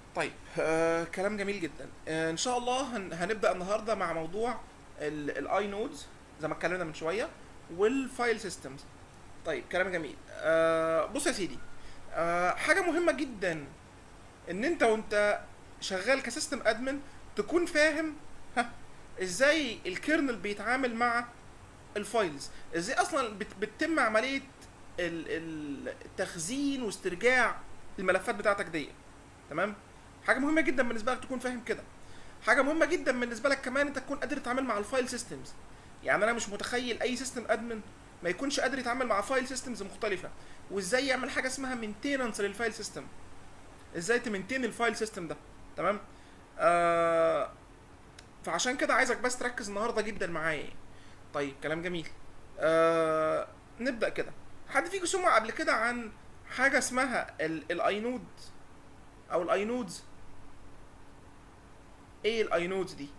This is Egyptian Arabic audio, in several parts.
طيب آه كلام جميل جدا آه ان شاء الله هن هنبدا النهارده مع موضوع الاي نودز زي ما اتكلمنا من شويه والفايل سيستمز طيب كلام جميل آه بص يا سيدي آه حاجه مهمه جدا ان انت وانت شغال كسيستم ادمن تكون فاهم ها ازاي الكيرنل بيتعامل مع الفايلز ازاي اصلا بت- بتتم عمليه ال- ال- التخزين واسترجاع الملفات بتاعتك دي تمام حاجه مهمه جدا بالنسبه لك تكون فاهم كده حاجه مهمه جدا بالنسبه لك كمان انت تكون قادر تتعامل مع الفايل سيستمز يعني انا مش متخيل اي سيستم ادمن ما يكونش قادر يتعامل مع فايل سيستمز مختلفه وازاي يعمل حاجه اسمها مينتيننس للفايل سيستم ازاي تمنتين الفايل سيستم ده تمام آه فعشان كده عايزك بس تركز النهارده جدا معايا يعني. طيب كلام جميل آه نبدا كده حد فيكم سمع قبل كده عن حاجه اسمها الاينود او الاينودز ايه الاينودز دي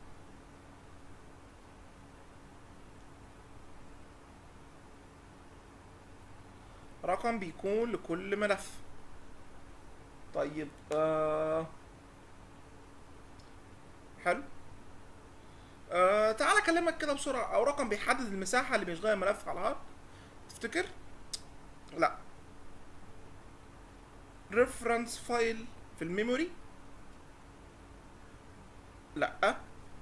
رقم بيكون لكل ملف طيب آه حلو آه تعال اكلمك كده بسرعه او رقم بيحدد المساحه اللي بيشغلها الملف على الهارد تفتكر لا ريفرنس فايل في الميموري لا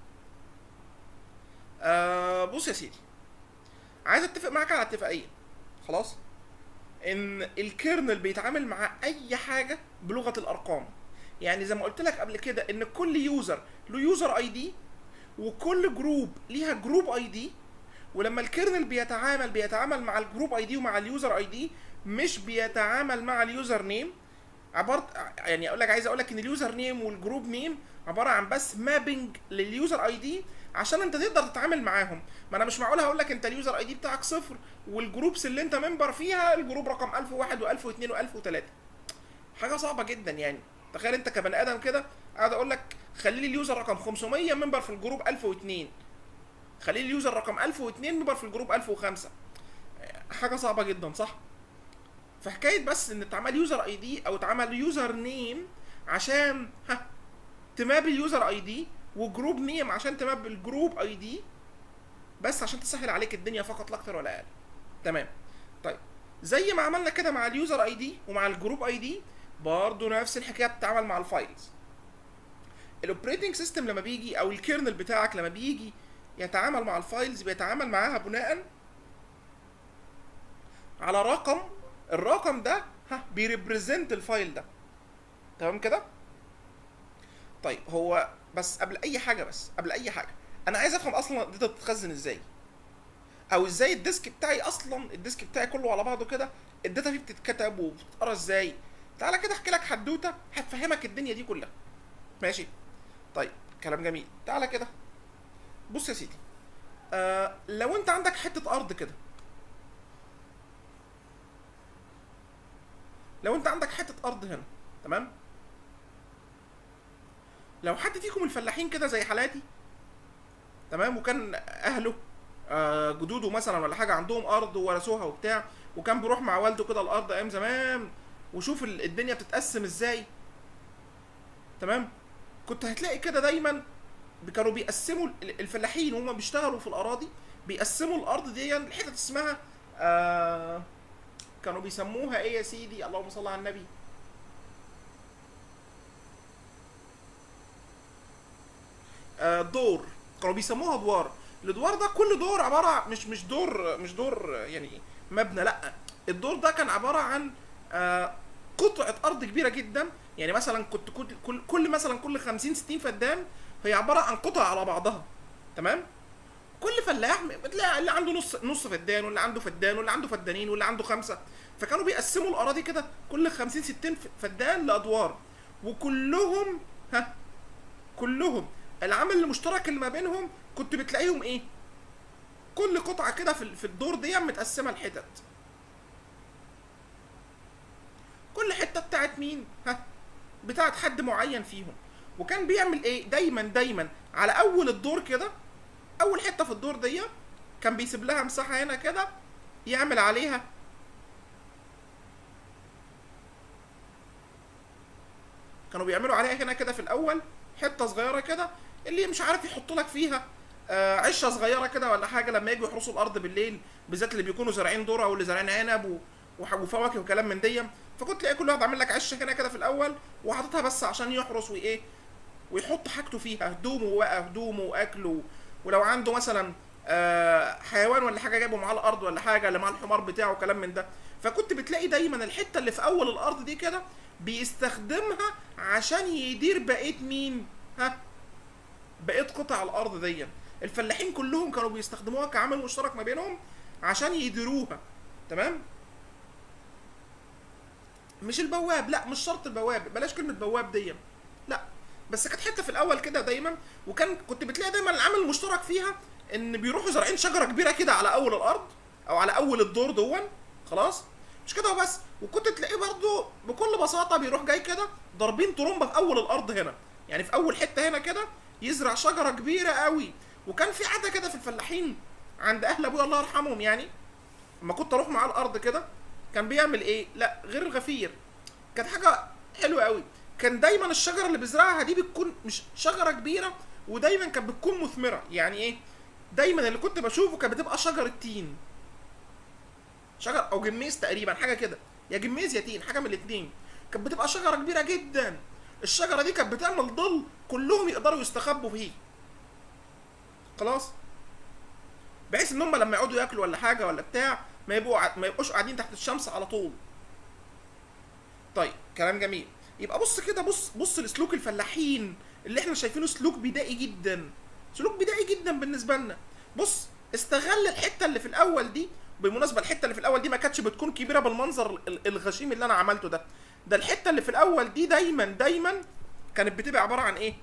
آه بص يا سيدي عايز اتفق معاك على اتفاقيه خلاص ان الكيرنل بيتعامل مع اي حاجه بلغه الارقام يعني زي ما قلت لك قبل كده ان كل يوزر له يوزر اي دي وكل جروب ليها جروب اي دي ولما الكيرنل بيتعامل بيتعامل مع الجروب اي دي ومع اليوزر اي دي مش بيتعامل مع اليوزر نيم عبارة يعني اقول لك عايز اقول لك ان اليوزر نيم والجروب نيم عباره عن بس مابنج لليوزر اي دي عشان انت تقدر تتعامل معاهم ما انا مش معقول هقول لك انت اليوزر اي دي بتاعك صفر والجروبس اللي انت ممبر فيها الجروب رقم 1001 و1002 و1003 حاجه صعبه جدا يعني تخيل انت كبني ادم كده قاعد اقول لك خلي لي اليوزر رقم 500 ممبر في الجروب 1002 خلي لي اليوزر رقم 1002 ممبر في الجروب 1005 حاجه صعبه جدا صح فحكايه بس ان اتعمل يوزر اي دي او اتعمل يوزر نيم عشان ها تماب اليوزر اي دي وجروب نيم عشان تماب الجروب اي دي بس عشان تسهل عليك الدنيا فقط لا اكتر ولا اقل تمام طيب زي ما عملنا كده مع اليوزر اي دي ومع الجروب اي دي برضه نفس الحكايه بتتعمل مع الفايلز الاوبريتنج سيستم لما بيجي او الكيرنل بتاعك لما بيجي يتعامل مع الفايلز بيتعامل معاها بناء على رقم الرقم ده ها بيريبريزنت الفايل ده تمام كده طيب هو بس قبل اي حاجه بس قبل اي حاجه انا عايز افهم اصلا الداتا بتتخزن ازاي او ازاي الديسك بتاعي اصلا الديسك بتاعي كله على بعضه كده الداتا فيه بتتكتب وبتتقرا ازاي تعالى كده احكي لك حدوته هتفهمك الدنيا دي كلها ماشي طيب كلام جميل تعالى كده بص يا سيدي آه لو انت عندك حته ارض كده لو انت عندك حته ارض هنا تمام لو حد فيكم الفلاحين كده زي حالاتي تمام وكان اهله آه جدوده مثلا ولا حاجه عندهم ارض وورثوها وبتاع وكان بيروح مع والده كده الارض ايام زمان وشوف ال- الدنيا بتتقسم ازاي تمام كنت هتلاقي كده دايما كانوا بيقسموا ال- الفلاحين وهم بيشتغلوا في الاراضي بيقسموا الارض دي لحتت اسمها آه كانوا بيسموها ايه يا سيدي اللهم صل على النبي آه دور كانوا بيسموها ادوار الادوار ده كل دور عباره عن- مش مش دور مش دور يعني مبنى لا الدور ده كان عباره عن آه قطعه ارض كبيره جدا يعني مثلا كنت كل كل, كل مثلا كل 50 60 فدان هي عباره عن قطع على بعضها تمام كل فلاح بتلاقي اللي عنده نص نص فدان واللي عنده فدان واللي عنده فدانين واللي عنده خمسه فكانوا بيقسموا الاراضي كده كل 50 60 ف- فدان لادوار وكلهم ها كلهم العامل المشترك اللي ما بينهم كنت بتلاقيهم ايه كل قطعه كده في في الدور دي متقسمه لحتت كل حته بتاعت مين ها بتاعت حد معين فيهم وكان بيعمل ايه دايما دايما على اول الدور كده اول حته في الدور دي كان بيسيب لها مساحه هنا كده يعمل عليها كانوا بيعملوا عليها هنا كده في الاول حته صغيره كده اللي مش عارف يحط لك فيها آه عشه صغيره كده ولا حاجه لما يجوا يحرسوا الارض بالليل بالذات اللي بيكونوا زارعين ذره واللي زارعين عنب و... وح- وفواكه وكلام من دي فكنت تلاقي كل واحد عامل لك عشه هنا كده في الاول وحاططها بس عشان يحرس وايه ويحط حاجته فيها هدومه بقى هدومه واكله ولو عنده مثلا آه، حيوان ولا حاجه جايبه معاه الارض ولا حاجه اللي معاه الحمار بتاعه وكلام من ده فكنت بتلاقي دايما الحته اللي في اول الارض دي كده بيستخدمها عشان يدير بقيه مين ها بقيه قطع الارض دي الفلاحين كلهم كانوا بيستخدموها كعامل مشترك ما بينهم عشان يديروها تمام مش البواب لا مش شرط البواب بلاش كلمه بواب دي لا بس كانت حته في الاول كده دايما وكان كنت بتلاقي دايما العامل المشترك فيها ان بيروحوا زارعين شجره كبيره كده على اول الارض او على اول الدور دون خلاص مش كده وبس وكنت تلاقيه برضو بكل بساطه بيروح جاي كده ضاربين طرمبه في اول الارض هنا يعني في اول حته هنا كده يزرع شجره كبيره قوي وكان في عاده كده في الفلاحين عند اهل ابويا الله يرحمهم يعني لما كنت اروح معاه الارض كده كان بيعمل ايه لا غير الغفير كانت حاجه حلوه قوي كان دايما الشجره اللي بيزرعها دي بتكون مش شجره كبيره ودايما كانت بتكون مثمره يعني ايه دايما اللي كنت بشوفه كانت بتبقى شجره تين شجر او جميز تقريبا حاجه كده يا جميز يا تين حاجه من الاثنين كانت بتبقى شجره كبيره جدا الشجره دي كانت بتعمل ظل كلهم يقدروا يستخبوا فيه خلاص بحيث ان هم لما يقعدوا ياكلوا ولا حاجه ولا بتاع ما يبقوا ع- ما يبقوش قاعدين تحت الشمس على طول طيب كلام جميل يبقى بص كده بص بص لسلوك الفلاحين اللي احنا شايفينه سلوك بدائي جدا سلوك بدائي جدا بالنسبه لنا بص استغل الحته اللي في الاول دي بالمناسبه الحته اللي في الاول دي ما كانتش بتكون كبيره بالمنظر ال- الغشيم اللي انا عملته ده ده الحته اللي في الاول دي دايما دايما كانت بتبقى عباره عن ايه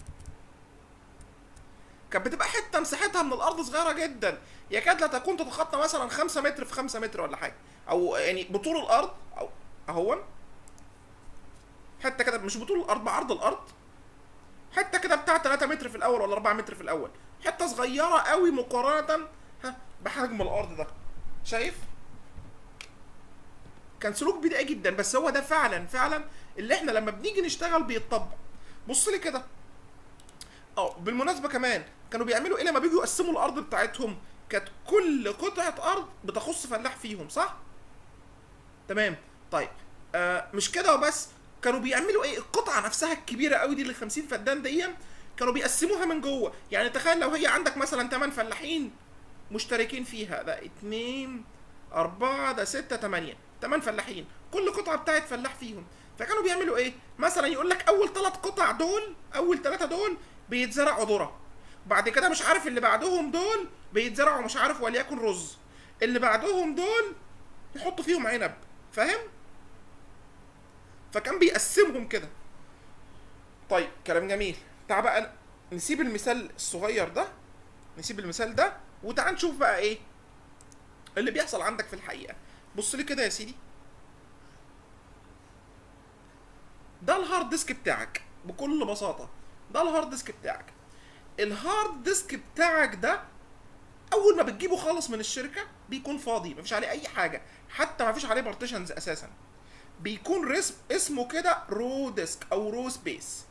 كانت بتبقى حته مساحتها من الارض صغيره جدا يكاد لا تكون تتخطى مثلا 5 متر في 5 متر ولا حاجه او يعني بطول الارض او اهون حته كده مش بطول الارض بعرض الارض حته كده بتاع 3 متر في الاول ولا 4 متر في الاول حته صغيره قوي مقارنه ها بحجم الارض ده شايف كان سلوك بدائي جدا بس هو ده فعلا فعلا اللي احنا لما بنيجي نشتغل بيتطبق بص لي كده اه بالمناسبه كمان كانوا بيعملوا ايه لما بيجوا يقسموا الارض بتاعتهم كانت كل قطعه ارض بتخص فلاح فيهم صح تمام طيب آه مش كده وبس كانوا بيعملوا ايه القطعه نفسها الكبيره قوي دي اللي 50 فدان دي كانوا بيقسموها من جوه يعني تخيل لو هي عندك مثلا 8 فلاحين مشتركين فيها ده 2 4 ده 6 8 8 فلاحين كل قطعه بتاعت فلاح فيهم فكانوا بيعملوا ايه مثلا يقول لك اول ثلاث قطع دول اول ثلاثه دول بيتزرعوا ذره بعد كده مش عارف اللي بعدهم دول بيتزرعوا مش عارف وليكن رز اللي بعدهم دول يحطوا فيهم عنب فاهم فكان بيقسمهم كده طيب كلام جميل تعال بقى نسيب المثال الصغير ده نسيب المثال ده وتعال نشوف بقى ايه اللي بيحصل عندك في الحقيقه بص لي كده يا سيدي ده الهارد ديسك بتاعك بكل بساطه ده الهارد ديسك بتاعك الهارد ديسك بتاعك ده اول ما بتجيبه خالص من الشركه بيكون فاضي مفيش عليه اي حاجه حتى مفيش عليه بارتيشنز اساسا بيكون رسم اسمه كده رو ديسك او رو سبيس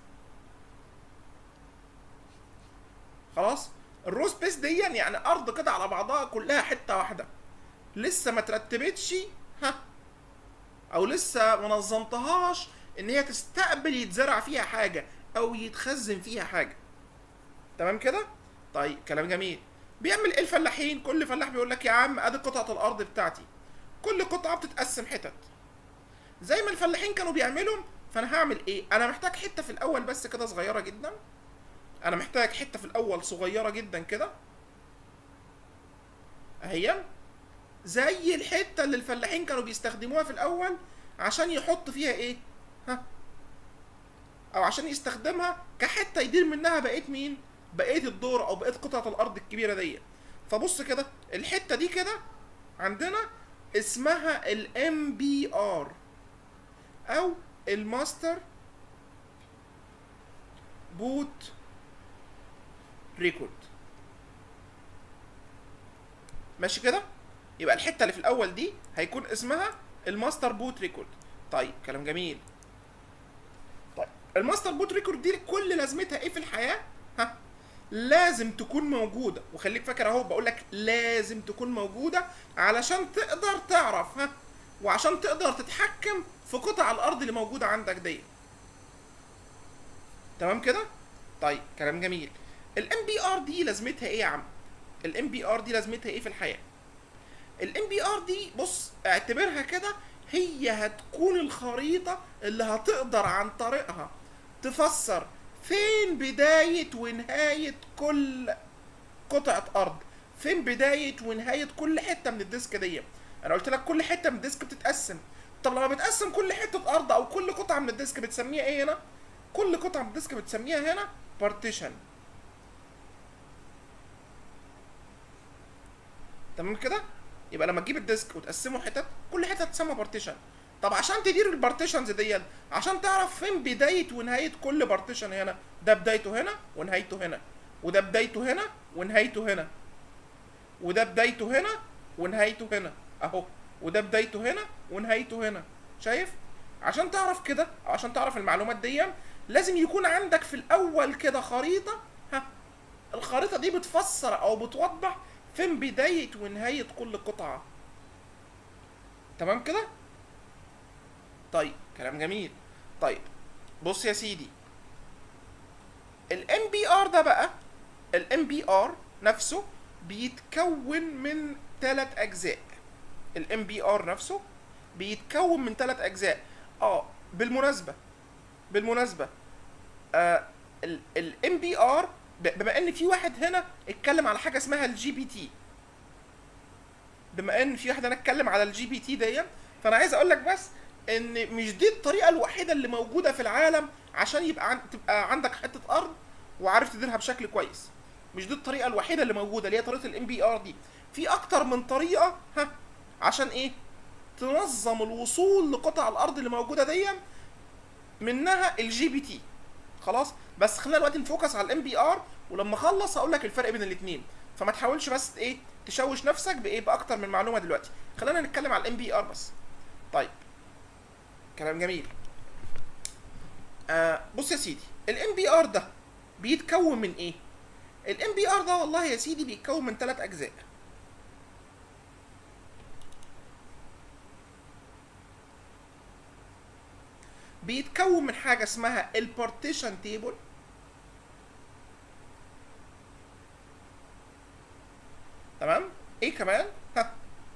خلاص الرو سبيس دي يعني ارض كده على بعضها كلها حته واحده لسه ما ترتبتش ها او لسه ما نظمتهاش ان هي تستقبل يتزرع فيها حاجه او يتخزن فيها حاجه تمام كده طيب كلام جميل بيعمل ايه الفلاحين كل فلاح بيقول لك يا عم ادي قطعه الارض بتاعتي كل قطعه بتتقسم حتت زي ما الفلاحين كانوا بيعملوا فانا هعمل ايه انا محتاج حته في الاول بس كده صغيره جدا انا محتاج حته في الاول صغيره جدا كده اهي زي الحته اللي الفلاحين كانوا بيستخدموها في الاول عشان يحط فيها ايه ها او عشان يستخدمها كحته يدير منها بقيه مين بقيه الدور او بقيه قطعه الارض الكبيره دي فبص كده الحته دي كده عندنا اسمها الام بي ار او الماستر بوت ريكورد ماشي كده يبقى الحته اللي في الاول دي هيكون اسمها الماستر بوت ريكورد طيب كلام جميل طيب الماستر بوت ريكورد دي كل لازمتها ايه في الحياه ها لازم تكون موجوده وخليك فاكر اهو بقول لك لازم تكون موجوده علشان تقدر تعرف ها وعشان تقدر تتحكم في قطع الارض اللي موجوده عندك دي تمام كده طيب كلام جميل الام بي ار دي لازمتها ايه يا عم الام بي ار دي لازمتها ايه في الحياه الام بي ار دي بص اعتبرها كده هي هتكون الخريطه اللي هتقدر عن طريقها تفسر فين بدايه ونهايه كل قطعه ارض فين بدايه ونهايه كل حته من الديسك دي انا قلت لك كل حته من الديسك بتتقسم طب لما بتقسم كل حته ارض او كل قطعه من الديسك بتسميها ايه هنا كل قطعه من الديسك بتسميها هنا بارتيشن تمام كده يبقى لما تجيب الديسك وتقسمه حتت كل حته تسمى بارتيشن طب عشان تدير البارتيشنز ديت عشان تعرف فين بدايه ونهايه كل بارتيشن هنا ده بدايته هنا ونهايته هنا وده بدايته هنا ونهايته هنا وده بدايته هنا ونهايته هنا اهو وده بدايته هنا ونهايته هنا شايف عشان تعرف كده او عشان تعرف المعلومات دي لازم يكون عندك في الاول كده خريطه ها الخريطه دي بتفسر او بتوضح فين بدايه ونهايه كل قطعه تمام كده طيب كلام جميل طيب بص يا سيدي الام بي ار ده بقى الام بي ار نفسه بيتكون من ثلاث اجزاء الام بي ار نفسه بيتكون من ثلاث اجزاء اه بالمناسبه بالمناسبه آه الام بي ار بما ان في واحد هنا اتكلم على حاجه اسمها الجي بي تي بما ان في واحد هنا اتكلم على الجي بي تي دي فانا عايز اقول لك بس ان مش دي الطريقه الوحيده اللي موجوده في العالم عشان يبقى عن... تبقى عندك حته ارض وعارف تديرها بشكل كويس مش دي الطريقه الوحيده اللي موجوده اللي هي طريقه الام بي ار دي في اكتر من طريقه ها عشان ايه تنظم الوصول لقطع الارض اللي موجوده دي منها الجي بي تي خلاص بس خلينا دلوقتي نفوكس على الام بي ار ولما اخلص هقول لك الفرق بين الاثنين فما تحاولش بس ايه تشوش نفسك بايه باكتر من معلومه دلوقتي خلينا نتكلم على الام بي ار بس طيب كلام جميل آه بص يا سيدي الام بي ار ده بيتكون من ايه الام بي ار ده والله يا سيدي بيتكون من ثلاث اجزاء بيتكون من حاجه اسمها البارتيشن تيبل تمام ايه كمان ها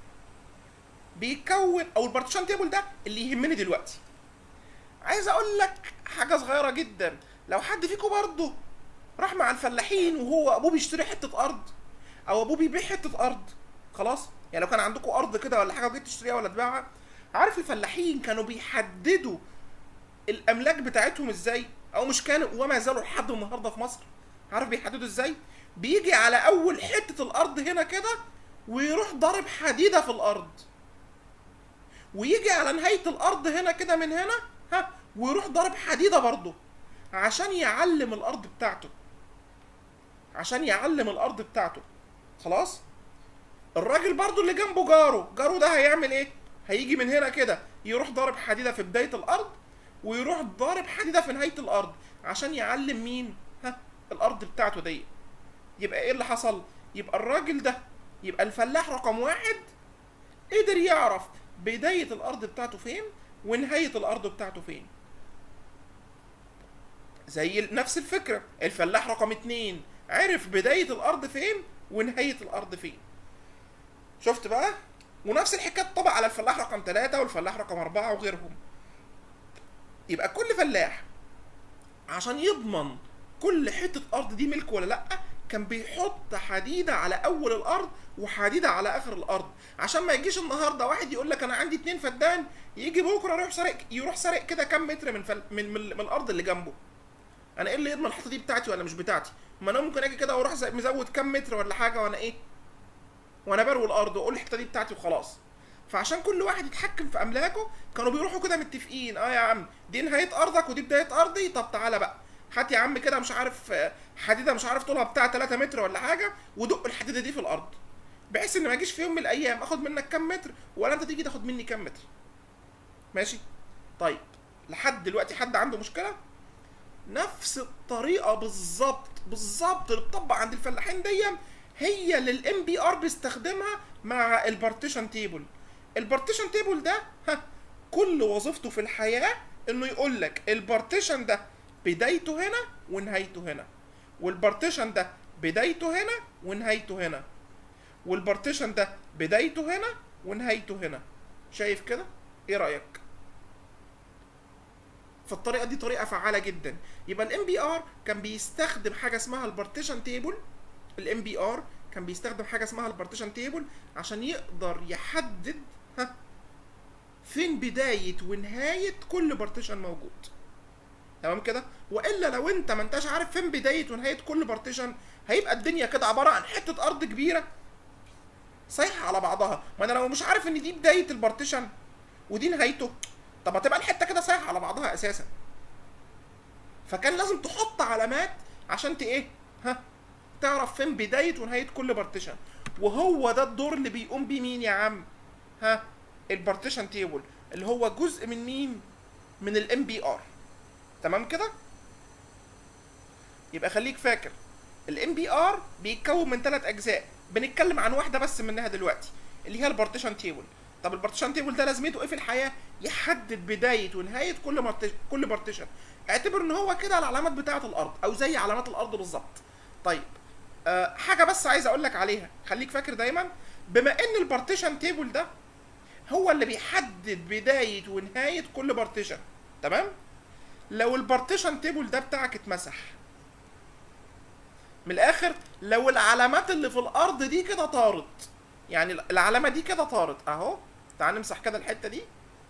بيتكون او البارتيشن تيبل ده اللي يهمني دلوقتي عايز اقول لك حاجه صغيره جدا لو حد فيكم برضه راح مع الفلاحين وهو ابوه بيشتري حته ارض او ابوه بيبيع حته ارض خلاص يعني لو كان عندكم ارض كده ولا حاجه وجيت تشتريها ولا تبيعها عارف الفلاحين كانوا بيحددوا الاملاك بتاعتهم ازاي او مش كانوا وما زالوا لحد النهارده في مصر عارف بيحددوا ازاي بيجي على اول حته الارض هنا كده ويروح ضارب حديده في الارض ويجي على نهايه الارض هنا كده من هنا ها ويروح ضارب حديده برضه عشان يعلم الارض بتاعته عشان يعلم الارض بتاعته خلاص الراجل برضه اللي جنبه جاره جاره ده هيعمل ايه هيجي من هنا كده يروح ضارب حديده في بدايه الارض ويروح ضارب حديده في نهايه الارض عشان يعلم مين ها الارض بتاعته دي يبقى ايه اللي حصل يبقى الراجل ده يبقى الفلاح رقم واحد قدر يعرف بدايه الارض بتاعته فين ونهايه الارض بتاعته فين زي نفس الفكره الفلاح رقم اتنين عرف بدايه الارض فين ونهايه الارض فين شفت بقى ونفس الحكايه طبق على الفلاح رقم ثلاثة والفلاح رقم أربعة وغيرهم يبقى كل فلاح عشان يضمن كل حتة أرض دي ملك ولا لأ كان بيحط حديدة على أول الأرض وحديدة على آخر الأرض عشان ما يجيش النهاردة واحد يقول لك أنا عندي اتنين فدان يجي بكرة يروح سارق يروح سارق كده كام متر من, فل... من, من, من الأرض اللي جنبه أنا إيه اللي يضمن الحتة دي بتاعتي ولا مش بتاعتي ما أنا ممكن أجي كده وأروح مزود كام متر ولا حاجة وأنا إيه وأنا بروي الأرض وأقول الحتة دي بتاعتي وخلاص فعشان كل واحد يتحكم في املاكه كانوا بيروحوا كده متفقين اه يا عم دي نهايه ارضك ودي بدايه ارضي طب تعالى بقى هات يا عم كده مش عارف حديده مش عارف طولها بتاع 3 متر ولا حاجه ودق الحديده دي في الارض بحيث ان ما يجيش في يوم من الايام اخد منك كام متر ولا انت تيجي تاخد مني كام متر ماشي طيب لحد دلوقتي حد عنده مشكله نفس الطريقه بالظبط بالظبط اللي بتطبق عند الفلاحين دي هي اللي الام بي ار بيستخدمها مع البارتيشن تيبل البارتيشن تيبل ده ها كل وظيفته في الحياه انه يقول لك البارتيشن ده بدايته هنا ونهايته هنا والبارتيشن ده بدايته هنا ونهايته هنا والبارتيشن ده بدايته هنا ونهايته هنا شايف كده ايه رايك فالطريقه دي طريقه فعاله جدا يبقى الام بي ار كان بيستخدم حاجه اسمها البارتيشن تيبل الام بي ار كان بيستخدم حاجه اسمها البارتيشن تيبل عشان يقدر يحدد ها فين بدايه ونهايه كل بارتيشن موجود تمام كده والا لو انت ما انتش عارف فين بدايه ونهايه كل بارتيشن هيبقى الدنيا كده عباره عن حته ارض كبيره صايحه على بعضها ما انا لو مش عارف ان دي بدايه البارتيشن ودي نهايته طب هتبقى الحته كده صايحه على بعضها اساسا فكان لازم تحط علامات عشان ت ايه ها تعرف فين بدايه ونهايه كل بارتيشن وهو ده الدور اللي بيقوم بيه مين يا عم ها البارتيشن تيبل اللي هو جزء من مين من الام بي ار تمام كده يبقى خليك فاكر الام بي ار بيتكون من ثلاث اجزاء بنتكلم عن واحده بس منها دلوقتي اللي هي البارتيشن تيبل طب البارتيشن تيبل ده لازمته ايه في الحياه يحدد بدايه ونهايه كل مرتش... كل بارتيشن اعتبر ان هو كده العلامات بتاعه الارض او زي علامات الارض بالظبط طيب أه حاجه بس عايز اقول لك عليها خليك فاكر دايما بما ان البارتيشن تيبل ده هو اللي بيحدد بدايه ونهايه كل بارتيشن تمام لو البارتيشن تيبل ده بتاعك اتمسح من الاخر لو العلامات اللي في الارض دي كده طارت يعني العلامه دي كده طارت اهو تعال نمسح كده الحته دي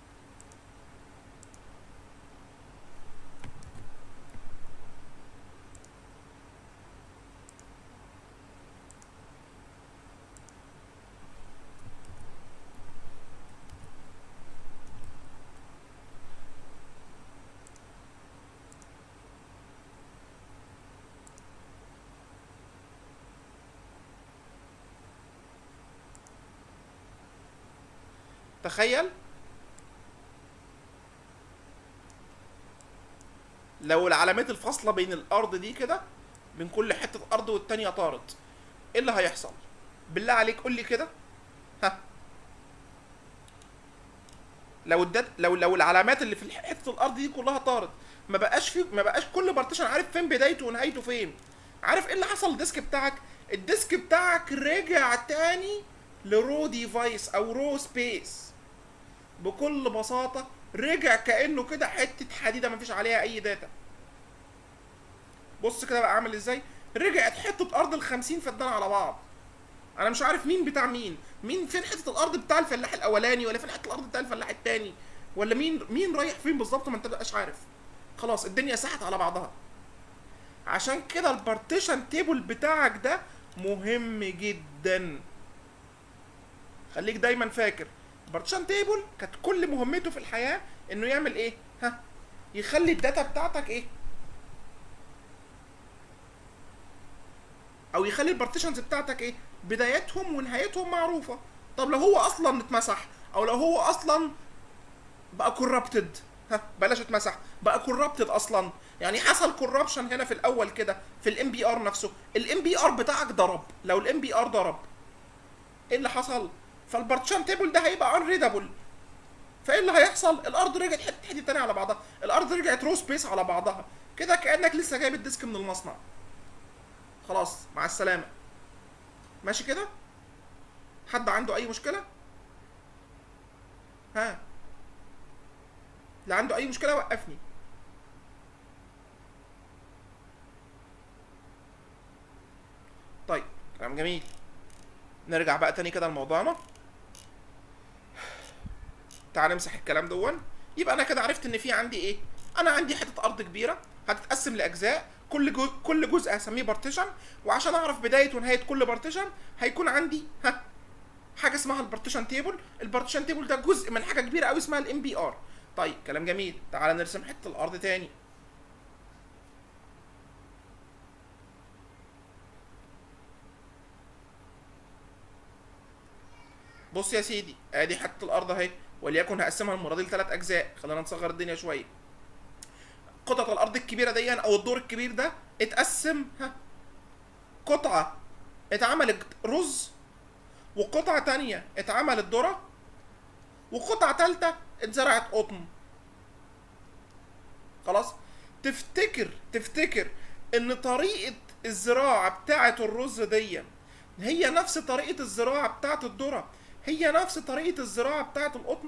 تخيل لو العلامات الفاصله بين الارض دي كده بين كل حته ارض والتانيه طارت ايه اللي هيحصل بالله عليك قول لي كده ها لو الدد لو لو العلامات اللي في حته الارض دي كلها طارت ما بقاش في ما بقاش كل بارتيشن عارف فين بدايته ونهايته فين عارف ايه اللي حصل للديسك بتاعك الديسك بتاعك رجع تاني لرو ديفايس او رو سبيس بكل بساطه رجع كانه كده حته حديده مفيش عليها اي داتا بص كده بقى عامل ازاي رجعت حته ارض ال50 فدان على بعض انا مش عارف مين بتاع مين مين فين حته الارض بتاع الفلاح الاولاني ولا فين حته الارض بتاع الفلاح التاني ولا مين مين رايح فين بالظبط ما انت مبقاش عارف خلاص الدنيا ساحت على بعضها عشان كده البارتيشن تيبل بتاعك ده مهم جدا خليك دايما فاكر البارتيشن تيبل كانت كل مهمته في الحياه انه يعمل ايه ها يخلي الداتا بتاعتك ايه او يخلي البارتيشنز بتاعتك ايه بدايتهم ونهايتهم معروفه طب لو هو اصلا اتمسح او لو هو اصلا بقى كوربتد ها بلاش اتمسح بقى كوربتد اصلا يعني حصل كوربشن هنا في الاول كده في الام بي ار نفسه الام بي ار بتاعك ضرب لو الام بي ار ضرب ايه اللي حصل فالبارتيشن تيبل ده هيبقى ان ريدابل فايه اللي هيحصل الارض رجعت حته حته تانية على بعضها الارض رجعت رو سبيس على بعضها كده كانك لسه جايب الديسك من المصنع خلاص مع السلامه ماشي كده حد عنده اي مشكله ها اللي عنده اي مشكله وقفني طيب كلام جميل نرجع بقى تاني كده لموضوعنا تعال نمسح الكلام دون يبقى انا كده عرفت ان في عندي ايه انا عندي حته ارض كبيره هتتقسم لاجزاء كل جزء كل جزء هسميه بارتيشن وعشان اعرف بدايه ونهايه كل بارتيشن هيكون عندي ها حاجه اسمها البارتيشن تيبل البارتيشن تيبل ده جزء من حاجه كبيره قوي اسمها الام بي ار طيب كلام جميل تعال نرسم حته الارض تاني بص يا سيدي ادي حته الارض اهي وليكن هقسمها المره دي لثلاث اجزاء خلينا نصغر الدنيا شويه قطعه الارض الكبيره دي او الدور الكبير ده اتقسم ها قطعه اتعملت رز وقطعه تانية اتعملت ذره وقطعه تالتة اتزرعت قطن خلاص تفتكر تفتكر ان طريقه الزراعه بتاعه الرز دي هي نفس طريقه الزراعه بتاعه الذره هي نفس طريقه الزراعه بتاعه القطن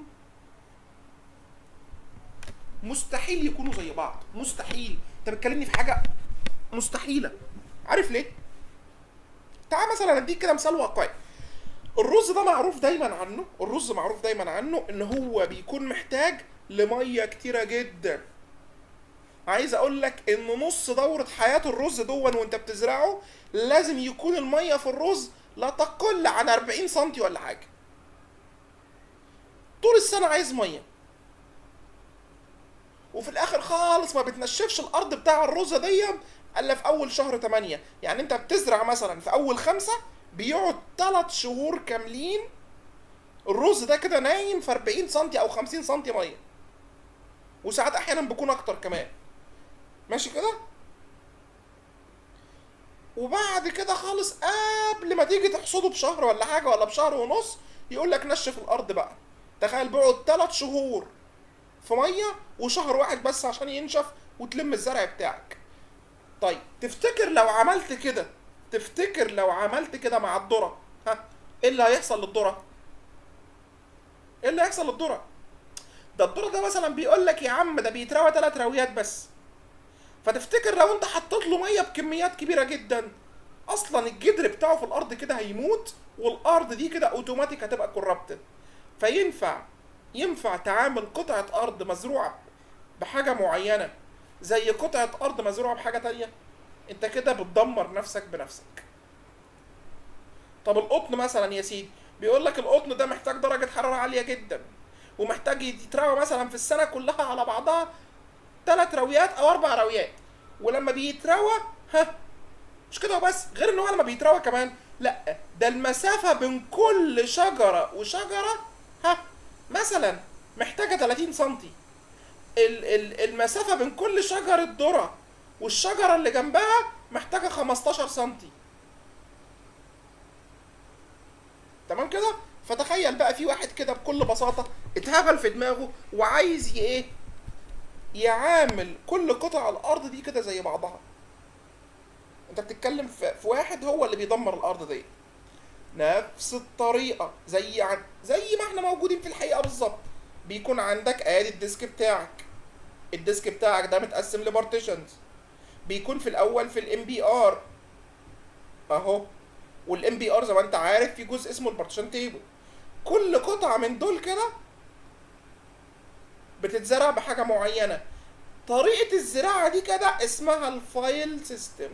مستحيل يكونوا زي بعض مستحيل انت بتكلمني في حاجه مستحيله عارف ليه تعال مثلا اديك كده مثال واقعي الرز ده معروف دايما عنه الرز معروف دايما عنه ان هو بيكون محتاج لميه كتيره جدا عايز اقول لك ان نص دورة حياة الرز دون وانت بتزرعه لازم يكون المية في الرز لا تقل عن 40 سنتي ولا حاجة طول السنة عايز مية وفي الاخر خالص ما بتنشفش الارض بتاع الرز دي الا في اول شهر 8 يعني انت بتزرع مثلا في اول خمسة بيقعد 3 شهور كاملين الرز ده كده نايم في 40 سنتي او 50 سنتي ميه وساعات احيانا بيكون اكتر كمان ماشي كده وبعد كده خالص قبل ما تيجي تحصده بشهر ولا حاجه ولا بشهر ونص يقول لك نشف الارض بقى تخيل بيقعد 3 شهور في ميه وشهر واحد بس عشان ينشف وتلم الزرع بتاعك طيب تفتكر لو عملت كده تفتكر لو عملت كده مع الذره ها ايه اللي هيحصل للذره ايه اللي هيحصل للذره ده الذره ده مثلا بيقول لك يا عم ده بيتروى ثلاث راويات بس فتفتكر لو انت حطيت له ميه بكميات كبيره جدا اصلا الجدر بتاعه في الارض كده هيموت والارض دي كده اوتوماتيك هتبقى كوربتد فينفع ينفع تعامل قطعه ارض مزروعه بحاجه معينه زي قطعه ارض مزروعه بحاجه تانية انت كده بتدمر نفسك بنفسك طب القطن مثلا يا سيدي بيقول لك القطن ده محتاج درجه حراره عاليه جدا ومحتاج يتروى مثلا في السنه كلها على بعضها ثلاث راويات او اربع راويات ولما بيتروى ها مش كده وبس غير ان هو لما بيتروى كمان لا ده المسافه بين كل شجره وشجره ها مثلا محتاجه 30 سم المسافه بين كل شجره ذره والشجره اللي جنبها محتاجه 15 سم تمام كده فتخيل بقى في واحد كده بكل بساطه اتهبل في دماغه وعايز ايه يعامل كل قطع الارض دي كده زي بعضها انت بتتكلم في, في واحد هو اللي بيدمر الارض دي نفس الطريقه زي عن زي ما احنا موجودين في الحقيقه بالظبط بيكون عندك ادي الديسك بتاعك الديسك بتاعك ده متقسم لبارتيشنز بيكون في الاول في الام بي ار اهو والام بي ار زي ما انت عارف في جزء اسمه البارتيشن تيبل كل قطعه من دول كده بتتزرع بحاجه معينه طريقه الزراعه دي كده اسمها الفايل سيستم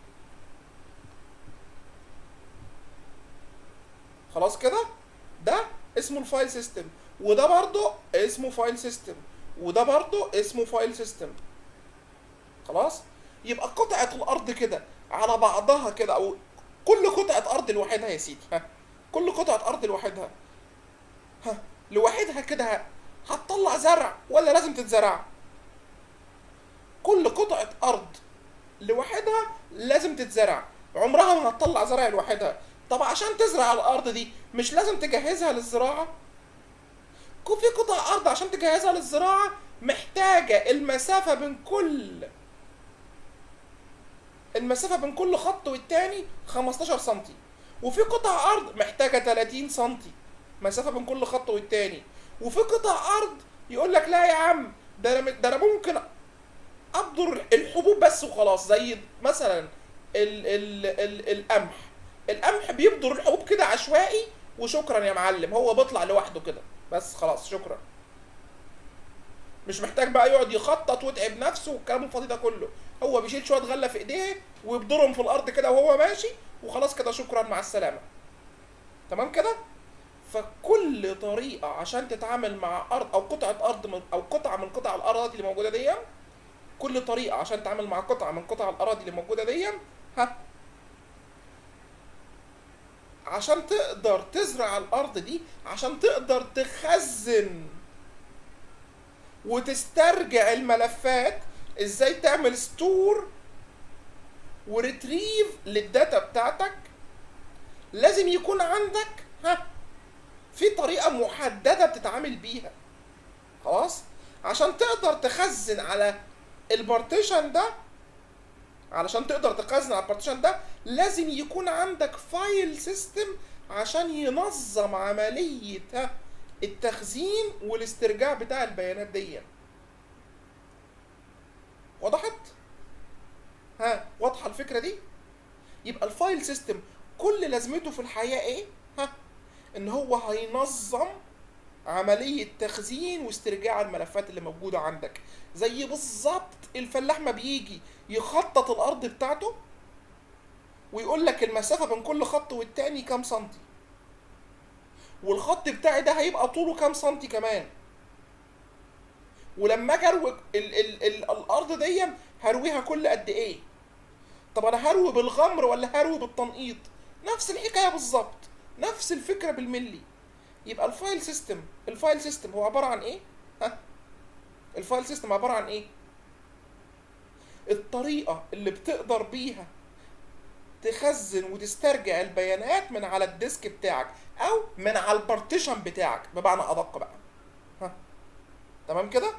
خلاص كده ده اسمه الفايل سيستم وده برضو اسمه فايل سيستم وده برضو اسمه فايل سيستم خلاص يبقى قطعه الارض كده على بعضها كده او كل قطعه ارض لوحدها يا سيدي ها كل قطعه ارض لوحدها ها لوحدها كده هتطلع زرع ولا لازم تتزرع كل قطعة أرض لوحدها لازم تتزرع عمرها ما هتطلع زرع لوحدها طب عشان تزرع الأرض دي مش لازم تجهزها للزراعة في قطع أرض عشان تجهزها للزراعة محتاجة المسافة بين كل المسافة بين كل خط والتاني 15 سنتي وفي قطع أرض محتاجة 30 سنتي مسافة بين كل خط والتاني وفي قطع ارض يقول لك لا يا عم ده انا ده انا ممكن ابذر الحبوب بس وخلاص زي مثلا ال ال ال القمح القمح بيبذر الحبوب كده عشوائي وشكرا يا معلم هو بيطلع لوحده كده بس خلاص شكرا مش محتاج بقى يقعد يخطط ويتعب نفسه والكلام الفاضي ده كله هو بيشيل شويه غله في ايديه ويبدرهم في الارض كده وهو ماشي وخلاص كده شكرا مع السلامه تمام كده فكل طريقة عشان تتعامل مع أرض أو قطعة أرض من أو قطعة من قطع الأراضي اللي موجودة دي كل طريقة عشان تتعامل مع قطعة من قطع الأراضي اللي موجودة دي ها عشان تقدر تزرع الأرض دي عشان تقدر تخزن وتسترجع الملفات ازاي تعمل ستور وريتريف للداتا بتاعتك لازم يكون عندك ها في طريقه محدده بتتعامل بيها خلاص عشان تقدر تخزن على البارتيشن ده علشان تقدر تخزن على البارتيشن ده لازم يكون عندك فايل سيستم عشان ينظم عملية ها التخزين والاسترجاع بتاع البيانات دي وضحت؟ ها واضحة الفكرة دي؟ يبقى الفايل سيستم كل لازمته في الحياة ايه؟ ها ان هو هينظم عملية تخزين واسترجاع الملفات اللي موجودة عندك زي بالظبط الفلاح ما بيجي يخطط الأرض بتاعته ويقول لك المسافة بين كل خط والتاني كام سنتي والخط بتاعي ده هيبقى طوله كام سنتي كمان ولما اجي اروي ال ال ال الارض دي هرويها كل قد ايه طب انا هروي بالغمر ولا هروي بالتنقيط نفس الحكايه بالظبط نفس الفكره بالملي يبقى الفايل سيستم الفايل سيستم هو عباره عن ايه ها الفايل سيستم عباره عن ايه الطريقه اللي بتقدر بيها تخزن وتسترجع البيانات من على الديسك بتاعك او من على البارتيشن بتاعك بمعنى ادق بقى ها تمام كده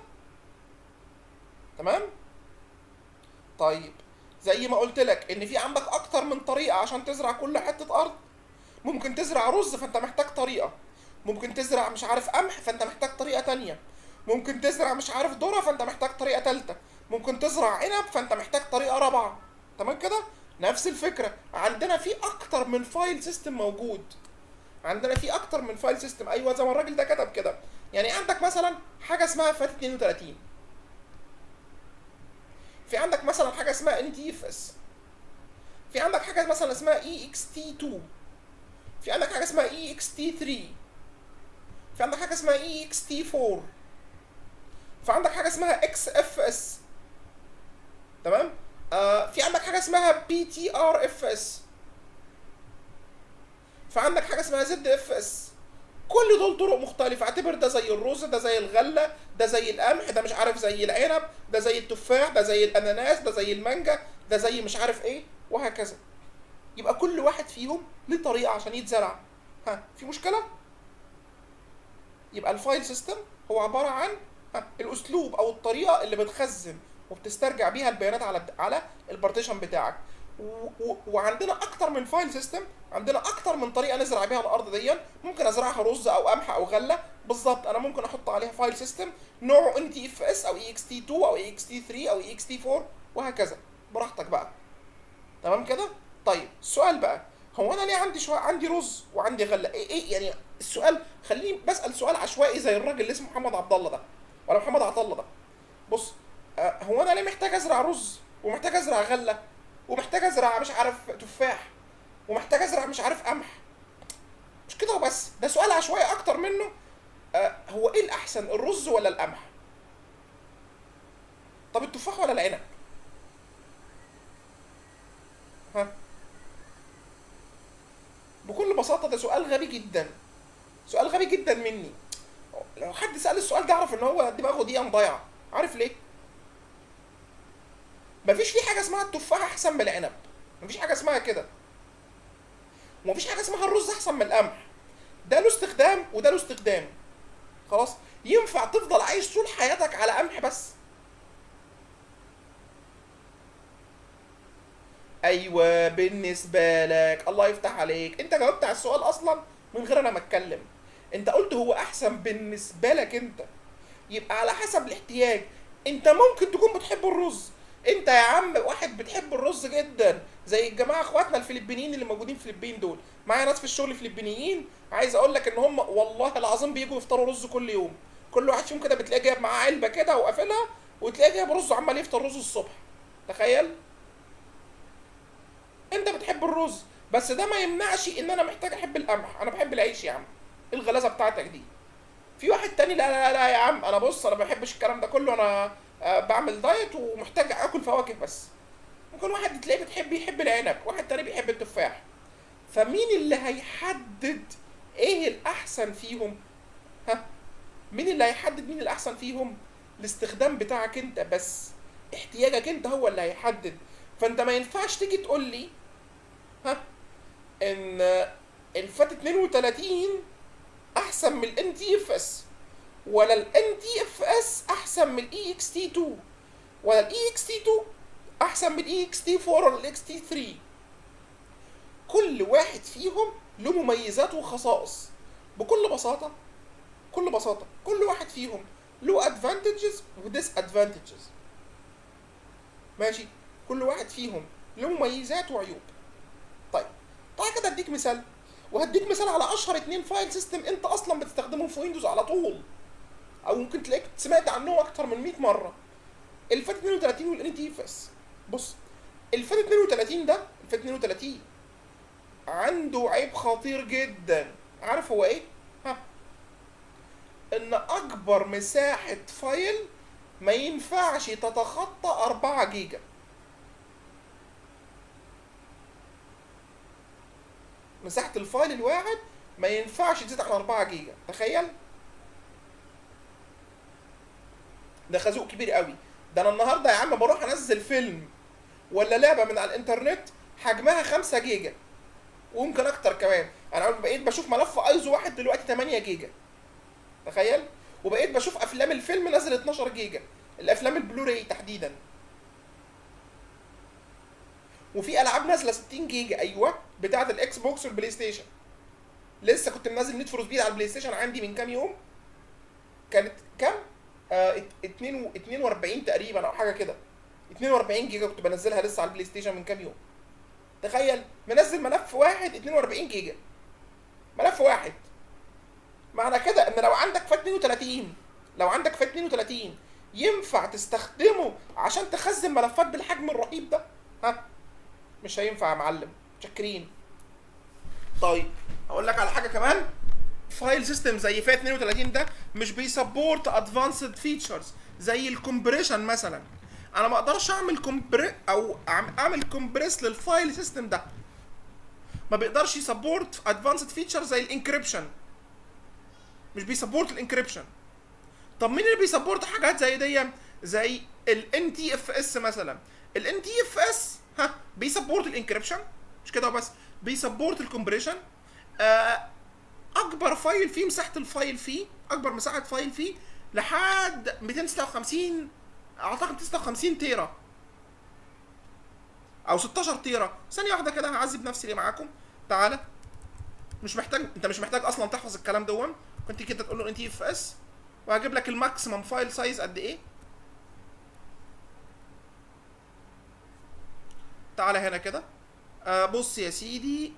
تمام طيب زي ما قلت لك ان في عندك اكتر من طريقه عشان تزرع كل حته ارض ممكن تزرع رز فانت محتاج طريقه ممكن تزرع مش عارف قمح فانت محتاج طريقه تانية ممكن تزرع مش عارف ذره فانت محتاج طريقه تالتة ممكن تزرع عنب فانت محتاج طريقه رابعه تمام كده نفس الفكره عندنا في اكتر من فايل سيستم موجود عندنا في اكتر من فايل سيستم ايوه زي ما الراجل ده كتب كده يعني عندك مثلا حاجه اسمها فات 32 في عندك مثلا حاجه اسمها ان تي اف اس في عندك حاجه مثلا اسمها اي اكس تي 2 في عندك حاجه اسمها اي اكس تي 3 في عندك حاجه اسمها اي اكس تي 4 في عندك حاجه اسمها اكس اف اس تمام آه في عندك حاجه اسمها بي تي ار اف اس فعندك حاجه اسمها زد اف اس كل دول طرق مختلفة اعتبر ده زي الرز ده زي الغلة ده زي القمح ده مش عارف زي العنب ده زي التفاح ده زي الأناناس ده زي المانجا ده زي مش عارف ايه وهكذا يبقى كل واحد فيهم ليه طريقة عشان يتزرع ها في مشكلة؟ يبقى الفايل سيستم هو عبارة عن ها الأسلوب أو الطريقة اللي بتخزن وبتسترجع بيها البيانات على على البارتيشن بتاعك و- و- وعندنا اكتر من فايل سيستم عندنا اكتر من طريقه نزرع بيها الارض دي ممكن ازرعها رز او قمح او غله بالظبط انا ممكن احط عليها فايل سيستم نوعه ان تي اف اس او اي اكس تي 2 او اي اكس تي 3 او اي اكس تي 4 وهكذا براحتك بقى تمام كده طيب السؤال بقى هو انا ليه عندي شويه عندي رز وعندي غله ايه ايه يعني السؤال خليني بسال سؤال عشوائي زي الراجل اللي اسمه محمد عبد الله ده ولا محمد عطا الله ده بص آه، هو انا ليه محتاج ازرع رز ومحتاج ازرع غله ومحتاج ازرع مش عارف تفاح ومحتاج ازرع مش عارف قمح مش كده وبس ده سؤال عشوائي اكتر منه آه هو ايه الاحسن الرز ولا القمح طب التفاح ولا العنب ها بكل بساطه ده سؤال غبي جدا سؤال غبي جدا مني لو حد سأل السؤال ده اعرف ان هو دماغه دي ضايعه عارف ليه مفيش في حاجه اسمها التفاح احسن من العنب مفيش حاجه اسمها كده ومفيش حاجه اسمها الرز احسن من القمح ده له استخدام وده له استخدام خلاص ينفع تفضل عايش طول حياتك على قمح بس ايوه بالنسبه لك الله يفتح عليك انت جاوبت على السؤال اصلا من غير انا ما اتكلم انت قلت هو احسن بالنسبه لك انت يبقى على حسب الاحتياج انت ممكن تكون بتحب الرز انت يا عم واحد بتحب الرز جدا زي الجماعه اخواتنا الفلبينيين اللي موجودين في الفلبين دول معايا ناس في الشغل فلبينيين عايز اقول لك ان هم والله العظيم بيجوا يفطروا رز كل يوم كل واحد فيهم كده بتلاقيه جايب معاه علبه كده وقافلها وتلاقيه جايب رز وعمال يفطر رز الصبح تخيل انت بتحب الرز بس ده ما يمنعش ان انا محتاج احب القمح انا بحب العيش يا عم ايه الغلاسه بتاعتك دي في واحد تاني لا لا لا يا عم انا بص انا ما بحبش الكلام ده كله انا آه، بعمل دايت ومحتاج اكل فواكه بس ممكن واحد تلاقيه بتحب يحب العنب واحد تاني بيحب التفاح فمين اللي هيحدد ايه الاحسن فيهم ها مين اللي هيحدد مين الاحسن فيهم الاستخدام بتاعك انت بس احتياجك انت هو اللي هيحدد فانت ما ينفعش تيجي تقول لي ها ان الفات 32 احسن من الان تي اف اس ولا الان تي اف اس احسن من الاي اكس تي 2 ولا الاي اكس تي 2 احسن من الاي اكس تي 4 ولا الاكس تي 3 كل واحد فيهم له مميزات وخصائص بكل بساطه بكل بساطه كل واحد فيهم له ادفانتجز وديس ادفانتجز ماشي كل واحد فيهم له مميزات وعيوب طيب تعالى كده اديك مثال وهديك مثال على اشهر اتنين فايل سيستم انت اصلا بتستخدمهم في ويندوز على طول او ممكن تلاقيك سمعت عنهم اكتر من 100 مره الفات 32 والان تي اف اس بص الفات 32 ده الفات 32 عنده عيب خطير جدا عارف هو ايه ها ان اكبر مساحه فايل ما ينفعش تتخطى 4 جيجا مساحه الفايل الواحد ما ينفعش تزيد عن 4 جيجا تخيل ده خازوق كبير قوي ده انا النهارده يا عم بروح انزل فيلم ولا لعبه من على الانترنت حجمها 5 جيجا ويمكن اكتر كمان انا بقيت بشوف ملف ايزو واحد دلوقتي 8 جيجا تخيل وبقيت بشوف افلام الفيلم نازل 12 جيجا الافلام البلوراي تحديدا وفي العاب نازله 60 جيجا ايوه بتاعه الاكس بوكس والبلاي ستيشن لسه كنت منزل نيد فور سبيد على البلاي ستيشن عندي من كام يوم كانت كام آه 2 42 تقريبا او حاجه كده 42 جيجا كنت بنزلها لسه على البلاي ستيشن من كام يوم تخيل منزل ملف واحد 42 جيجا ملف واحد معنى كده ان لو عندك فات 32 لو عندك فات 32 ينفع تستخدمه عشان تخزن ملفات بالحجم الرهيب ده ها مش هينفع يا معلم متشكرين طيب اقول لك على حاجه كمان فايل سيستم زي فات 32 ده مش بيسبورت ادفانسد فيتشرز زي الكومبريشن مثلا انا ما اقدرش اعمل كومبري او اعمل كومبريس للفايل سيستم ده ما بيقدرش يسبورت ادفانسد فيتشر زي الانكريبشن مش بيسبورت الانكريبشن طب مين اللي بيسبورت حاجات زي دي زي الان تي اف اس مثلا الان تي اف اس ها بيسبورت الانكريبشن مش كده بس بيسبورت الكومبريشن آه اكبر فايل فيه مساحه الفايل فيه اكبر مساحه فايل فيه لحد 256 اعتقد 256 تيرا او 16 تيرا ثانيه واحده كده هعذب نفسي ليه معاكم تعالى مش محتاج انت مش محتاج اصلا تحفظ الكلام دون كنت كده تقول له ان تي اف اس وهجيب لك الماكسيمم فايل سايز قد ايه تعالى هنا كده آه بص يا سيدي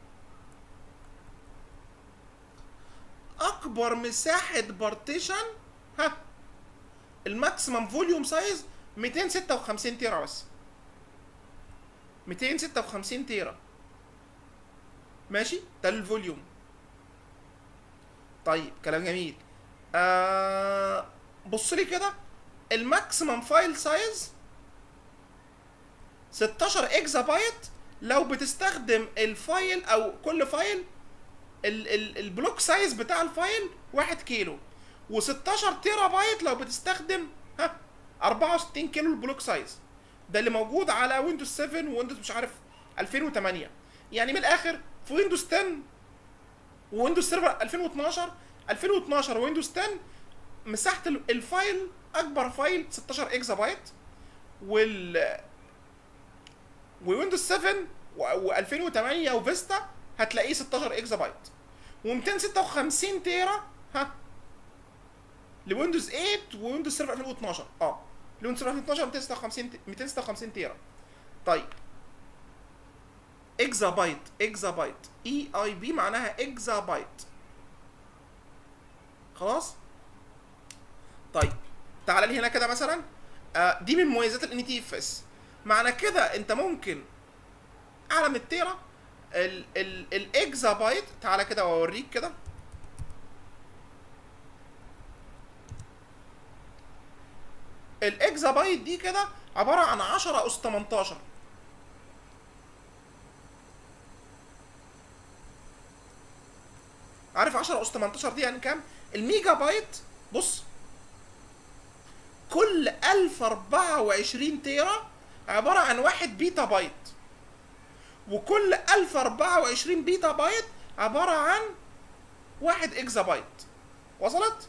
اكبر مساحه بارتيشن ها الماكسيمم فوليوم سايز 256 تيرا بس 256 تيرا ماشي ده الفوليوم طيب كلام جميل آه بص لي كده الماكسيمم فايل سايز 16 اكزا بايت لو بتستخدم الفايل او كل فايل ال ال البلوك سايز بتاع الفايل 1 كيلو و16 تيرا بايت لو بتستخدم ها 64 كيلو البلوك سايز ده اللي موجود على ويندوز 7 ويندوز مش عارف 2008 يعني من الاخر في ويندوز 10 ويندوز سيرفر 2012 2012 ويندوز 10 مساحه الفايل اكبر فايل 16 اكزا بايت وال وويندوز 7 و2008 وفيستا هتلاقيه 16 اكزا بايت و256 تيرا ها لويندوز 8 وويندوز سيرفر 2012 اه لويندوز سيرفر 2012 256 256 تيرا طيب اكزا بايت اكزا بايت اي اي بي معناها اكزا بايت خلاص طيب تعال لي هنا كده مثلا آه دي من مميزات الان تي اف اس معنى كده انت ممكن اعلى من التيرا ال ال الاكزا بايت تعالى كده واوريك كده الاكزا بايت دي كده عباره عن 10 اس 18 عارف 10 اس 18 دي يعني كام الميجا بايت بص كل 1024 تيرا عبارة عن واحد بيتا بايت وكل 1024 بيتا بايت عبارة عن واحد اكزا بايت وصلت؟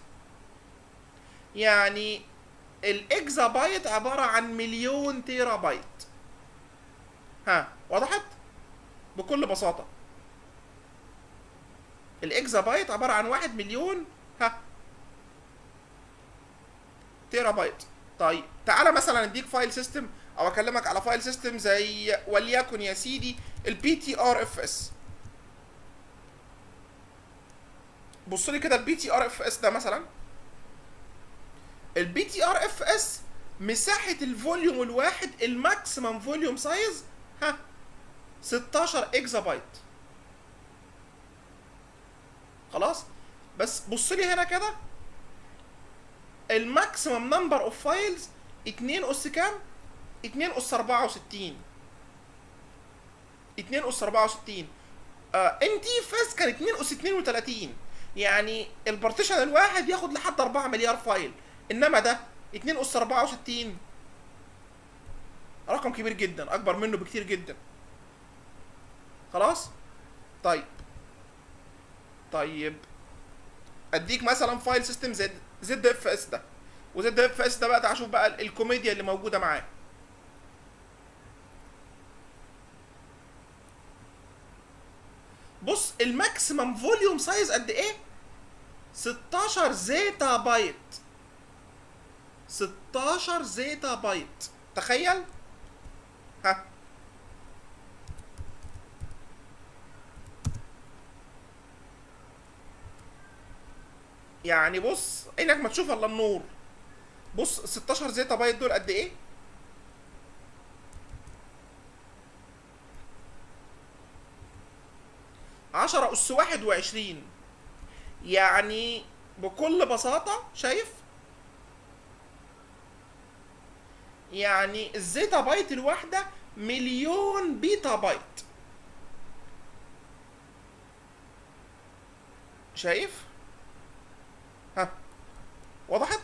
يعني الاكزا بايت عبارة عن مليون تيرا بايت ها وضحت؟ بكل بساطة الاكزا بايت عبارة عن واحد مليون ها تيرا بايت طيب تعالى مثلا اديك فايل سيستم او اكلمك على فايل سيستم زي وليكن يا سيدي البي تي ار اف اس بص لي كده البي تي ار اف اس ده مثلا البي تي ار اف اس مساحة الفوليوم الواحد الماكسيمم فوليوم سايز ها 16 اكزا بايت خلاص بس بص لي هنا كده الماكسيمم نمبر اوف فايلز 2 اس كام 2 اس 64 2 اس 64 ان تي اف اس كان 2 اس 32 يعني البارتيشن الواحد ياخد لحد 4 مليار فايل انما ده 2 اس 64 رقم كبير جدا اكبر منه بكتير جدا خلاص طيب طيب اديك مثلا فايل سيستم زد زد اف اس ده وزد اف اس ده بقى تعال شوف بقى الكوميديا اللي موجوده معاه بص الماكسيمم فوليوم سايز قد ايه 16 زيتا بايت 16 زيتا بايت تخيل ها يعني بص عينك ما تشوف الا النور بص 16 زيتا بايت دول قد ايه عشرة أس واحد وعشرين يعني بكل بساطة شايف يعني الزيتا بايت الواحدة مليون بيتا بايت شايف ها وضحت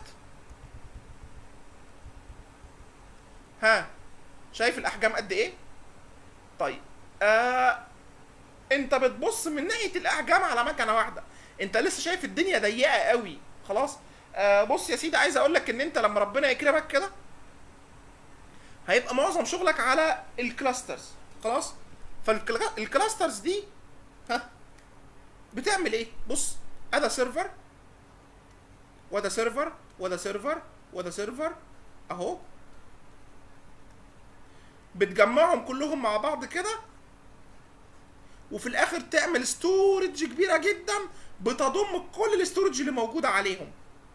ها شايف الاحجام قد ايه طيب آه انت بتبص من ناحيه الاحجام على مكنه واحده انت لسه شايف الدنيا ضيقه قوي خلاص آه بص يا سيدي عايز اقول لك ان انت لما ربنا يكرمك كده هيبقى معظم شغلك على الكلاسترز خلاص فالكلاسترز دي ها بتعمل ايه بص ادا سيرفر وده سيرفر وده سيرفر وده سيرفر اهو بتجمعهم كلهم مع بعض كده وفي الاخر تعمل ستورج كبيره جدا بتضم كل الاستورج اللي موجوده عليهم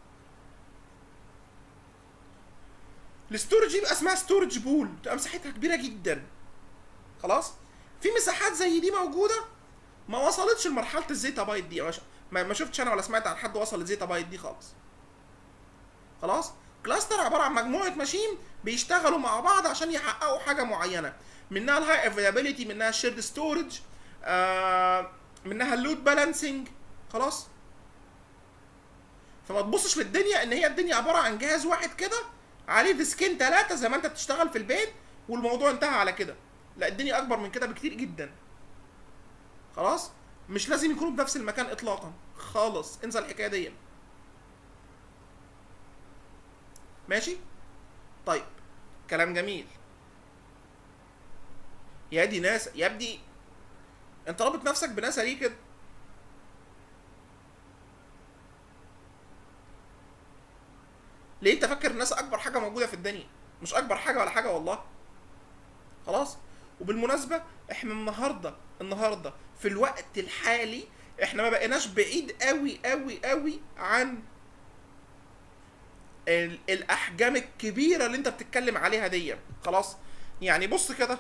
الاستورج يبقى اسمها ستورج بول تبقى مساحتها كبيره جدا خلاص في مساحات زي دي موجوده ما وصلتش لمرحله الزيتا بايت دي ما, ما شفتش انا ولا سمعت عن حد وصل للزيتا بايت دي خالص خلاص كلاستر عباره عن مجموعه ماشين بيشتغلوا مع بعض عشان يحققوا حاجه معينه منها الهاي افيلابيلتي منها الشيرد ستورج آه منها اللود بالانسنج خلاص فما تبصش للدنيا ان هي الدنيا عباره عن جهاز واحد كده عليه ديسكين ثلاثه زي ما انت بتشتغل في البيت والموضوع انتهى على كده لا الدنيا اكبر من كده بكتير جدا خلاص مش لازم يكونوا بنفس المكان اطلاقا خالص انسى الحكايه دي ماشي طيب كلام جميل يا دي ناس يا ابني انت رابط نفسك بناسا ليه كده ليه انت فاكر الناس اكبر حاجه موجوده في الدنيا مش اكبر حاجه ولا حاجه والله خلاص وبالمناسبه احنا النهارده النهارده في الوقت الحالي احنا ما بقيناش بعيد قوي قوي قوي عن ال- الاحجام الكبيره اللي انت بتتكلم عليها دي خلاص يعني بص كده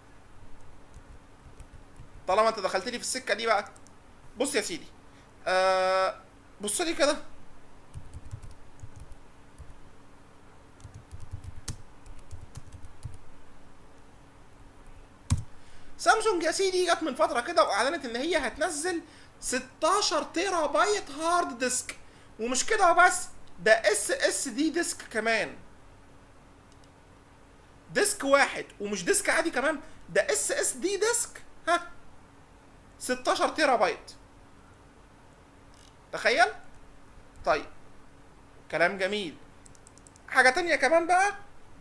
طالما انت دخلت لي في السكه دي بقى بص يا سيدي آه بص لي كده سامسونج يا سيدي جت من فتره كده واعلنت ان هي هتنزل 16 تيرا بايت هارد ديسك ومش كده وبس ده اس اس دي ديسك كمان ديسك واحد ومش ديسك عادي كمان ده اس اس دي ديسك ها 16 تيرا بايت تخيل طيب كلام جميل حاجه تانية كمان بقى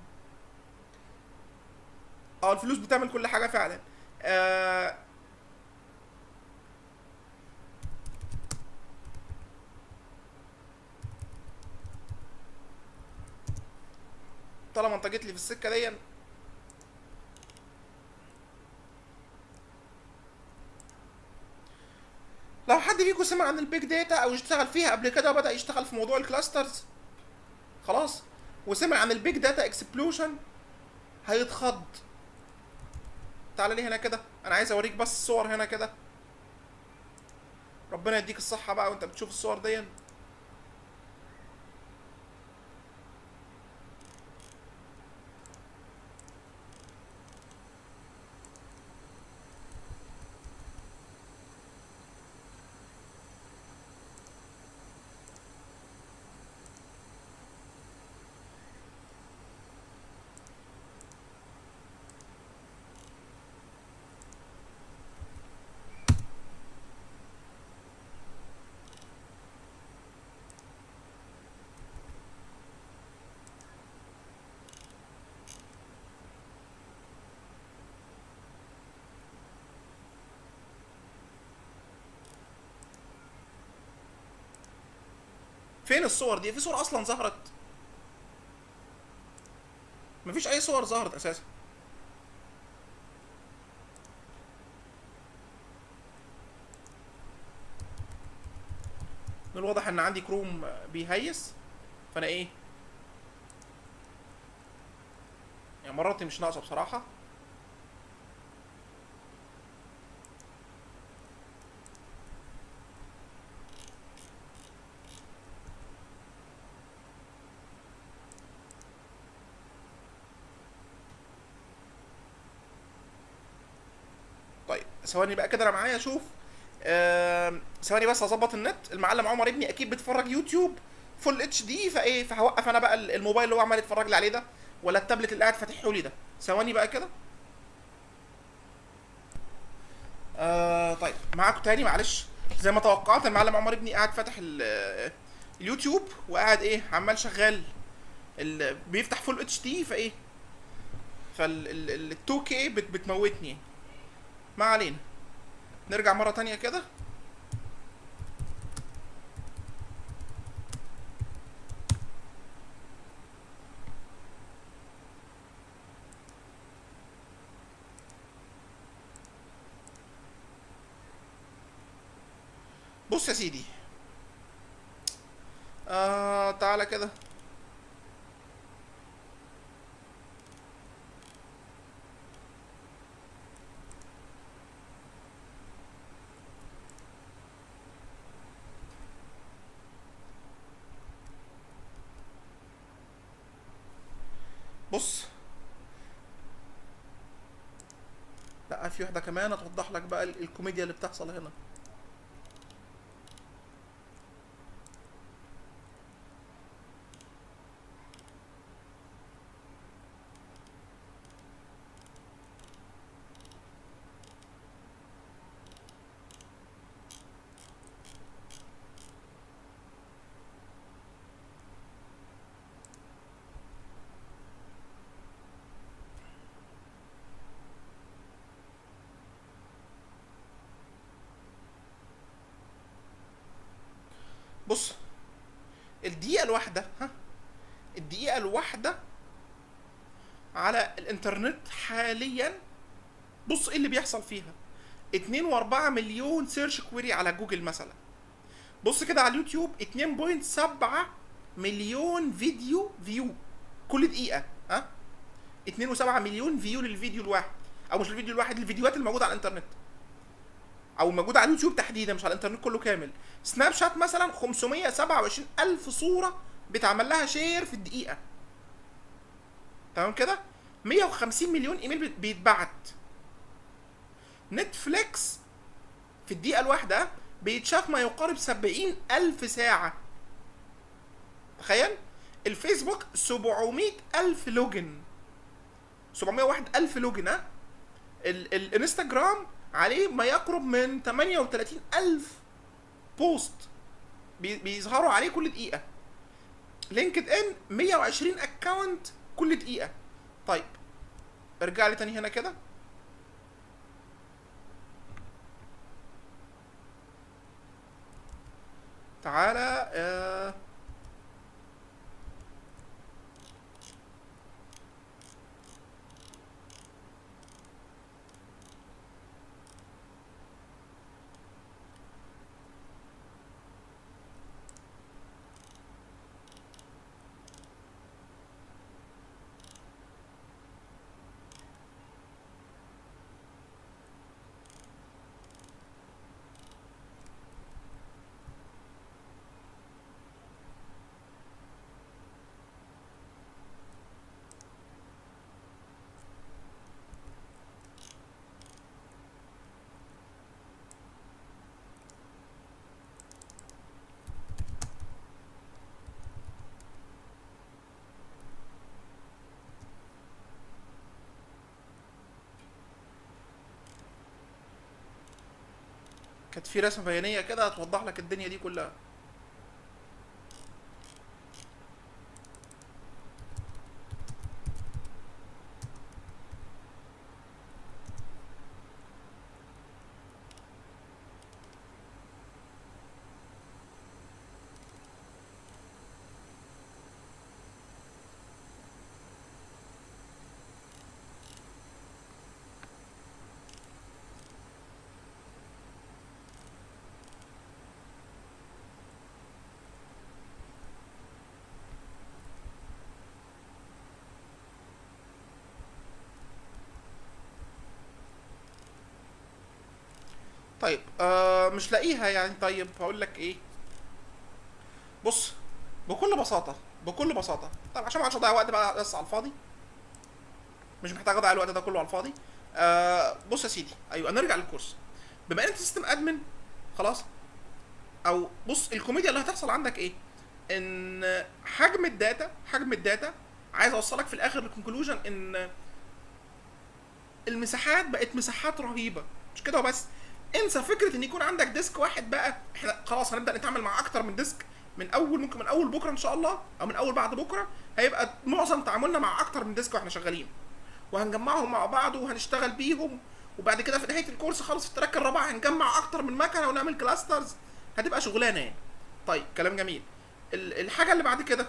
اه الفلوس بتعمل كل حاجه فعلا آه طالما انت جيت لي في السكه دي لو حد فيكم سمع عن البيج داتا او اشتغل فيها قبل كده وبدا يشتغل في موضوع الكلاسترز خلاص وسمع عن البيج داتا اكسبلوشن هيتخض تعال لي هنا كده انا عايز اوريك بس الصور هنا كده ربنا يديك الصحه بقى وانت بتشوف الصور دي فين الصور دي في صور اصلا ظهرت مفيش اي صور ظهرت اساسا من الواضح ان عندي كروم بيهيس فانا ايه يعني مراتي مش ناقصه بصراحه طيب ثواني بقى كده انا معايا اشوف آم، ثواني بس اظبط النت المعلم عمر ابني اكيد بيتفرج يوتيوب فول اتش دي فايه فهوقف انا بقى الموبايل اللي هو عمال يتفرج لي عليه ده ولا التابلت اللي قاعد فاتحه لي ده ثواني بقى كده آه طيب معاكم تاني معلش زي ما توقعت المعلم عمر ابني قاعد فاتح ال- اليوتيوب وقاعد ايه عمال شغال ال- بيفتح فول اتش دي فايه فال 2 كي بتموتني ما علينا نرجع مرة تانية كده بص يا سيدي آه تعالى كده بص لا في واحدة كمان هتوضح لك بقى ال- الكوميديا اللي بتحصل هنا بص الدقيقة الواحدة ها الدقيقة الواحدة على الانترنت حاليا بص ايه اللي بيحصل فيها اتنين واربعة مليون سيرش كويري على جوجل مثلا بص كده على اليوتيوب اتنين بوينت سبعة مليون فيديو فيو كل دقيقة ها اتنين وسبعة مليون فيو للفيديو الواحد او مش الفيديو الواحد الفيديوهات الموجودة على الانترنت او موجوده على اليوتيوب تحديدا مش على الانترنت كله كامل سناب شات مثلا 527 الف صوره بيتعمل لها شير في الدقيقه تمام كده 150 مليون ايميل بيت- بيتبعت نتفليكس في الدقيقه الواحده بيتشاف ما يقارب 70 الف ساعه تخيل الفيسبوك 700 الف لوجن 701 الف لوجن ها ال- الانستجرام عليه ما يقرب من 38 الف بوست بي- بيظهروا عليه كل دقيقه لينكد ان 120 اكونت كل دقيقه طيب ارجع لي تاني هنا كده تعالى آه كانت في رسمه بيانيه كده هتوضح لك الدنيا دي كلها طيب آه مش لاقيها يعني طيب هقول لك ايه بص بكل بساطه بكل بساطه طب عشان ما اقعدش اضيع وقت بقى بس على الفاضي مش محتاج اضيع الوقت ده كله على الفاضي آه بص يا سيدي ايوه نرجع للكورس بما ان انت سيستم ادمن خلاص او بص الكوميديا اللي هتحصل عندك ايه ان حجم الداتا حجم الداتا عايز اوصلك في الاخر للكونكلوجن ان المساحات بقت مساحات رهيبه مش كده وبس انسى فكره ان يكون عندك ديسك واحد بقى احنا خلاص هنبدا نتعامل مع اكتر من ديسك من اول ممكن من اول بكره ان شاء الله او من اول بعد بكره هيبقى معظم تعاملنا مع اكتر من ديسك واحنا شغالين وهنجمعهم مع بعض وهنشتغل بيهم وبعد كده في نهايه الكورس خالص في التراك الرابع هنجمع اكتر من مكنه ونعمل كلاسترز هتبقى شغلانه يعني طيب كلام جميل ال- الحاجه اللي بعد كده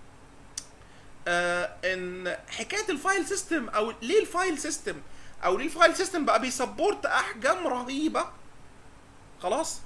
آه ان حكايه الفايل سيستم او ليه الفايل سيستم او ليه الفايل سيستم بقى بيسبورت احجام رهيبه خلاص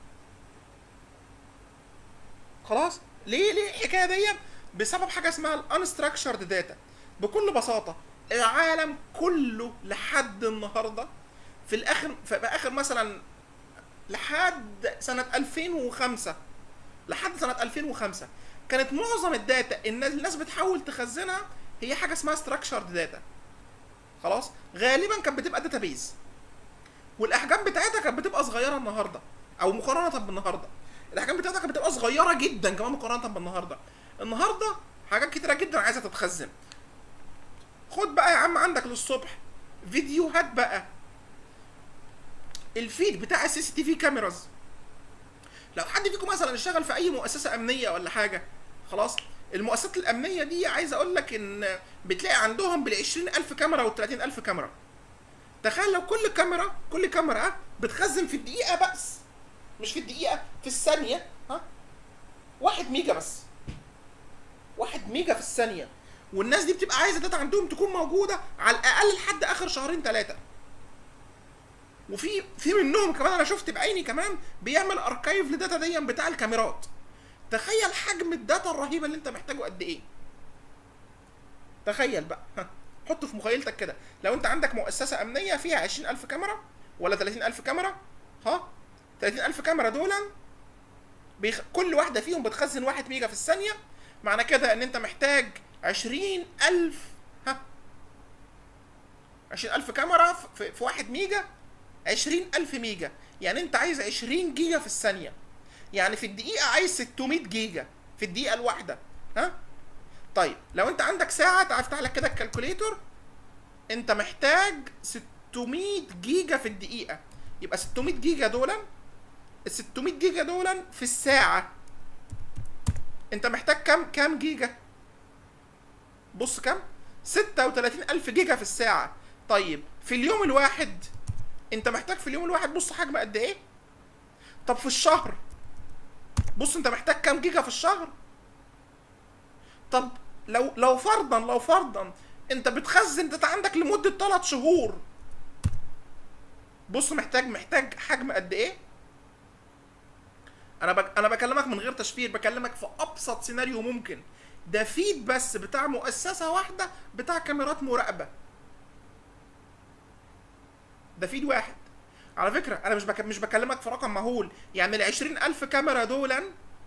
خلاص ليه ليه الحكايه دي بسبب حاجه اسمها الانستراكشرد داتا بكل بساطه العالم كله لحد النهارده في الاخر في اخر مثلا لحد سنه 2005 لحد سنه 2005 كانت معظم الداتا الناس الناس بتحاول تخزنها هي حاجه اسمها ستراكشرد داتا خلاص غالبا كانت بتبقى داتابيز والاحجام بتاعتها كانت بتبقى صغيره النهارده او مقارنه بالنهارده الاحجام بتاعتها كانت بتبقى صغيره جدا كمان مقارنه بالنهارده النهارده حاجات كتيره جدا عايزه تتخزن خد بقى يا عم عندك للصبح فيديوهات بقى الفيد بتاع السي سي تي في كاميراز لو حد فيكم مثلا اشتغل في اي مؤسسه امنيه ولا حاجه خلاص المؤسسات الامنيه دي عايز اقول لك ان بتلاقي عندهم بال 20000 كاميرا وال 30000 كاميرا تخيل لو كل كاميرا كل كاميرا بتخزن في الدقيقه بس مش في الدقيقه في الثانيه ها واحد ميجا بس واحد ميجا في الثانيه والناس دي بتبقى عايزه داتا عندهم تكون موجوده على الاقل لحد اخر شهرين ثلاثه وفي في منهم كمان انا شفت بعيني كمان بيعمل اركايف لداتا دي بتاع الكاميرات تخيل حجم الداتا الرهيبه اللي انت محتاجه قد ايه تخيل بقى ها. حط في مخيلتك كده لو انت عندك مؤسسه امنيه فيها 20000 كاميرا ولا 30000 كاميرا ها 30000 كاميرا دول بيخ... كل واحده فيهم بتخزن 1 ميجا في الثانيه معنى كده ان انت محتاج 20000 ها 20000 كاميرا في, في 1 ميجا 20000 ميجا يعني انت عايز 20 جيجا في الثانيه يعني في الدقيقه عايز 600 جيجا في الدقيقه الواحده ها طيب لو انت عندك ساعه تعال افتح لك كده الكالكوليتور انت محتاج 600 جيجا في الدقيقه يبقى 600 جيجا دولا ال 600 جيجا دولا في الساعه انت محتاج كام كام جيجا بص كام 36000 جيجا في الساعه طيب في اليوم الواحد انت محتاج في اليوم الواحد بص حجم قد ايه طب في الشهر بص انت محتاج كام جيجا في الشهر طب لو لو فرضا لو فرضا انت بتخزن داتا عندك لمده 3 شهور بص محتاج محتاج حجم قد ايه انا بك انا بكلمك من غير تشفير بكلمك في ابسط سيناريو ممكن ده فيد بس بتاع مؤسسه واحده بتاع كاميرات مراقبه ده فيد واحد على فكره انا مش بك... مش بكلمك في رقم مهول يعني ال 20000 كاميرا دولا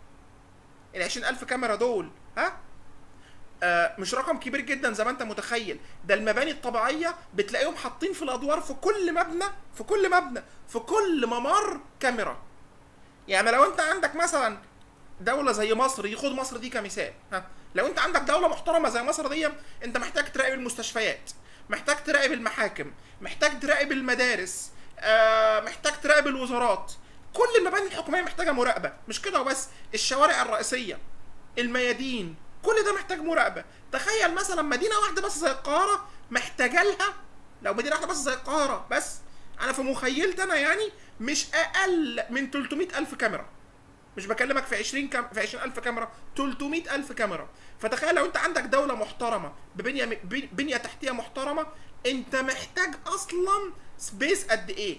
ال 20000 كاميرا دول ها آه مش رقم كبير جدا زي ما انت متخيل ده المباني الطبيعيه بتلاقيهم حاطين في الادوار في كل مبنى في كل مبنى في كل ممر كاميرا يعني لو انت عندك مثلا دوله زي مصر دي خد مصر دي كمثال ها لو انت عندك دوله محترمه زي مصر دي انت محتاج تراقب المستشفيات محتاج تراقب المحاكم محتاج تراقب المدارس آه محتاج تراقب الوزارات كل المباني الحكوميه محتاجه مراقبه مش كده وبس الشوارع الرئيسيه الميادين كل ده محتاج مراقبه تخيل مثلا مدينه واحده بس زي القاهره محتاجه لها لو مدينه واحده بس زي القاهره بس انا في مخيلتي انا يعني مش اقل من 300 الف كاميرا مش بكلمك في 20 كام في 20000 كاميرا 300 الف كاميرا فتخيل لو انت عندك دوله محترمه ببنيه بنيه تحتيه محترمه انت محتاج اصلا سبيس قد ايه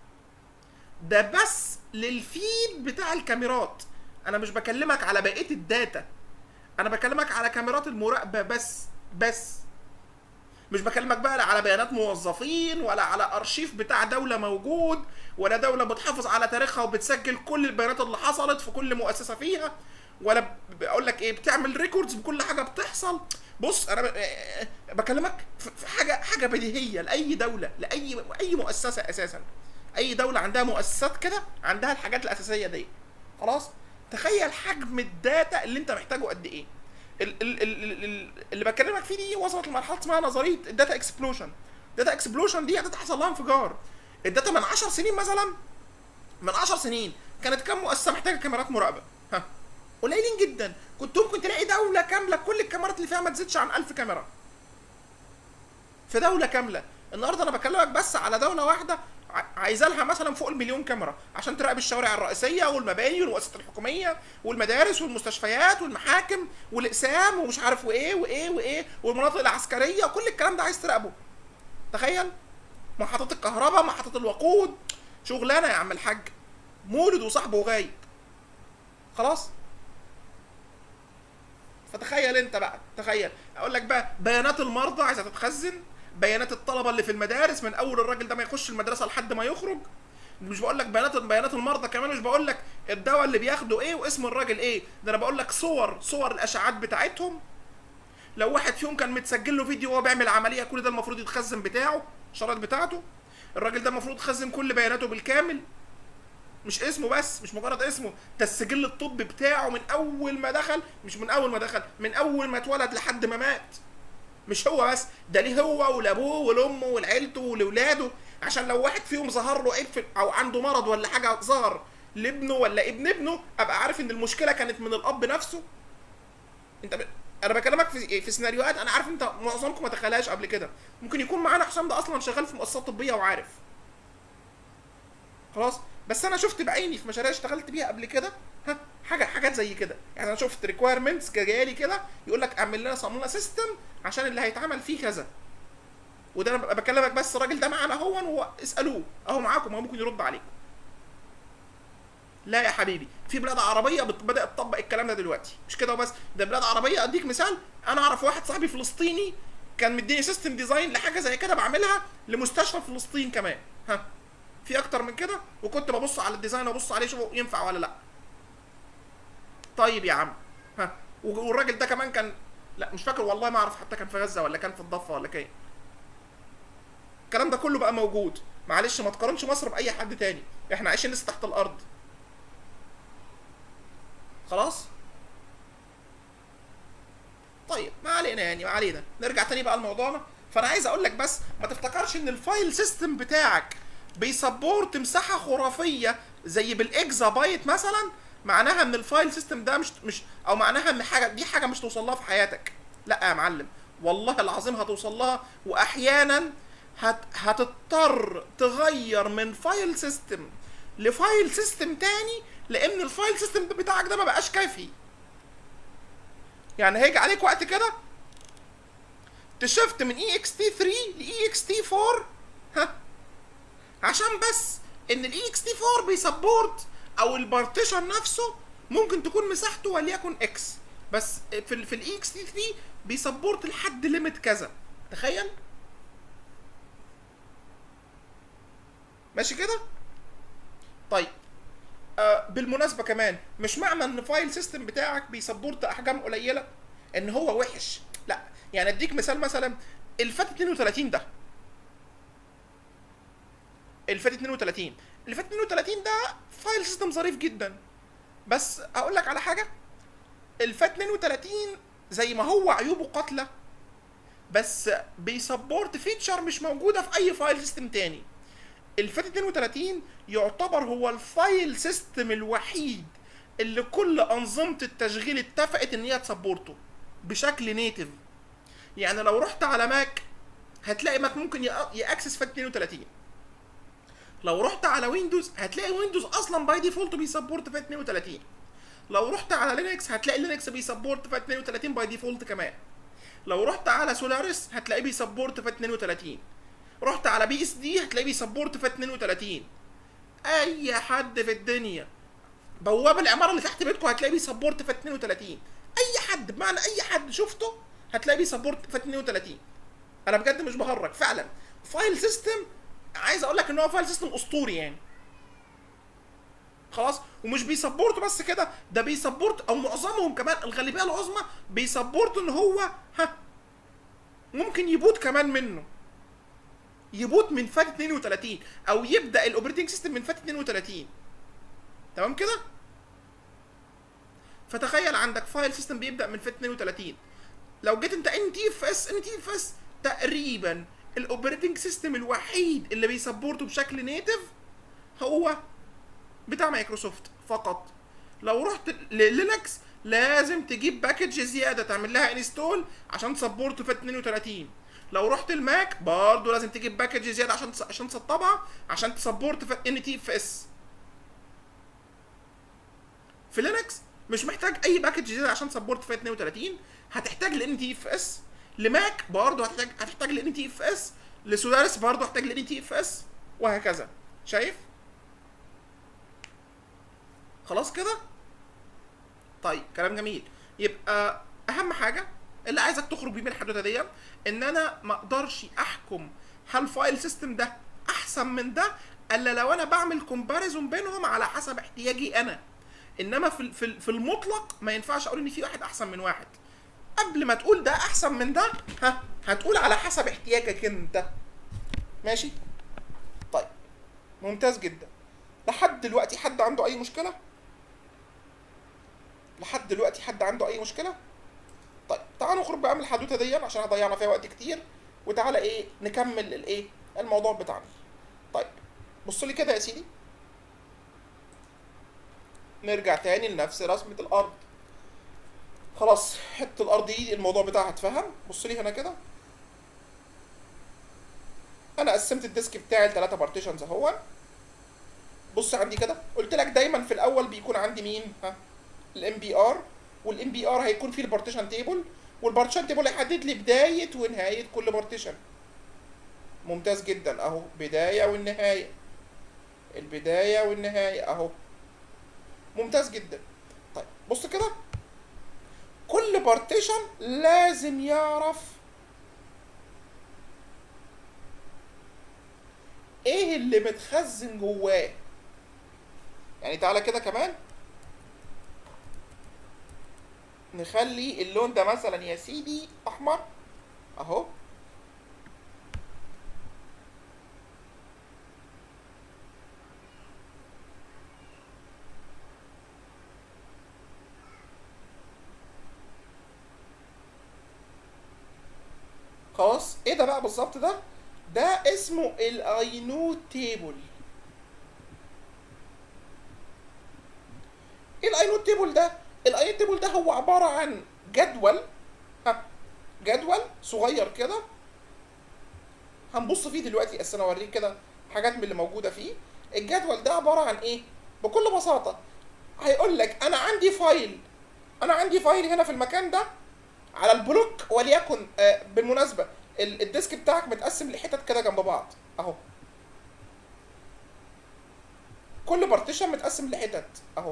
ده بس للفيد بتاع الكاميرات انا مش بكلمك على بقيه الداتا انا بكلمك على كاميرات المراقبه بس بس مش بكلمك بقى على بيانات موظفين ولا على ارشيف بتاع دوله موجود ولا دوله بتحافظ على تاريخها وبتسجل كل البيانات اللي حصلت في كل مؤسسه فيها ولا بقول لك ايه بتعمل ريكوردز بكل حاجه بتحصل بص انا بكلمك في حاجه حاجه بديهيه لاي دوله لاي اي مؤسسه اساسا اي دوله عندها مؤسسات كده عندها الحاجات الاساسيه دي خلاص تخيل حجم الداتا اللي انت محتاجه قد ايه ال ال ال ال اللي بكلمك فيه دي وصلت لمرحله اسمها نظريه الداتا اكسبلوشن الداتا اكسبلوشن دي هتحصل لها انفجار الداتا من 10 سنين مثلا من 10 سنين كانت كام مؤسسه محتاجه كاميرات مراقبه ها قليلين جدا كنت ممكن تلاقي دوله كامله كل الكاميرات اللي فيها ما تزيدش عن 1000 كاميرا في دوله كامله النهارده انا بكلمك بس على دوله واحده عايزه لها مثلا فوق المليون كاميرا عشان تراقب الشوارع الرئيسيه والمباني والمؤسسات الحكوميه والمدارس والمستشفيات والمحاكم والاقسام ومش عارف وايه وايه وايه والمناطق العسكريه وكل الكلام ده عايز تراقبه تخيل محطات الكهرباء محطات الوقود شغلانه يا عم الحاج مولد وصاحبه غايب خلاص فتخيل انت بقى تخيل اقول لك بقى بيانات المرضى عايزه تتخزن بيانات الطلبه اللي في المدارس من اول الراجل ده ما يخش المدرسه لحد ما يخرج مش بقول لك بيانات بيانات المرضى كمان مش بقول لك الدواء اللي بياخده ايه واسم الراجل ايه ده انا بقول لك صور صور الاشعاعات بتاعتهم لو واحد فيهم كان متسجل له فيديو وهو بيعمل عمليه كل ده المفروض يتخزن بتاعه الشرايط بتاعته الراجل ده المفروض يخزن كل بياناته بالكامل مش اسمه بس مش مجرد اسمه ده السجل الطبي بتاعه من اول ما دخل مش من اول ما دخل من اول ما اتولد لحد ما مات مش هو بس ده ليه هو ولابوه ولامه ولعيلته ولاولاده عشان لو واحد فيهم ظهر له عيب او عنده مرض ولا حاجه ظهر لابنه ولا ابن ابنه ابقى عارف ان المشكله كانت من الاب نفسه انت ب... انا بكلمك في في سيناريوهات انا عارف انت معظمكم ما تخيلهاش قبل كده ممكن يكون معانا حسام ده اصلا شغال في مؤسسات طبيه وعارف خلاص بس انا شفت بعيني في مشاريع اشتغلت بيها قبل كده ها حاجه حاجات زي كده يعني انا شفت ريكويرمنتس جايه لي كده يقول لك اعمل لنا صمم لنا سيستم عشان اللي هيتعمل فيه كذا وده انا بكلمك بس الراجل ده معانا هو هو اسالوه اهو معاكم هو ممكن يرد عليكم لا يا حبيبي في بلاد عربيه بدات تطبق الكلام ده دلوقتي مش كده وبس ده بلاد عربيه اديك مثال انا اعرف واحد صاحبي فلسطيني كان مديني سيستم ديزاين لحاجه زي كده بعملها لمستشفى فلسطين كمان ها في اكتر من كده وكنت ببص على الديزاين وابص عليه شوفه ينفع ولا لا طيب يا عم ها والراجل ده كمان كان لا مش فاكر والله ما اعرف حتى كان في غزه ولا كان في الضفه ولا كان الكلام ده كله بقى موجود معلش ما تقارنش مصر باي حد تاني احنا عايشين لسه تحت الارض خلاص طيب ما علينا يعني ما علينا نرجع تاني بقى لموضوعنا فانا عايز اقول لك بس ما تفتكرش ان الفايل سيستم بتاعك بيسبورت مساحه خرافيه زي بالاكزا بايت مثلا معناها ان الفايل سيستم ده مش مش او معناها ان حاجه دي حاجه مش توصل لها في حياتك لا يا معلم والله العظيم هتوصل لها واحيانا هت هتضطر تغير من فايل سيستم لفايل سيستم تاني لان الفايل سيستم بتاعك ده ما بقاش كافي يعني هيجي عليك وقت كده تشفت من اي اكس تي 3 لاي اكس تي 4 ها عشان بس ان الاي اكس تي 4 بيسبورت او البارتيشن نفسه ممكن تكون مساحته وليكن اكس بس في ال في الاي اكس تي 3 بيسبورت لحد ليميت كذا تخيل ماشي كده طيب آه بالمناسبه كمان مش معنى ان فايل سيستم بتاعك بيسبورت احجام قليله ان هو وحش لا يعني اديك مثال مثلا الفات 32 ده الفات 32 الفات 32 ده فايل سيستم ظريف جدا بس اقول لك على حاجه الفات 32 زي ما هو عيوبه قاتله بس بيسبورت فيتشر مش موجوده في اي فايل سيستم تاني الفات 32 يعتبر هو الفايل سيستم الوحيد اللي كل انظمه التشغيل اتفقت ان هي تسبورته بشكل نيتف يعني لو رحت على ماك هتلاقي ماك ممكن ياكسس فات 32 لو رحت على ويندوز هتلاقي ويندوز اصلا باي ديفولت بيسبورت فات 32 لو رحت على لينكس هتلاقي لينكس بيسبورت فات 32 باي ديفولت كمان لو رحت على سولاريس هتلاقيه بيسبورت فات 32 رحت على بي اس دي هتلاقيه بيسبورت فات 32 اي حد في الدنيا بواب العماره اللي تحت بيتكم هتلاقيه بيسبورت فات 32 اي حد بمعنى اي حد شفته هتلاقيه بيسبورت فات 32 انا بجد مش بهرج فعلا فايل سيستم عايز اقول لك ان هو فايل سيستم اسطوري يعني خلاص ومش بيسبورت بس كده ده بيسبورت او معظمهم كمان الغالبيه العظمى بيسبورت ان هو ها ممكن يبوت كمان منه يبوت من فات 32 او يبدا الاوبريتنج سيستم من فات 32 تمام كده فتخيل عندك فايل سيستم بيبدا من فات 32 لو جيت انت ان تي اف اس ان تي اف اس تقريبا الاوبريتنج سيستم الوحيد اللي بيسبورته بشكل نيتف هو بتاع مايكروسوفت فقط لو رحت للينكس لازم تجيب باكج زياده تعمل لها انستول عشان تسبورت فات 32 لو رحت الماك برضه لازم تجيب باكج زياده عشان عشان تسطبها عشان تسبورت في ان تي اف اس في لينكس مش محتاج اي باكج زياده عشان تسبورت في 32 هتحتاج لان تي اف اس لماك برضه هتحتاج هتحتاج لان تي اف اس لسولاريس برضه هتحتاج لان تي اف اس وهكذا شايف خلاص كده طيب كلام جميل يبقى اهم حاجه اللي عايزك تخرج بيه من الحدوته دي ان انا ما اقدرش احكم هل فايل سيستم ده احسن من ده الا لو انا بعمل كومباريزون بينهم على حسب احتياجي انا انما في في في المطلق ما ينفعش اقول ان في واحد احسن من واحد قبل ما تقول ده احسن من ده ها هتقول على حسب احتياجك انت ماشي طيب ممتاز جدا لحد دلوقتي حد عنده اي مشكله لحد دلوقتي حد عنده اي مشكله طيب تعالوا نخرج بقى من الحدوته دي عشان ضيعنا فيها وقت كتير وتعالى ايه نكمل الايه الموضوع بتاعنا طيب بص لي كده يا سيدي نرجع تاني لنفس رسمة الأرض خلاص حتة الأرض دي الموضوع بتاعها اتفهم بص لي هنا كده أنا قسمت الديسك بتاعي لثلاثة بارتيشنز أهو بص عندي كده قلت لك دايما في الأول بيكون عندي مين ها الام بي ار والام بي ار هيكون فيه البارتيشن تيبل والبارتيشن تيبل هيحدد لي بدايه ونهايه كل بارتيشن ممتاز جدا اهو بدايه والنهايه البدايه والنهايه اهو ممتاز جدا طيب بص كده كل بارتيشن لازم يعرف ايه اللي متخزن جواه يعني تعالى كده كمان نخلي اللون ده مثلا يا سيدي احمر اهو خلاص ايه ده بقى بالظبط ده ده اسمه الاينود تيبل ايه الاينود تيبل ده الاينود تيبل ده هو عباره عن جدول ها جدول صغير كده هنبص فيه دلوقتي بس انا اوريك كده حاجات من اللي موجوده فيه الجدول ده عباره عن ايه بكل بساطه هيقول لك انا عندي فايل انا عندي فايل هنا في المكان ده على البلوك وليكن آه بالمناسبه ال- الديسك بتاعك متقسم لحتت كده جنب بعض اهو كل بارتيشن متقسم لحتت اهو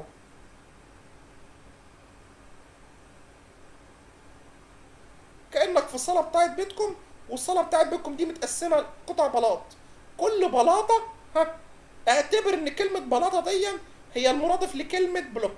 كانك في الصاله بتاعت بيتكم والصاله بتاعت بيتكم دي متقسمه قطع بلاط كل بلاطه ها اعتبر ان كلمه بلاطه دي هي المرادف لكلمه بلوك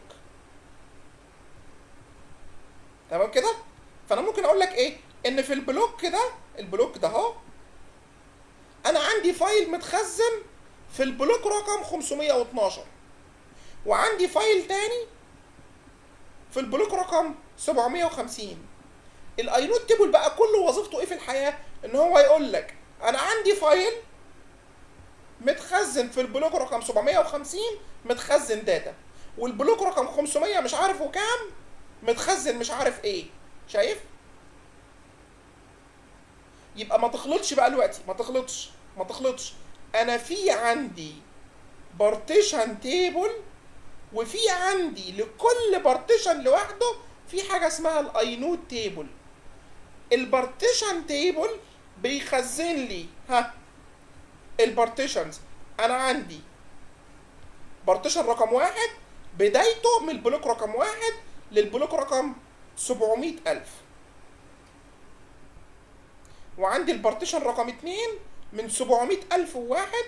تمام كده فانا ممكن اقول لك ايه ان في البلوك ده البلوك ده اهو انا عندي فايل متخزن في البلوك رقم 512 وعندي فايل تاني في البلوك رقم 750 الاينود تيبل بقى كل وظيفته ايه في الحياه ان هو يقول لك انا عندي فايل متخزن في البلوك رقم 750 متخزن داتا والبلوك رقم 500 مش عارف وكام متخزن مش عارف ايه شايف يبقى ما تخلطش بقى دلوقتي ما تخلطش ما تخلطش انا في عندي بارتيشن تيبل وفي عندي لكل بارتيشن لوحده في حاجه اسمها الاينود تيبل البارتيشن تيبل بيخزن لي ها البارتيشنز انا عندي بارتيشن رقم واحد بدايته من البلوك رقم واحد للبلوك رقم 700 ألف وعندي البارتيشن رقم اتنين من 700 ألف وواحد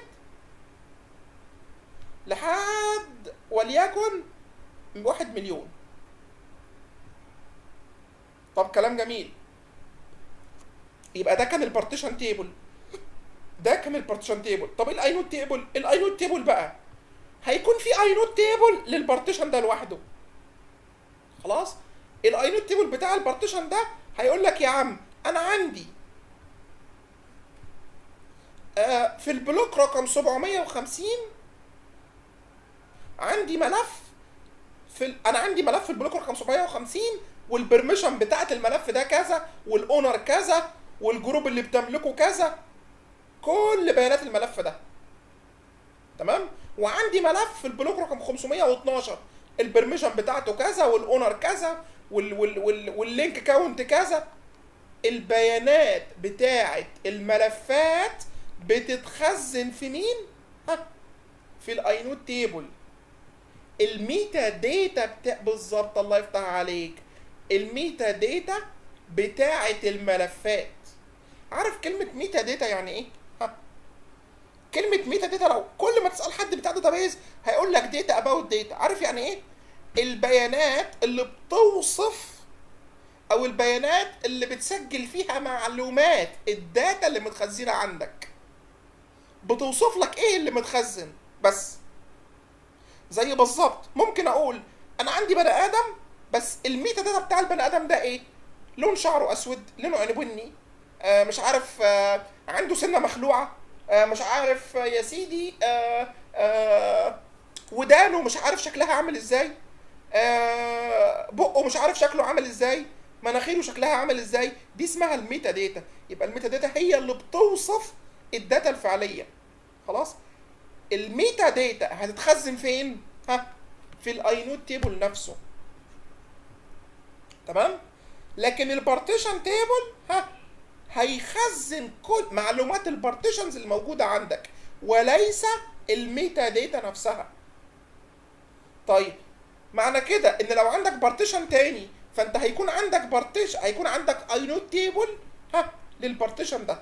لحد وليكن واحد مليون طب كلام جميل يبقى ده كان البارتيشن تيبل ده كان البارتيشن تيبل طب الاينود تيبل الاينود تيبل بقى هيكون في اينود تيبل للبارتيشن ده لوحده خلاص الاينود تيبل بتاع البارتيشن ده هيقول لك يا عم انا عندي آه في البلوك رقم 750 عندي ملف في ال... انا عندي ملف في البلوك رقم 750 والبرميشن بتاعت الملف ده كذا والاونر كذا والجروب اللي بتملكه كذا كل بيانات الملف ده تمام وعندي ملف في البلوك رقم 512 البرميشن بتاعته كذا والاونر كذا وال وال وال واللينك كاونت كذا البيانات بتاعت الملفات بتتخزن في مين؟ ها في الاينود تيبل الميتا داتا بتاع بالظبط الله يفتح عليك الميتا داتا بتاعت الملفات عارف كلمة ميتا داتا يعني ايه؟ ها كلمة ميتا داتا لو كل ما تسأل حد بتاع داتابيز هيقول لك داتا اباوت داتا عارف يعني ايه؟ البيانات اللي بتوصف او البيانات اللي بتسجل فيها معلومات الداتا اللي متخزنة عندك بتوصف لك ايه اللي متخزن بس زي بالظبط ممكن اقول انا عندي بني ادم بس الميتا داتا بتاع البني ادم ده ايه لون شعره اسود لونه عينه بني آه مش عارف آه عنده سنه مخلوعه آه مش عارف آه يا سيدي آه آه ودانه مش عارف شكلها عامل ازاي آه بقه مش عارف شكله عامل ازاي مناخيره شكلها عامل ازاي دي اسمها الميتا داتا يبقى الميتا داتا هي اللي بتوصف الداتا الفعليه خلاص الميتا داتا هتتخزن فين ها في الاينود تيبل نفسه تمام لكن البارتيشن تيبل ها هيخزن كل معلومات البارتيشنز الموجوده عندك وليس الميتا داتا نفسها طيب معنى كده ان لو عندك بارتيشن تاني فانت هيكون عندك بارتيشن هيكون عندك اينود تيبل ها للبارتيشن ده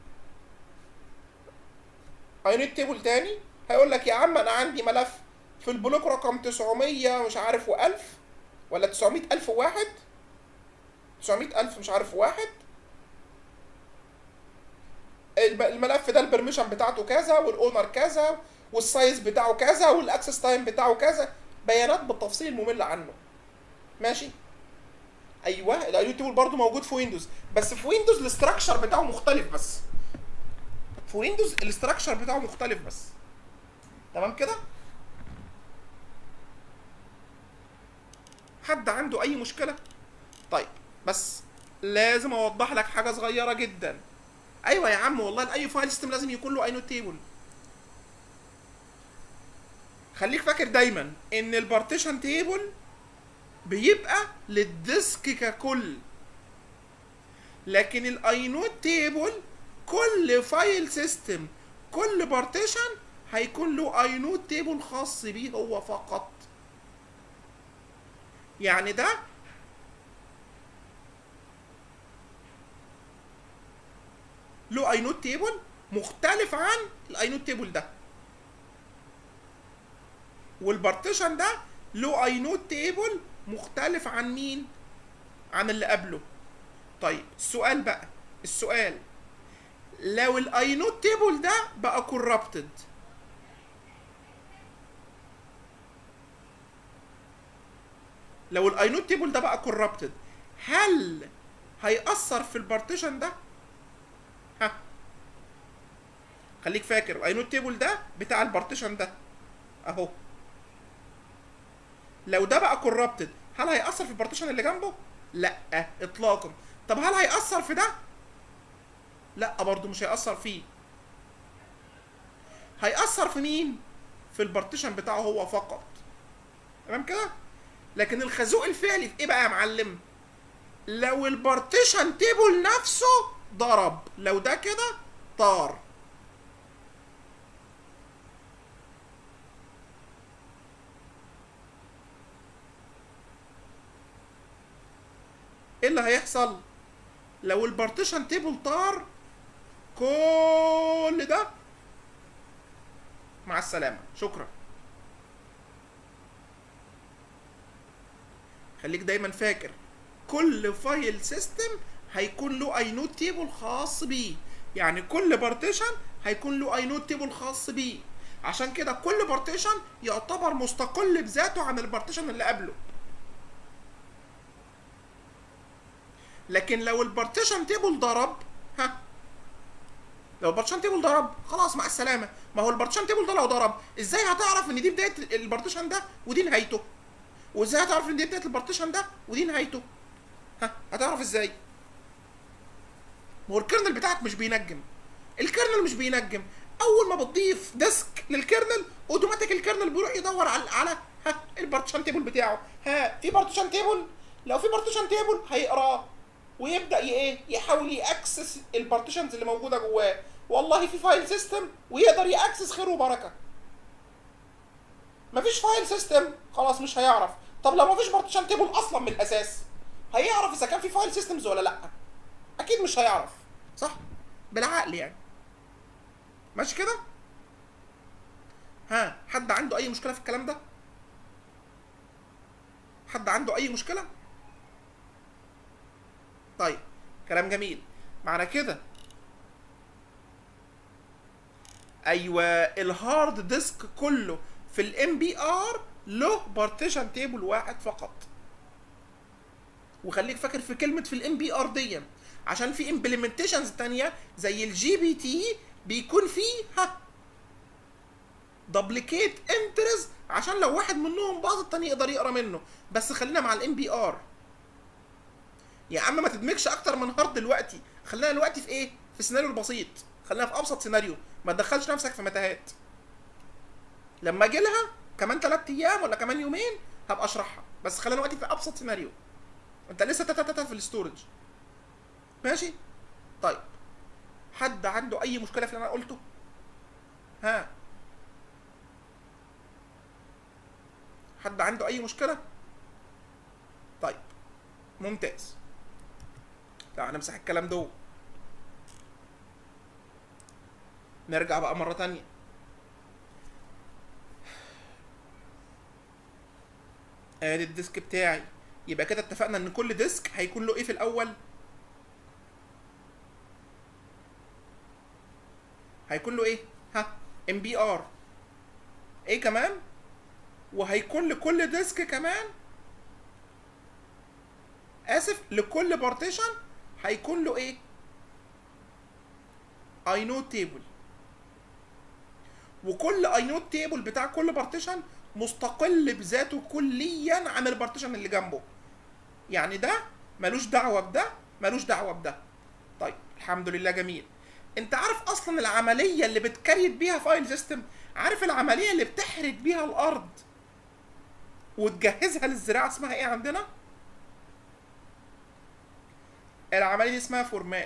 اينود تيبل تاني هيقول لك يا عم انا عندي ملف في البلوك رقم 900 مش عارف و1000 ولا 900 ألف واحد 900 ألف مش عارف واحد الب- الملف ده البرميشن بتاعته كذا والاونر كذا والسايز بتاعه كذا والاكسس تايم بتاعه كذا بيانات بالتفصيل الممل عنه ماشي ايوه الاينود تيبل برضو موجود في ويندوز بس في ويندوز الاستراكشر بتاعه مختلف بس في ويندوز الاستراكشر بتاعه مختلف بس تمام كده حد عنده اي مشكله طيب بس لازم اوضح لك حاجه صغيره جدا ايوه يا عم والله اي فايل سيستم لازم يكون له اينود تيبل خليك فاكر دايما ان البارتيشن تيبل بيبقى للديسك ككل لكن الاينود تيبل كل فايل سيستم كل بارتيشن هيكون له اينود تيبل خاص بيه هو فقط يعني ده له اينود تيبل مختلف عن الاينود تيبل ده والبارتيشن ده له اينود تيبل مختلف عن مين عن اللي قبله طيب السؤال بقى السؤال لو الاينود تيبل ده بقى كوربتد لو الاينود تيبل ده بقى كوربتد هل هيأثر في البارتيشن ده ها خليك فاكر الاينود تيبل ده بتاع البارتيشن ده اهو لو ده بقى كوربتد هل هيأثر في البارتيشن اللي جنبه؟ لا اطلاقا طب هل هيأثر في ده؟ لا برضه مش هيأثر فيه هيأثر في مين؟ في البارتيشن بتاعه هو فقط تمام كده؟ لكن الخازوق الفعلي في ايه بقى يا معلم؟ لو البارتيشن تيبل نفسه ضرب لو ده كده طار ايه اللي هيحصل لو البارتيشن تيبل طار كل ده مع السلامة شكرا خليك دايما فاكر كل فايل سيستم هيكون له اينود تيبل خاص بيه يعني كل بارتيشن هيكون له اينود تيبل خاص بيه عشان كده كل بارتيشن يعتبر مستقل بذاته عن البارتيشن اللي قبله لكن لو البارتيشن تيبل ضرب ها لو البارتيشن تيبل ضرب خلاص مع السلامه ما هو البارتيشن تيبل ده لو ضرب ازاي هتعرف ان دي بدايه البارتيشن ده ودي نهايته وازاي هتعرف ان دي بدايه البارتيشن ده ودي نهايته ها هتعرف ازاي ما هو الكيرنل بتاعك مش بينجم الكيرنل مش بينجم اول ما بتضيف ديسك للكيرنل اوتوماتيك الكيرنل بيروح يدور على على ها البارتيشن تيبل بتاعه ها في بارتيشن تيبل لو في بارتيشن تيبل هيقراه ويبدا ايه يحاول ياكسس البارتيشنز اللي موجوده جواه والله في فايل سيستم ويقدر ياكسس خير وبركه مفيش فايل سيستم خلاص مش هيعرف طب لو مفيش بارتيشن تيبل اصلا من الاساس هيعرف اذا كان في فايل سيستمز ولا لا اكيد مش هيعرف صح بالعقل يعني ماشي كده ها حد عنده اي مشكله في الكلام ده حد عنده اي مشكله طيب كلام جميل معنى كده ايوه الهارد ديسك كله في الام بي ار له بارتيشن تيبل واحد فقط وخليك فاكر في كلمه في الام بي ار دي عشان في امبلمنتيشنز تانية زي الجي بي تي بيكون فيه ها دبليكيت انترز عشان لو واحد منهم باظ التاني يقدر يقرا منه بس خلينا مع الام بي ار يا عم ما تدمجش اكتر من هارد دلوقتي خلينا دلوقتي في ايه في السيناريو البسيط خلينا في ابسط سيناريو ما تدخلش نفسك في متاهات لما اجي لها كمان 3 ايام ولا كمان يومين هبقى اشرحها بس خلينا دلوقتي في ابسط سيناريو انت لسه تاتا في الاستورج ماشي طيب حد عنده اي مشكله في اللي انا قلته ها حد عنده اي مشكله طيب ممتاز تعال نمسح الكلام ده نرجع بقى مرة تانية ادي الديسك بتاعي يبقى كده اتفقنا ان كل ديسك هيكون له ايه في الاول هيكون له ايه ها ام بي ار ايه كمان وهيكون لكل ديسك كمان اسف لكل بارتيشن هيكون له ايه اينود تيبل وكل اينود تيبل بتاع كل بارتيشن مستقل بذاته كليا عن البارتيشن اللي جنبه يعني ده ملوش دعوه بده ملوش دعوه بده طيب الحمد لله جميل انت عارف اصلا العمليه اللي بتكريت بيها فايل سيستم عارف العمليه اللي بتحرد بيها الارض وتجهزها للزراعه اسمها ايه عندنا العمليه دي اسمها فورمات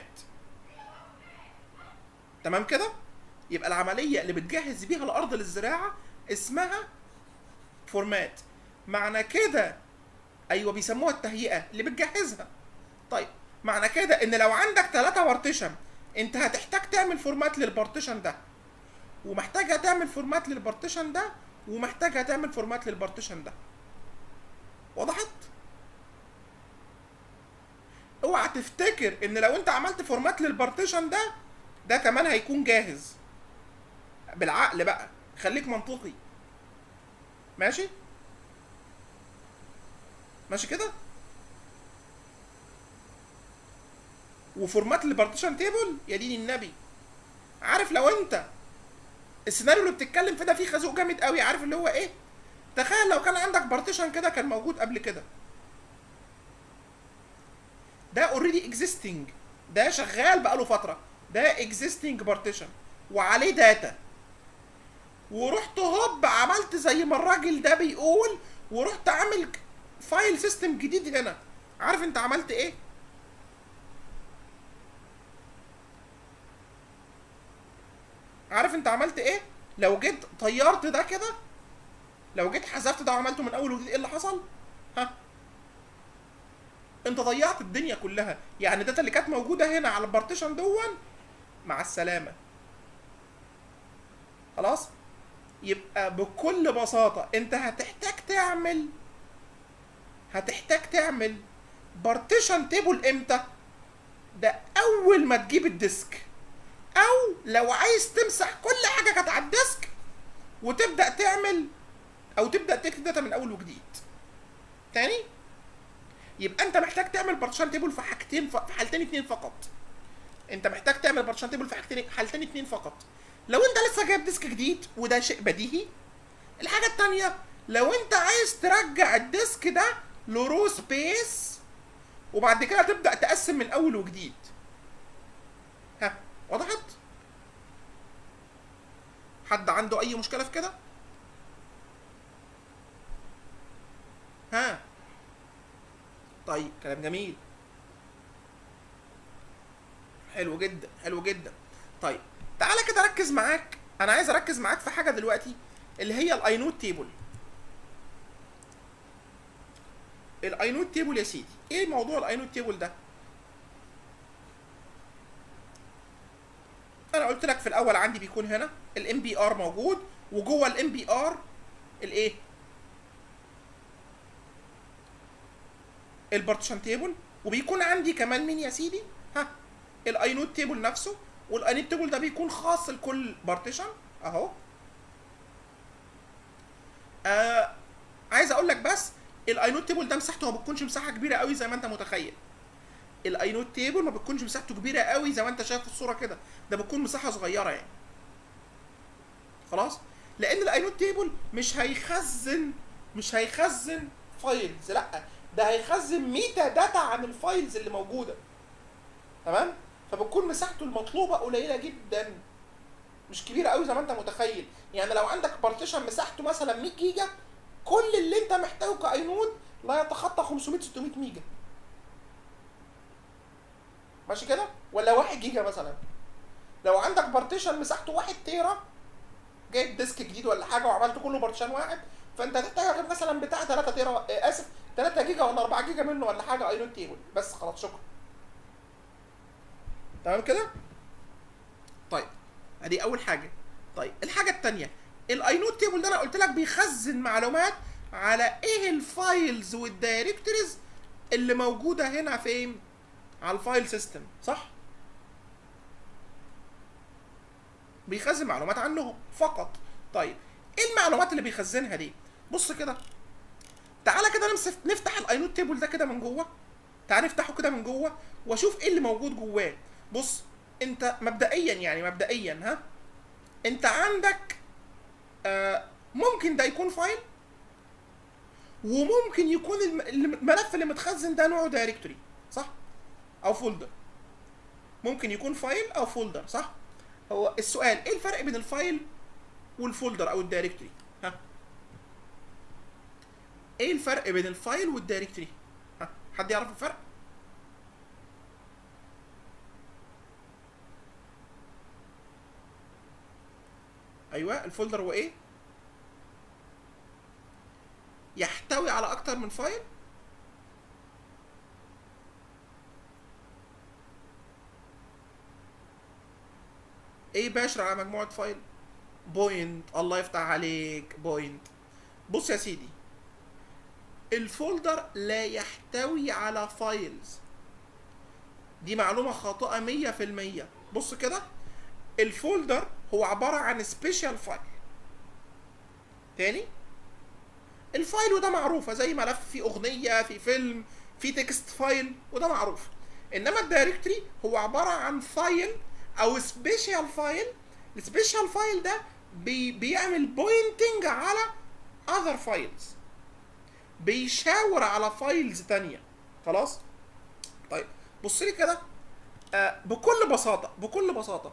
تمام كده يبقى العمليه اللي بتجهز بيها الارض للزراعه اسمها فورمات معنى كده ايوه بيسموها التهيئه اللي بتجهزها طيب معنى كده ان لو عندك ثلاثة بارتيشن انت هتحتاج تعمل فورمات للبارتيشن ده ومحتاجه تعمل فورمات للبارتيشن ده ومحتاجه تعمل فورمات للبارتيشن ده وضحت اوعى تفتكر ان لو انت عملت فورمات للبارتيشن ده ده كمان هيكون جاهز بالعقل بقى خليك منطقي ماشي ماشي كده وفورمات البارتيشن تيبل يا دين النبي عارف لو انت السيناريو اللي بتتكلم فيه ده فيه خازوق جامد قوي عارف اللي هو ايه تخيل لو كان عندك بارتيشن كده كان موجود قبل كده ده اوريدي اكزيستنج ده شغال بقاله فتره ده اكزيستنج بارتيشن وعليه داتا ورحت هوب عملت زي ما الراجل ده بيقول ورحت عامل فايل سيستم جديد هنا عارف انت عملت ايه عارف انت عملت ايه لو جيت طيرت ده كده لو جيت حذفت ده وعملته من اول وجديد ايه اللي حصل ها انت ضيعت الدنيا كلها يعني الداتا اللي كانت موجوده هنا على البارتيشن دون مع السلامه خلاص يبقى بكل بساطه انت هتحتاج تعمل هتحتاج تعمل بارتيشن تيبل امتى ده اول ما تجيب الديسك او لو عايز تمسح كل حاجه كانت على الديسك وتبدا تعمل او تبدا تكتب داتا من اول وجديد تاني يبقى انت محتاج تعمل بارتيشن تيبل في حاجتين في حالتين اتنين فقط انت محتاج تعمل بارتيشن تيبل في حاجتين حالتين اتنين فقط لو انت لسه جايب ديسك جديد وده شيء بديهي الحاجه التانيه لو انت عايز ترجع الديسك ده لرو سبيس وبعد كده تبدا تقسم من اول وجديد ها وضحت حد عنده اي مشكله في كده ها طيب كلام جميل حلو جدا حلو جدا طيب تعالى كده ركز معاك انا عايز اركز معاك في حاجه دلوقتي اللي هي الاينود تيبل الاينود تيبل يا سيدي ايه موضوع الاينود تيبل ده انا قلت لك في الاول عندي بيكون هنا الام بي ار موجود وجوه الام بي ار الايه البارتيشن تيبل وبيكون عندي كمان مين يا سيدي ها الاينود تيبل نفسه والاينود تيبل ده بيكون خاص لكل بارتيشن اهو آه عايز اقول لك بس الاينود تيبل ده مساحته ما بتكونش مساحه كبيره قوي زي ما انت متخيل الاينود تيبل ما بتكونش مساحته كبيره قوي زي ما انت شايف في الصوره كده ده بتكون مساحه صغيره يعني خلاص لان الاينود تيبل مش هيخزن مش هيخزن فايلز لا ده هيخزن ميتا داتا عن الفايلز اللي موجوده تمام فبتكون مساحته المطلوبه قليله جدا مش كبيره قوي زي ما انت متخيل يعني لو عندك بارتيشن مساحته مثلا 100 جيجا كل اللي انت محتاجه كاينود لا يتخطى 500 600 ميجا ماشي كده ولا 1 جيجا مثلا لو عندك بارتيشن مساحته 1 تيرا جايب ديسك جديد ولا حاجه وعملت كله بارتيشن واحد فانت هتحتاج مثلا بتاع 3 تيرا آه، اسف 3 جيجا ولا 4 جيجا منه ولا حاجه اينود تيبل بس خلاص شكرا تمام كده طيب ادي اول حاجه طيب الحاجه الثانيه الاينود تيبل ده انا قلت لك بيخزن معلومات على ايه الفايلز والدايركتوريز اللي موجوده هنا فين على الفايل سيستم صح بيخزن معلومات عنهم فقط طيب ايه المعلومات اللي بيخزنها دي بص كده تعالى كده نمسك نفتح الاينود تيبل ده كده من جوه تعال نفتحه كده من جوه واشوف ايه اللي موجود جواه بص انت مبدئيا يعني مبدئيا ها انت عندك آه ممكن ده يكون فايل وممكن يكون الم- الملف اللي متخزن ده نوعه دايركتوري صح او فولدر ممكن يكون فايل او فولدر صح هو السؤال ايه الفرق بين الفايل والفولدر او الدايركتوري ها ايه الفرق بين الفايل والدايركتوري ها حد يعرف الفرق ايوه الفولدر هو ايه يحتوي على اكتر من فايل ايه باشر على مجموعه فايل بوينت الله يفتح عليك بوينت بص يا سيدي الفولدر لا يحتوي على فايلز دي معلومة خاطئة مية في المية بص كده الفولدر هو عبارة عن سبيشال فايل تاني الفايل وده معروفة زي ملف في أغنية في فيلم في تكست فايل وده معروف إنما الدايركتوري هو عبارة عن فايل أو سبيشال فايل السبيشال فايل ده بي بيعمل بوينتنج على other files بيشاور على فايلز تانية خلاص طيب بص لي كده آه بكل بساطة بكل بساطة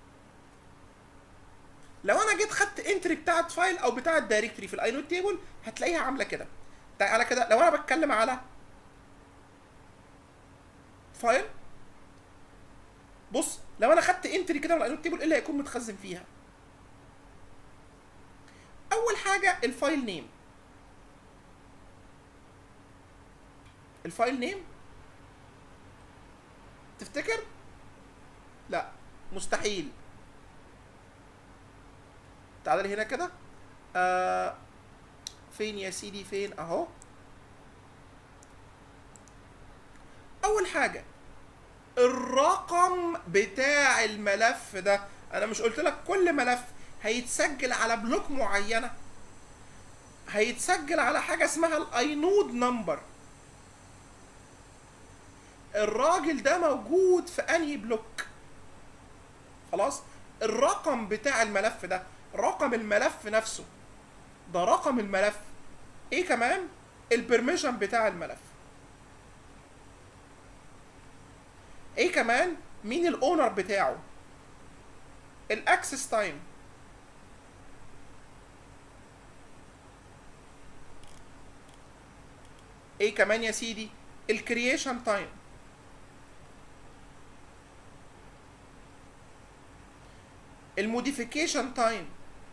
لو انا جيت خدت انتري بتاعت فايل او بتاعت دايركتوري في الاينوت تيبل هتلاقيها عامله كده تعالى كده لو انا بتكلم على فايل بص لو انا خدت انتري كده من الاينوت تيبل ايه اللي هيكون متخزن فيها اول حاجه الفايل نيم الفايل نيم تفتكر لا مستحيل تعال لي هنا كده آه فين يا سيدي فين اهو اول حاجه الرقم بتاع الملف ده انا مش قلت لك كل ملف هيتسجل على بلوك معينه هيتسجل على حاجه اسمها الاينود نمبر الراجل ده موجود في انهي بلوك خلاص الرقم بتاع الملف ده رقم الملف نفسه ده رقم الملف ايه كمان البرميشن بتاع الملف ايه كمان مين الاونر بتاعه الاكسس تايم ايه كمان يا سيدي الكرييشن تايم الموديفيكيشن تايم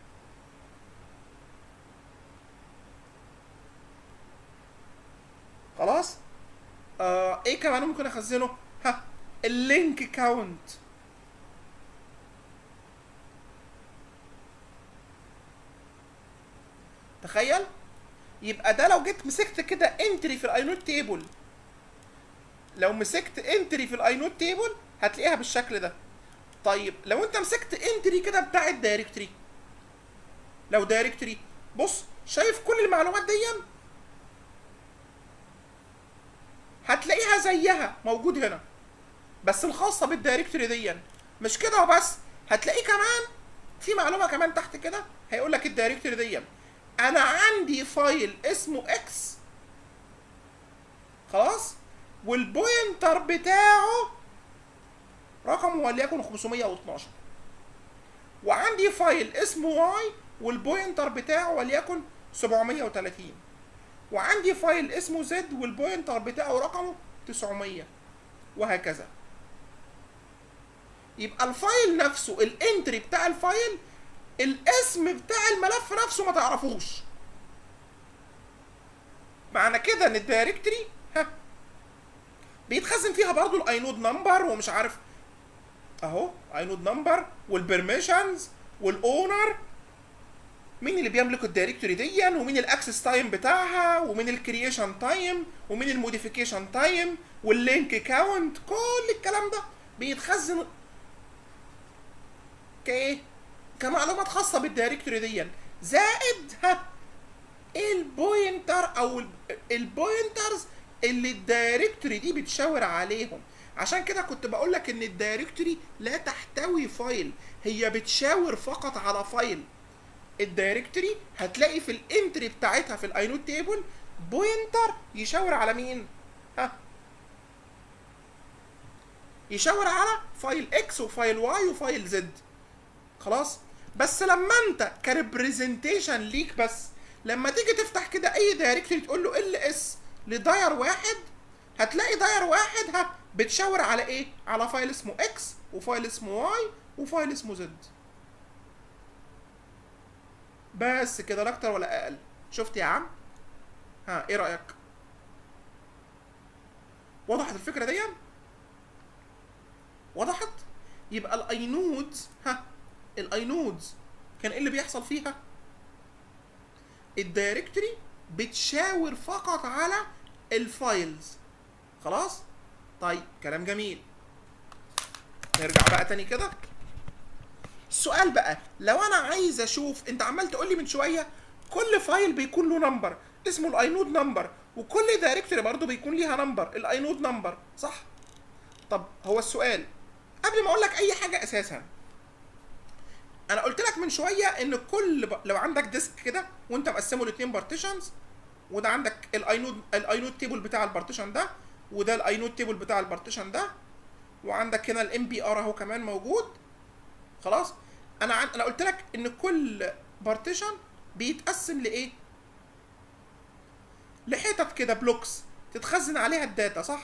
خلاص آه ايه كمان ممكن اخزنه ها اللينك كاونت تخيل يبقى ده لو جيت مسكت كده انتري في الاينوت تيبل لو مسكت انتري في الاينوت تيبل هتلاقيها بالشكل ده طيب لو انت مسكت انتري كده بتاع الدايركتوري لو دايركتوري بص شايف كل المعلومات دي هتلاقيها زيها موجود هنا بس الخاصة بالدايركتوري دي مش كده وبس هتلاقيه كمان في معلومة كمان تحت كده هيقول لك الدايركتوري دي انا عندي فايل اسمه اكس خلاص والبوينتر بتاعه رقمه وليكن 512 وعندي فايل اسمه واي والبوينتر بتاعه وليكن 730 وعندي فايل اسمه زد والبوينتر بتاعه رقمه 900 وهكذا يبقى الفايل نفسه الانتري بتاع الفايل الاسم بتاع الملف نفسه ما تعرفوش معنى كده ان الدايركتري ها بيتخزن فيها برضو الاينود نمبر ومش عارف اهو اينود نمبر والبرميشنز والاونر مين اللي بيملك الدايركتوري دي ومين الاكسس تايم بتاعها ومين الكرييشن تايم ومين الموديفيكيشن تايم واللينك كاونت كل الكلام ده بيتخزن كايه كمعلومات خاصه بالدايركتوري دي زائد ها البوينتر او البوينترز اللي الدايركتوري دي بتشاور عليهم عشان كده كنت بقول لك ان الدايركتوري لا تحتوي فايل هي بتشاور فقط على فايل الدايركتوري هتلاقي في الانتري بتاعتها في الاينود تيبل بوينتر يشاور على مين ها يشاور على فايل اكس وفايل واي وفايل زد خلاص بس لما انت كريبريزنتيشن ليك بس لما تيجي تفتح كده اي دايركتوري تقول له ال اس لداير واحد هتلاقي داير واحد ها بتشاور على ايه على فايل اسمه اكس وفايل اسمه واي وفايل اسمه زد بس كده لا اكتر ولا اقل شفت يا عم ها ايه رايك وضحت الفكره دي وضحت يبقى الاينودز ها الاينودز كان ايه اللي بيحصل فيها الدايركتوري بتشاور فقط على الفايلز خلاص طيب كلام جميل نرجع بقى تاني كده السؤال بقى لو انا عايز اشوف انت عمال تقول لي من شويه كل فايل بيكون له نمبر اسمه الاينود نمبر وكل دايركتوري برضه بيكون ليها نمبر الاينود نمبر صح طب هو السؤال قبل ما اقول لك اي حاجه اساسا انا قلت لك من شويه ان كل ب... لو عندك ديسك كده وانت مقسمه لاثنين بارتيشنز وده عندك الاينود الاينود تيبل بتاع البارتيشن ده وده الاينود تيبل بتاع البارتيشن ده وعندك هنا الام بي ار اهو كمان موجود خلاص انا عن... انا قلت لك ان كل بارتيشن بيتقسم لايه لحتت كده بلوكس تتخزن عليها الداتا صح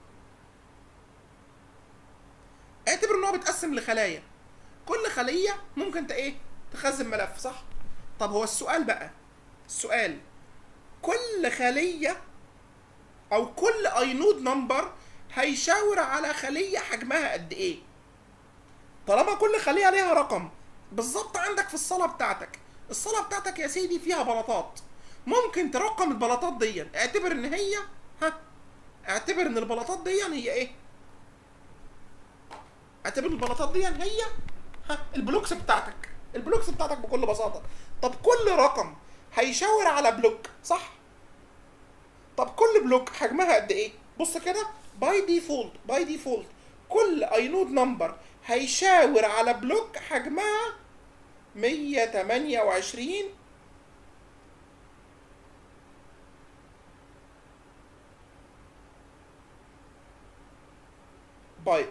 اعتبر ان هو بيتقسم لخلايا كل خليه ممكن انت ايه تخزن ملف صح طب هو السؤال بقى السؤال كل خليه او كل اينود نمبر هيشاور على خليه حجمها قد ايه طالما كل خليه ليها رقم بالظبط عندك في الصاله بتاعتك الصاله بتاعتك يا سيدي فيها بلاطات ممكن ترقم البلاطات دي اعتبر ان هي ها اعتبر ان البلاطات دي هي ايه اعتبر البلاطات دي هي ها البلوكس بتاعتك البلوكس بتاعتك بكل بساطه طب كل رقم هيشاور على بلوك صح طب كل بلوك حجمها قد ايه بص كده باي ديفولت باي ديفولت كل اينود نمبر هيشاور على بلوك حجمها 128 بايت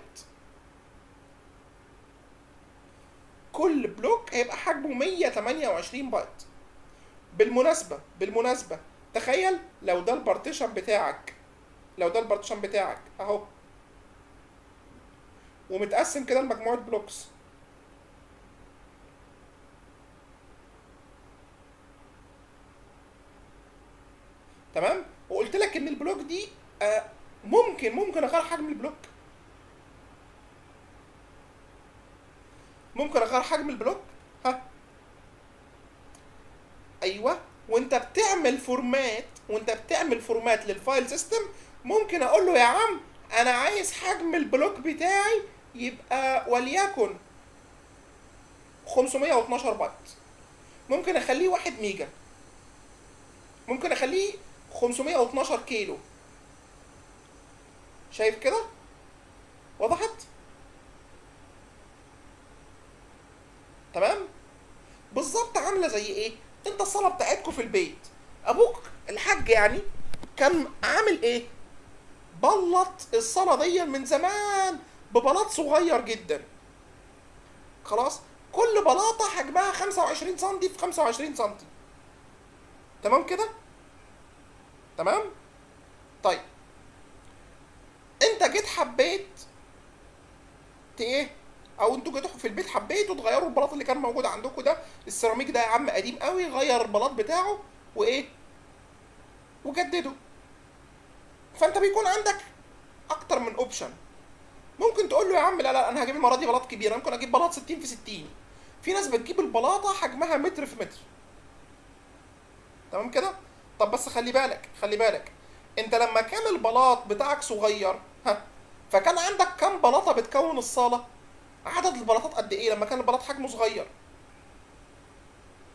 كل بلوك هيبقى حجمه 128 بايت بالمناسبة بالمناسبة تخيل لو ده البارتيشن بتاعك لو ده البارتيشن بتاعك اهو ومتقسم كده لمجموعة بلوكس تمام وقلت لك ان البلوك دي آه ممكن ممكن اغير حجم البلوك ممكن اغير حجم البلوك ها ايوه وانت بتعمل فورمات وانت بتعمل فورمات للفايل سيستم ممكن اقول له يا عم انا عايز حجم البلوك بتاعي يبقى وليكن 512 بايت ممكن اخليه 1 ميجا ممكن اخليه 512 كيلو شايف كده وضحت تمام بالظبط عامله زي ايه انت الصلاه بتاعتكم في البيت ابوك الحاج يعني كان عامل ايه بلط الصلاه دي من زمان ببلاط صغير جدا خلاص كل بلاطه حجمها 25 سم في 25 سم تمام كده تمام طيب انت جيت حبيت ت ايه او انتوا جيتوا في البيت حبيتوا تغيروا البلاط اللي كان موجود عندكم ده السيراميك ده يا عم قديم قوي غير البلاط بتاعه وايه وجدده فانت بيكون عندك اكتر من اوبشن ممكن تقول له يا عم لا لا انا هجيب المره دي بلاط كبير ممكن اجيب بلاط 60 في 60 في ناس بتجيب البلاطه حجمها متر في متر تمام كده طب بس خلي بالك خلي بالك انت لما كان البلاط بتاعك صغير ها فكان عندك كام بلاطه بتكون الصاله عدد البلاطات قد ايه لما كان البلاط حجمه صغير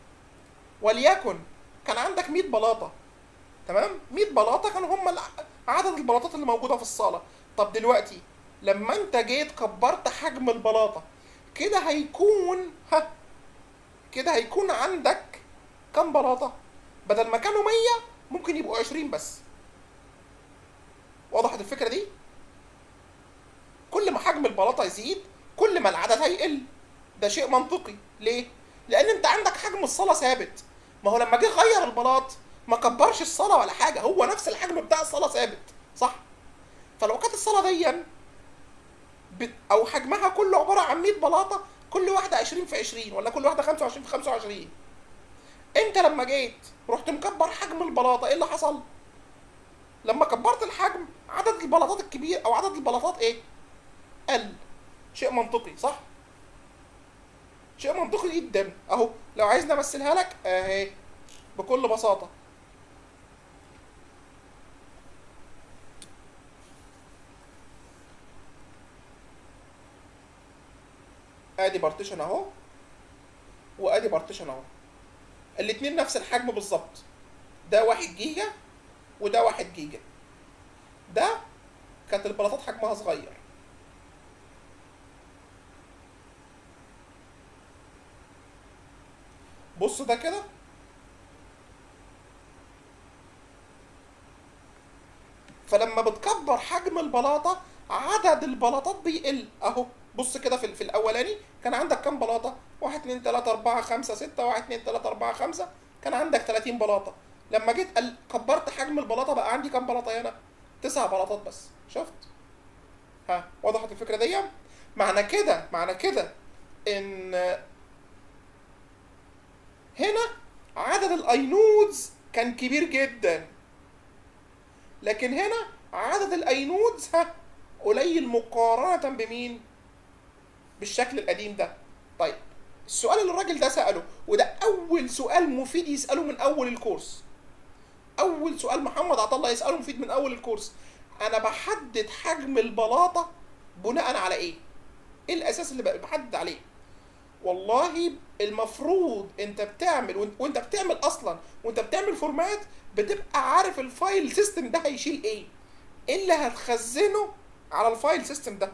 وليكن كان عندك 100 بلاطه تمام 100 بلاطه كانوا هم عدد البلاطات اللي موجوده في الصاله طب دلوقتي لما انت جيت كبرت حجم البلاطه كده هيكون ها كده هيكون عندك كم بلاطه بدل ما كانوا 100 ممكن يبقوا 20 بس وضحت الفكره دي كل ما حجم البلاطه يزيد كل ما العدد هيقل ده شيء منطقي ليه لان انت عندك حجم الصاله ثابت ما هو لما جه غير البلاط ما كبرش الصاله ولا حاجه هو نفس الحجم بتاع الصاله ثابت صح فلو كانت الصاله دي بت- او حجمها كله عباره عن 100 بلاطه كل واحده 20 في 20 ولا كل واحده 25 في 25 انت لما جيت رحت مكبر حجم البلاطه ايه اللي حصل لما كبرت الحجم عدد البلاطات الكبير او عدد البلاطات ايه قل شيء منطقي صح شيء منطقي جدا اهو لو عايز نمثلها لك اهي بكل بساطه ادي بارتيشن اهو وادي بارتيشن اهو الاتنين نفس الحجم بالظبط ده واحد جيجا وده واحد جيجا ده كانت البلاطات حجمها صغير بص ده كده فلما بتكبر حجم البلاطة عدد البلاطات بيقل اهو بص كده في, في الاولاني كان عندك كام بلاطة؟ واحد اتنين تلاتة اربعة خمسة ستة واحد اتنين تلاتة اربعة خمسة كان عندك 30 بلاطة لما جيت قل- كبرت حجم البلاطة بقى عندي كام بلاطة هنا؟ تسع بلاطات بس شفت؟ ها وضحت الفكرة دي؟ معنى كده معنى كده ان هنا عدد الاينودز كان كبير جدا لكن هنا عدد الاينودز ها قليل مقارنة بمين؟ بالشكل القديم ده. طيب السؤال اللي الراجل ده سأله وده أول سؤال مفيد يسأله من أول الكورس. أول سؤال محمد عطا الله يسأله مفيد من أول الكورس. أنا بحدد حجم البلاطة بناء على إيه؟ إيه الأساس اللي بحدد عليه؟ والله المفروض انت بتعمل وانت- وانت بتعمل اصلا وانت بتعمل فورمات بتبقى عارف الفايل سيستم ده هيشيل ايه ايه اللي هتخزنه على الفايل سيستم ده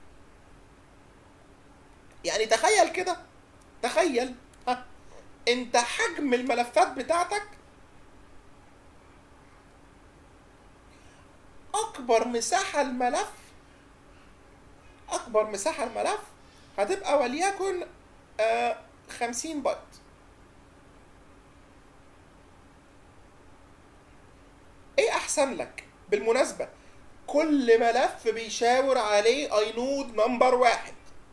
يعني تخيل كده تخيل ها انت حجم الملفات بتاعتك اكبر مساحة الملف اكبر مساحة الملف هتبقى وليكن آه 50 بايت ايه احسن لك بالمناسبة كل ملف بيشاور عليه اينود نمبر واحد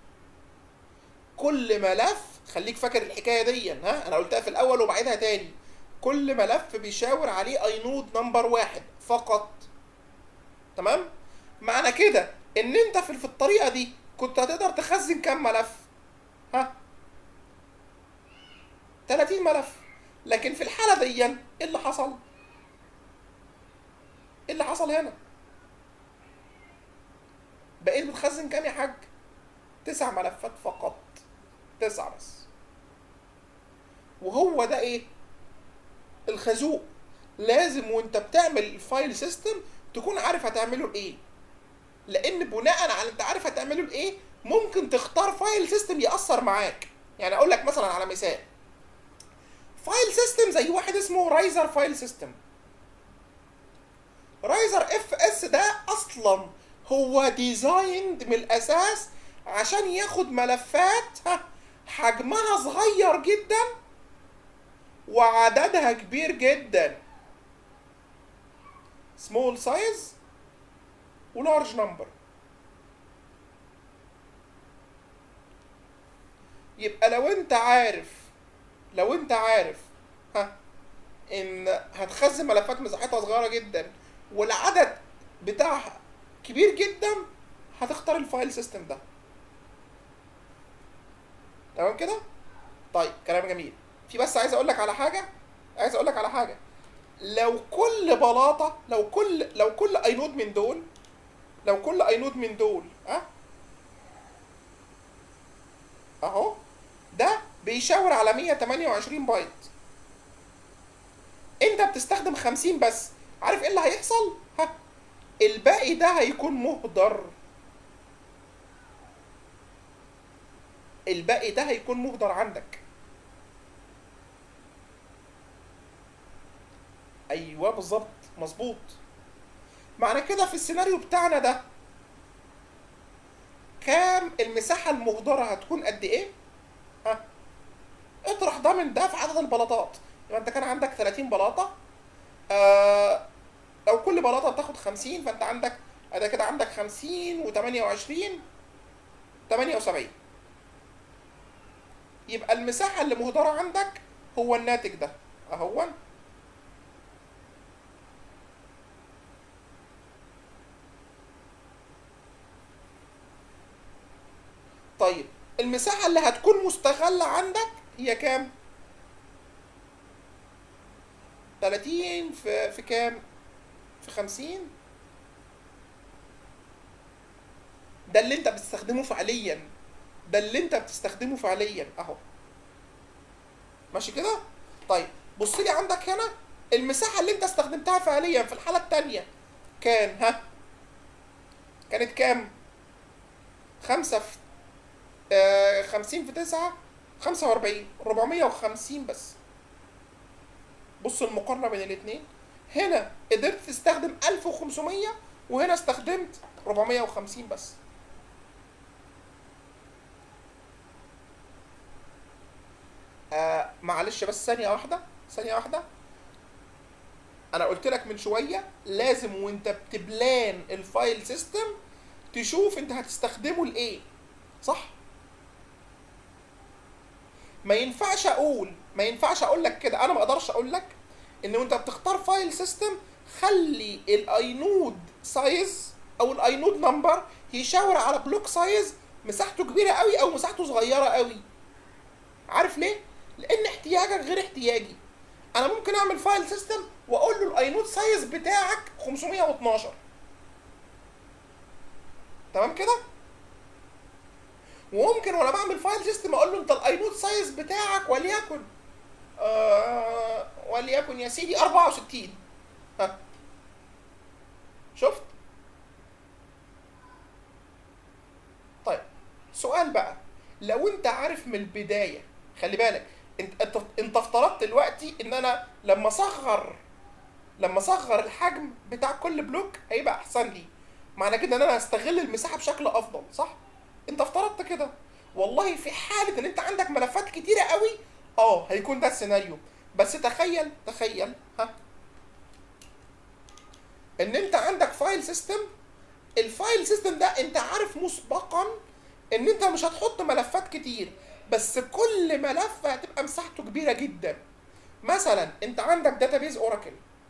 كل ملف خليك فاكر الحكاية دي ها انا قلتها في الاول وبعيدها تاني كل ملف بيشاور عليه اينود نمبر واحد فقط تمام معنى كده ان انت في في الطريقة دي كنت هتقدر تخزن كام ملف ها 30 ملف لكن في الحالة دي ايه اللي حصل ايه اللي حصل هنا بقيت بتخزن كام يا حاج تسع ملفات فقط تسعة بس وهو ده ايه الخازوق لازم وانت بتعمل الفايل سيستم تكون عارف هتعمله لايه لان بناء على انت عارف هتعمله لايه ممكن تختار فايل سيستم ياثر معاك يعني اقول لك مثلا على مثال فايل سيستم زي واحد اسمه رايزر فايل سيستم رايزر اف اس ده اصلا هو ديزايند من الاساس عشان ياخد ملفات ها، حجمها صغير جدا وعددها كبير جدا سمول سايز ولارج نمبر يبقى لو انت عارف لو انت عارف ها ان هتخزن ملفات مساحتها صغيره جدا والعدد بتاعها كبير جدا هتختار الفايل سيستم ده تمام كده طيب كلام جميل في بس عايز اقول لك على حاجه عايز اقول لك على حاجه لو كل بلاطه لو كل لو كل اينود من دول لو كل اينود من دول ها اهو ده بيشاور على 128 بايت انت بتستخدم 50 بس عارف ايه اللي هيحصل ها الباقي ده هيكون مهدر الباقي ده هيكون مهدر عندك ايوه بالظبط مظبوط معنى كده في السيناريو بتاعنا ده كام المساحة المهدرة هتكون قد ايه؟ ها؟ اطرح ده من ده في عدد البلاطات يبقى انت كان عندك 30 بلاطة آه لو كل بلاطة بتاخد 50 فانت عندك ادي كده عندك 50 و28 78 يبقى المساحة اللي مهدرة عندك هو الناتج ده اهو طيب المساحة اللي هتكون مستغلة عندك هي كام؟ 30 في في كام؟ في 50 ده اللي انت بتستخدمه فعليا ده اللي انت بتستخدمه فعليا اهو ماشي كده؟ طيب بص لي عندك هنا المساحة اللي انت استخدمتها فعليا في الحالة التانية كان ها؟ كانت كام؟ خمسة في آه، خمسين في تسعة خمسة وأربعين ربعمية وخمسين بس بص المقارنة بين الاتنين هنا قدرت تستخدم ألف وخمسمية وهنا استخدمت ربعمية وخمسين بس آه معلش بس ثانية واحدة ثانية واحدة أنا قلت لك من شوية لازم وأنت بتبلان الفايل سيستم تشوف أنت هتستخدمه لإيه صح؟ ما ينفعش اقول ما ينفعش اقول لك كده انا ما اقدرش اقول لك ان وانت بتختار فايل سيستم خلي الاينود سايز او الاينود نمبر يشاور على بلوك سايز مساحته كبيره قوي او مساحته صغيره قوي عارف ليه لان احتياجك غير احتياجي انا ممكن اعمل فايل سيستم واقول له الاينود سايز بتاعك 512 تمام كده وممكن وانا بعمل فايل سيستم اقول له انت الاينود سايز بتاعك وليكن آه وليكن يا سيدي 64 ها شفت طيب سؤال بقى لو انت عارف من البدايه خلي بالك انت انت, انت افترضت دلوقتي ان انا لما اصغر لما اصغر الحجم بتاع كل بلوك هيبقى احسن لي معنى كده ان انا هستغل المساحه بشكل افضل صح انت افترضت كده والله في حاله ان انت عندك ملفات كتيره قوي اه هيكون ده السيناريو بس تخيل تخيل ها ان انت عندك فايل سيستم الفايل سيستم ده انت عارف مسبقا ان انت مش هتحط ملفات كتير بس كل ملف هتبقى مساحته كبيره جدا مثلا انت عندك داتابيز اوراكل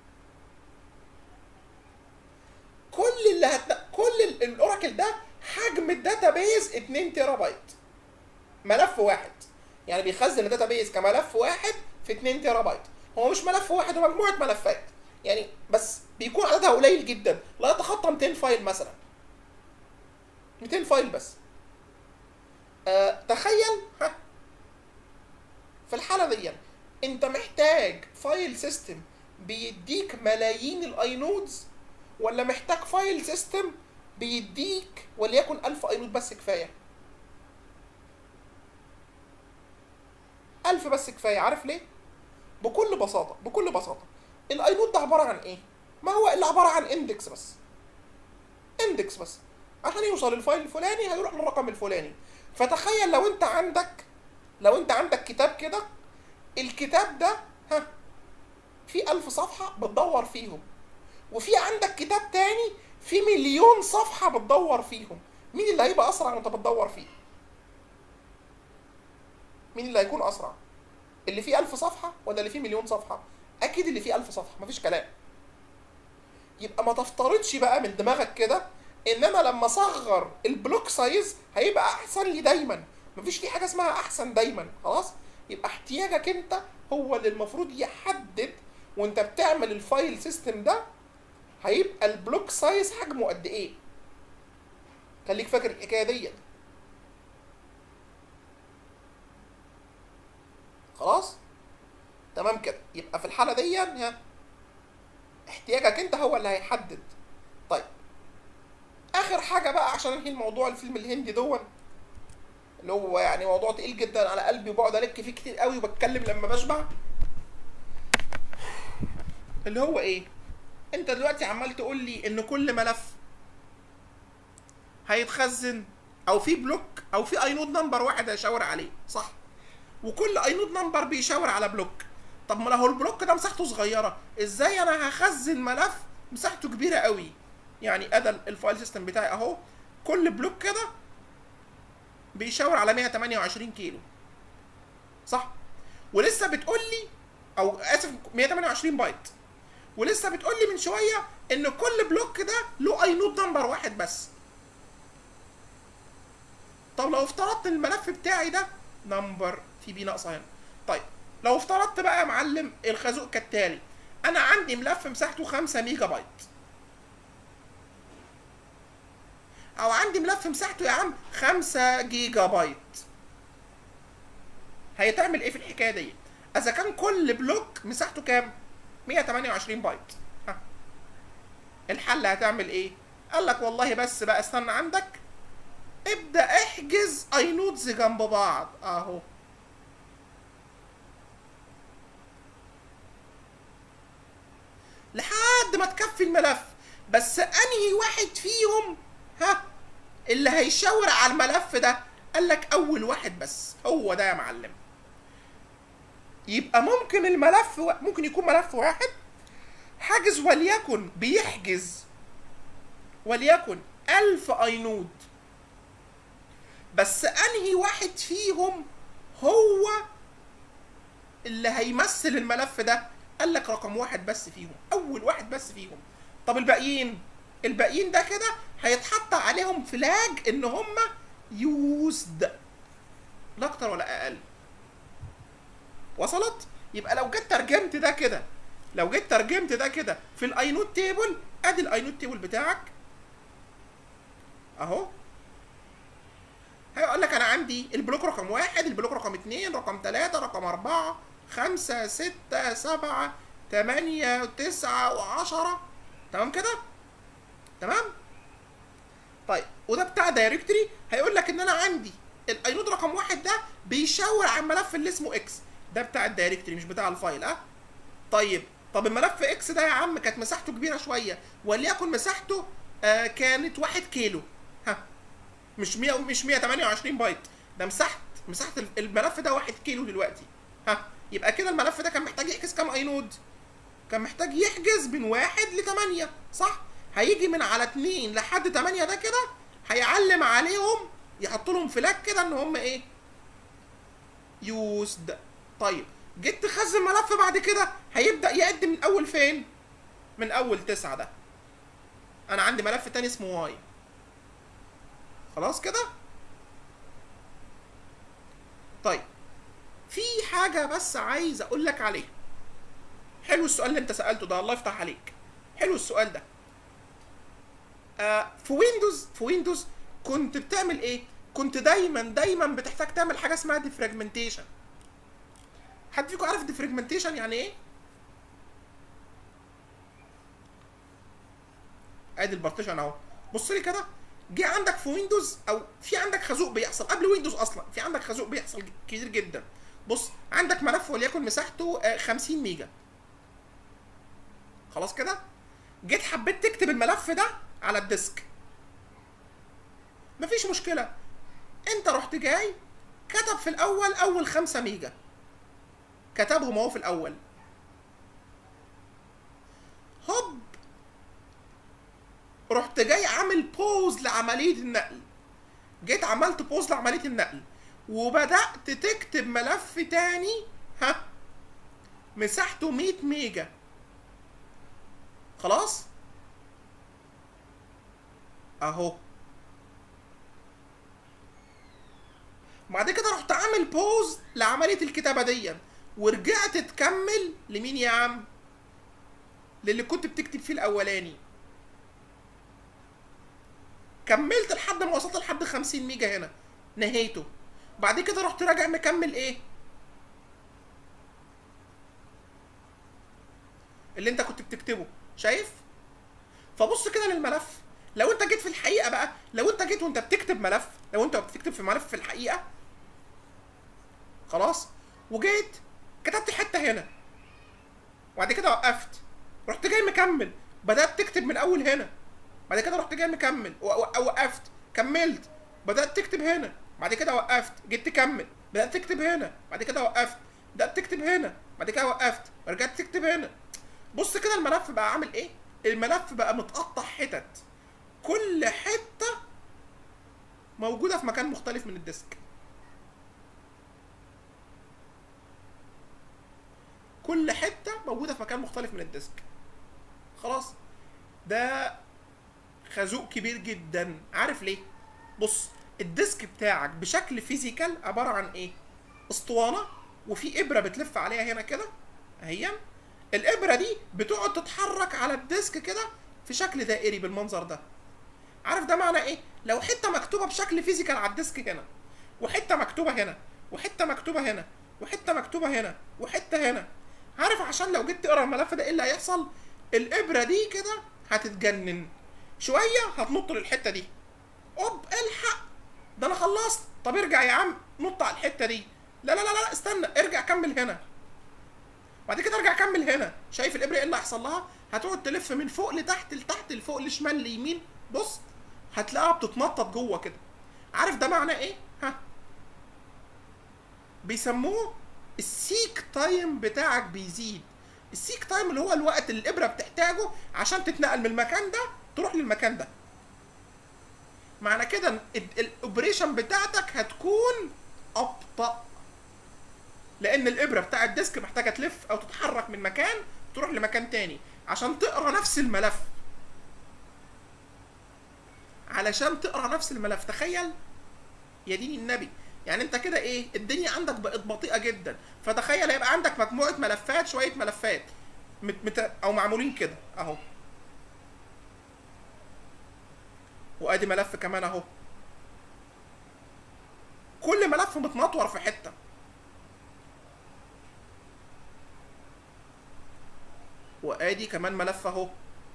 كل اللي هت... كل ال- الاوراكل ده حجم الداتابيز 2 تيرا بايت ملف واحد يعني بيخزن الداتابيز كملف واحد في 2 تيرا بايت هو مش ملف واحد هو مجموعه ملفات يعني بس بيكون عددها قليل جدا لا يتخطى 200 فايل مثلا 200 فايل بس آه تخيل ها في الحاله دي انت محتاج فايل سيستم بيديك ملايين الاينودز ولا محتاج فايل سيستم بيديك وليكن 1000 اينود بس كفايه 1000 بس كفايه عارف ليه بكل بساطه بكل بساطه الاينود ده عباره عن ايه ما هو الا عباره عن اندكس بس اندكس بس عشان يوصل الفايل الفلاني هيروح للرقم الفلاني فتخيل لو انت عندك لو انت عندك كتاب كده الكتاب ده ها في ألف صفحة بتدور فيهم وفي عندك كتاب تاني في مليون صفحة بتدور فيهم مين اللي هيبقى أسرع وأنت بتدور فيه؟ مين اللي هيكون أسرع؟ اللي فيه ألف صفحة ولا اللي فيه مليون صفحة؟ أكيد اللي فيه ألف صفحة مفيش كلام يبقى ما تفترضش بقى من دماغك كده ان انا لما اصغر البلوك سايز هيبقى احسن لي دايما مفيش في حاجه اسمها احسن دايما خلاص يبقى احتياجك انت هو اللي المفروض يحدد وانت بتعمل الفايل سيستم ده هيبقى البلوك سايز حجمه قد ايه خليك فاكر الحكايه دي خلاص تمام كده يبقى في الحاله دي ها، احتياجك انت هو اللي هيحدد طيب اخر حاجه بقى عشان انهي الموضوع الفيلم الهندي دون اللي هو يعني موضوع تقيل جدا على قلبي وبقعد الك فيه كتير قوي وبتكلم لما بشبع اللي هو ايه انت دلوقتي عمال تقول لي ان كل ملف هيتخزن او في بلوك او في اينود نمبر واحد هيشاور عليه صح وكل اينود نمبر بيشاور على بلوك طب ما لو البلوك ده مساحته صغيره ازاي انا هخزن ملف مساحته كبيره قوي يعني ادى الفايل سيستم بتاعي اهو كل بلوك كده بيشاور على 128 كيلو صح ولسه بتقول لي او اسف 128 بايت ولسه بتقول لي من شويه ان كل بلوك ده له اينود نمبر واحد بس طب لو افترضت الملف بتاعي ده نمبر في بي ناقصه هنا طيب لو افترضت بقى يا معلم الخازوق كالتالي انا عندي ملف مساحته 5 ميجا بايت او عندي ملف مساحته يا عم 5 جيجا بايت هيتعمل ايه في الحكايه دي اذا كان كل بلوك مساحته كام 128 بايت ها. الحل هتعمل ايه قال لك والله بس بقى استنى عندك ابدا احجز اينودز جنب بعض اهو لحد ما تكفي الملف بس انهي واحد فيهم ها اللي هيشاور على الملف ده قال لك اول واحد بس هو ده يا معلم يبقى ممكن الملف و... ممكن يكون ملف واحد حاجز وليكن بيحجز وليكن ألف أينود بس أنهي واحد فيهم هو اللي هيمثل الملف ده قال لك رقم واحد بس فيهم أول واحد بس فيهم طب الباقيين الباقيين ده كده هيتحط عليهم فلاج ان هم يوزد لا اكتر ولا اقل وصلت يبقى لو جيت ترجمت ده كده لو جيت ترجمت ده كده في الاينود تيبل ادي الاينود تيبل بتاعك اهو هيقول لك انا عندي البلوك رقم واحد البلوك رقم اتنين رقم تلاتة رقم اربعة خمسة ستة سبعة تمانية تسعة وعشرة تمام كده تمام طيب وده بتاع دايركتوري هيقول لك ان انا عندي الاينود رقم واحد ده بيشاور على الملف اللي اسمه اكس ده بتاع الدايركتوري مش بتاع الفايل اه طيب طب الملف اكس ده يا عم كانت مساحته كبيره شويه وليكن مساحته آه كانت واحد كيلو ها مش 100 مش 128 بايت ده مساحه مساحه الملف ده واحد كيلو دلوقتي ها يبقى كده الملف ده كان محتاج يحجز كام اينود كان محتاج يحجز من واحد لثمانية صح هيجي من على اتنين لحد تمانية ده كده هيعلم عليهم يحط لهم فلاج كده ان هم ايه يوزد طيب جيت تخزن ملف بعد كده هيبدا يعد من اول فين من اول تسعة ده انا عندي ملف تاني اسمه واي خلاص كده طيب في حاجة بس عايز اقول لك عليها حلو السؤال اللي انت سألته ده الله يفتح عليك حلو السؤال ده آه في ويندوز في ويندوز كنت بتعمل ايه كنت دايما دايما بتحتاج تعمل حاجه اسمها ديفراجمنتيشن حد فيكم عارف ديفراجمنتيشن يعني ايه ادي البارتيشن اهو بص لي كده جه عندك في ويندوز او في عندك خازوق بيحصل قبل ويندوز اصلا في عندك خازوق بيحصل كتير جدا بص عندك ملف وليكن مساحته آه 50 ميجا خلاص كده جيت حبيت تكتب الملف ده على الديسك مفيش مشكله انت رحت جاي كتب في الاول اول خمسة ميجا كتبهم اهو في الاول هوب رحت جاي عامل بوز لعمليه النقل جيت عملت بوز لعمليه النقل وبدات تكتب ملف تاني ها مساحته 100 ميجا خلاص اهو بعد كده رحت عامل بوز لعمليه الكتابه دي ورجعت تكمل لمين يا عم للي كنت بتكتب فيه الاولاني كملت لحد ما وصلت لحد 50 ميجا هنا نهيته بعد كده رحت راجع مكمل ايه اللي انت كنت بتكتبه شايف فبص كده للملف لو انت جيت في الحقيقه بقى لو انت جيت وانت بتكتب ملف لو انت بتكتب في ملف في الحقيقه خلاص وجيت كتبت حته هنا وبعد كده وقفت رحت جاي مكمل بدات تكتب من اول هنا بعد كده رحت جاي مكمل و- و- وقفت كملت بدات تكتب هنا بعد كده وقفت جيت تكمل بدات تكتب هنا بعد كده وقفت بدات تكتب هنا بعد كده وقفت ورجعت تكتب هنا بص كده الملف بقى عامل ايه الملف بقى متقطع حتت كل حته موجوده في مكان مختلف من الديسك كل حته موجوده في مكان مختلف من الديسك خلاص ده خازوق كبير جدا عارف ليه بص الديسك بتاعك بشكل فيزيكال عباره عن ايه اسطوانه وفي ابره بتلف عليها هنا كده اهي الابره دي بتقعد تتحرك على الديسك كده في شكل دائري بالمنظر ده عارف ده معنى ايه لو حته مكتوبه بشكل فيزيكال على الديسك هنا وحته مكتوبه هنا وحته مكتوبه هنا وحته مكتوبه هنا وحته هنا عارف عشان لو جيت تقرا الملف ده ايه اللي هيحصل الابره دي كده هتتجنن شويه هتنط للحته دي اوب الحق ده انا خلصت طب ارجع يا عم نط على الحته دي لا لا لا لا استنى ارجع كمل هنا بعد كده ارجع كمل هنا شايف الابره ايه اللي هيحصل لها هتقعد تلف من فوق لتحت لتحت لفوق لشمال ليمين بص هتلاقيها بتتنطط جوه كده عارف ده معناه ايه ها بيسموه السيك تايم بتاعك بيزيد السيك تايم اللي هو الوقت اللي الابره بتحتاجه عشان تتنقل من المكان ده تروح للمكان ده معنى كده ان ال- الاوبريشن بتاعتك هتكون ابطا لان الابره بتاع الديسك محتاجه تلف او تتحرك من مكان تروح لمكان تاني عشان تقرا نفس الملف علشان تقرا نفس الملف تخيل يا دين النبي يعني انت كده ايه الدنيا عندك بقت بطيئه جدا فتخيل هيبقى عندك مجموعه ملفات شويه ملفات مت مت او معمولين كده اهو وادي ملف كمان اهو كل ملف متنطور في حته وادي كمان ملف اهو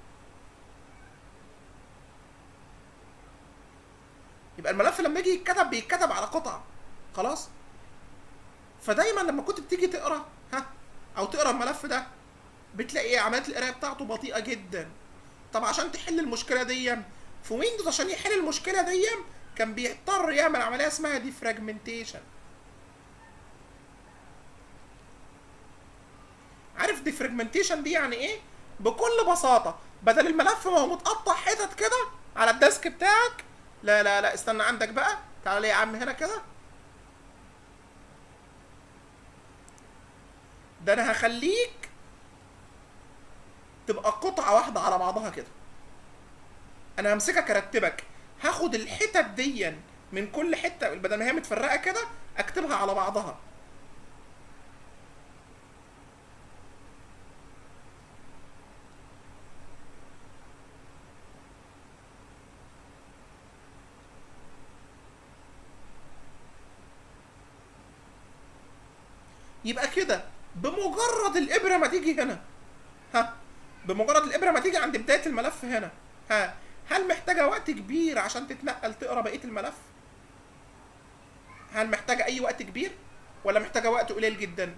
يبقى الملف لما يجي يتكتب بيتكتب على قطع خلاص فدايما لما كنت بتيجي تقرا ها او تقرا الملف ده بتلاقي ايه عمليه القرايه بتاعته بطيئه جدا طب عشان تحل المشكله دي في ويندوز عشان يحل المشكله دي كان بيضطر يعمل عمليه اسمها ديفراجمنتيشن عارف ديفراجمنتيشن دي يعني ايه بكل بساطه بدل الملف ما هو متقطع حتت كده على الديسك بتاعك لا لا لا استنى عندك بقى تعالى لي يا عم هنا كده ده انا هخليك تبقى قطعة واحدة على بعضها كده انا همسكك ارتبك هاخد الحتت دي من كل حتة بدل ما هي متفرقة كده اكتبها على بعضها يبقى كده بمجرد الابره ما تيجي هنا ها بمجرد الابره ما تيجي عند بدايه الملف هنا ها هل محتاجه وقت كبير عشان تتنقل تقرا بقيه الملف هل محتاجه اي وقت كبير ولا محتاجه وقت قليل جدا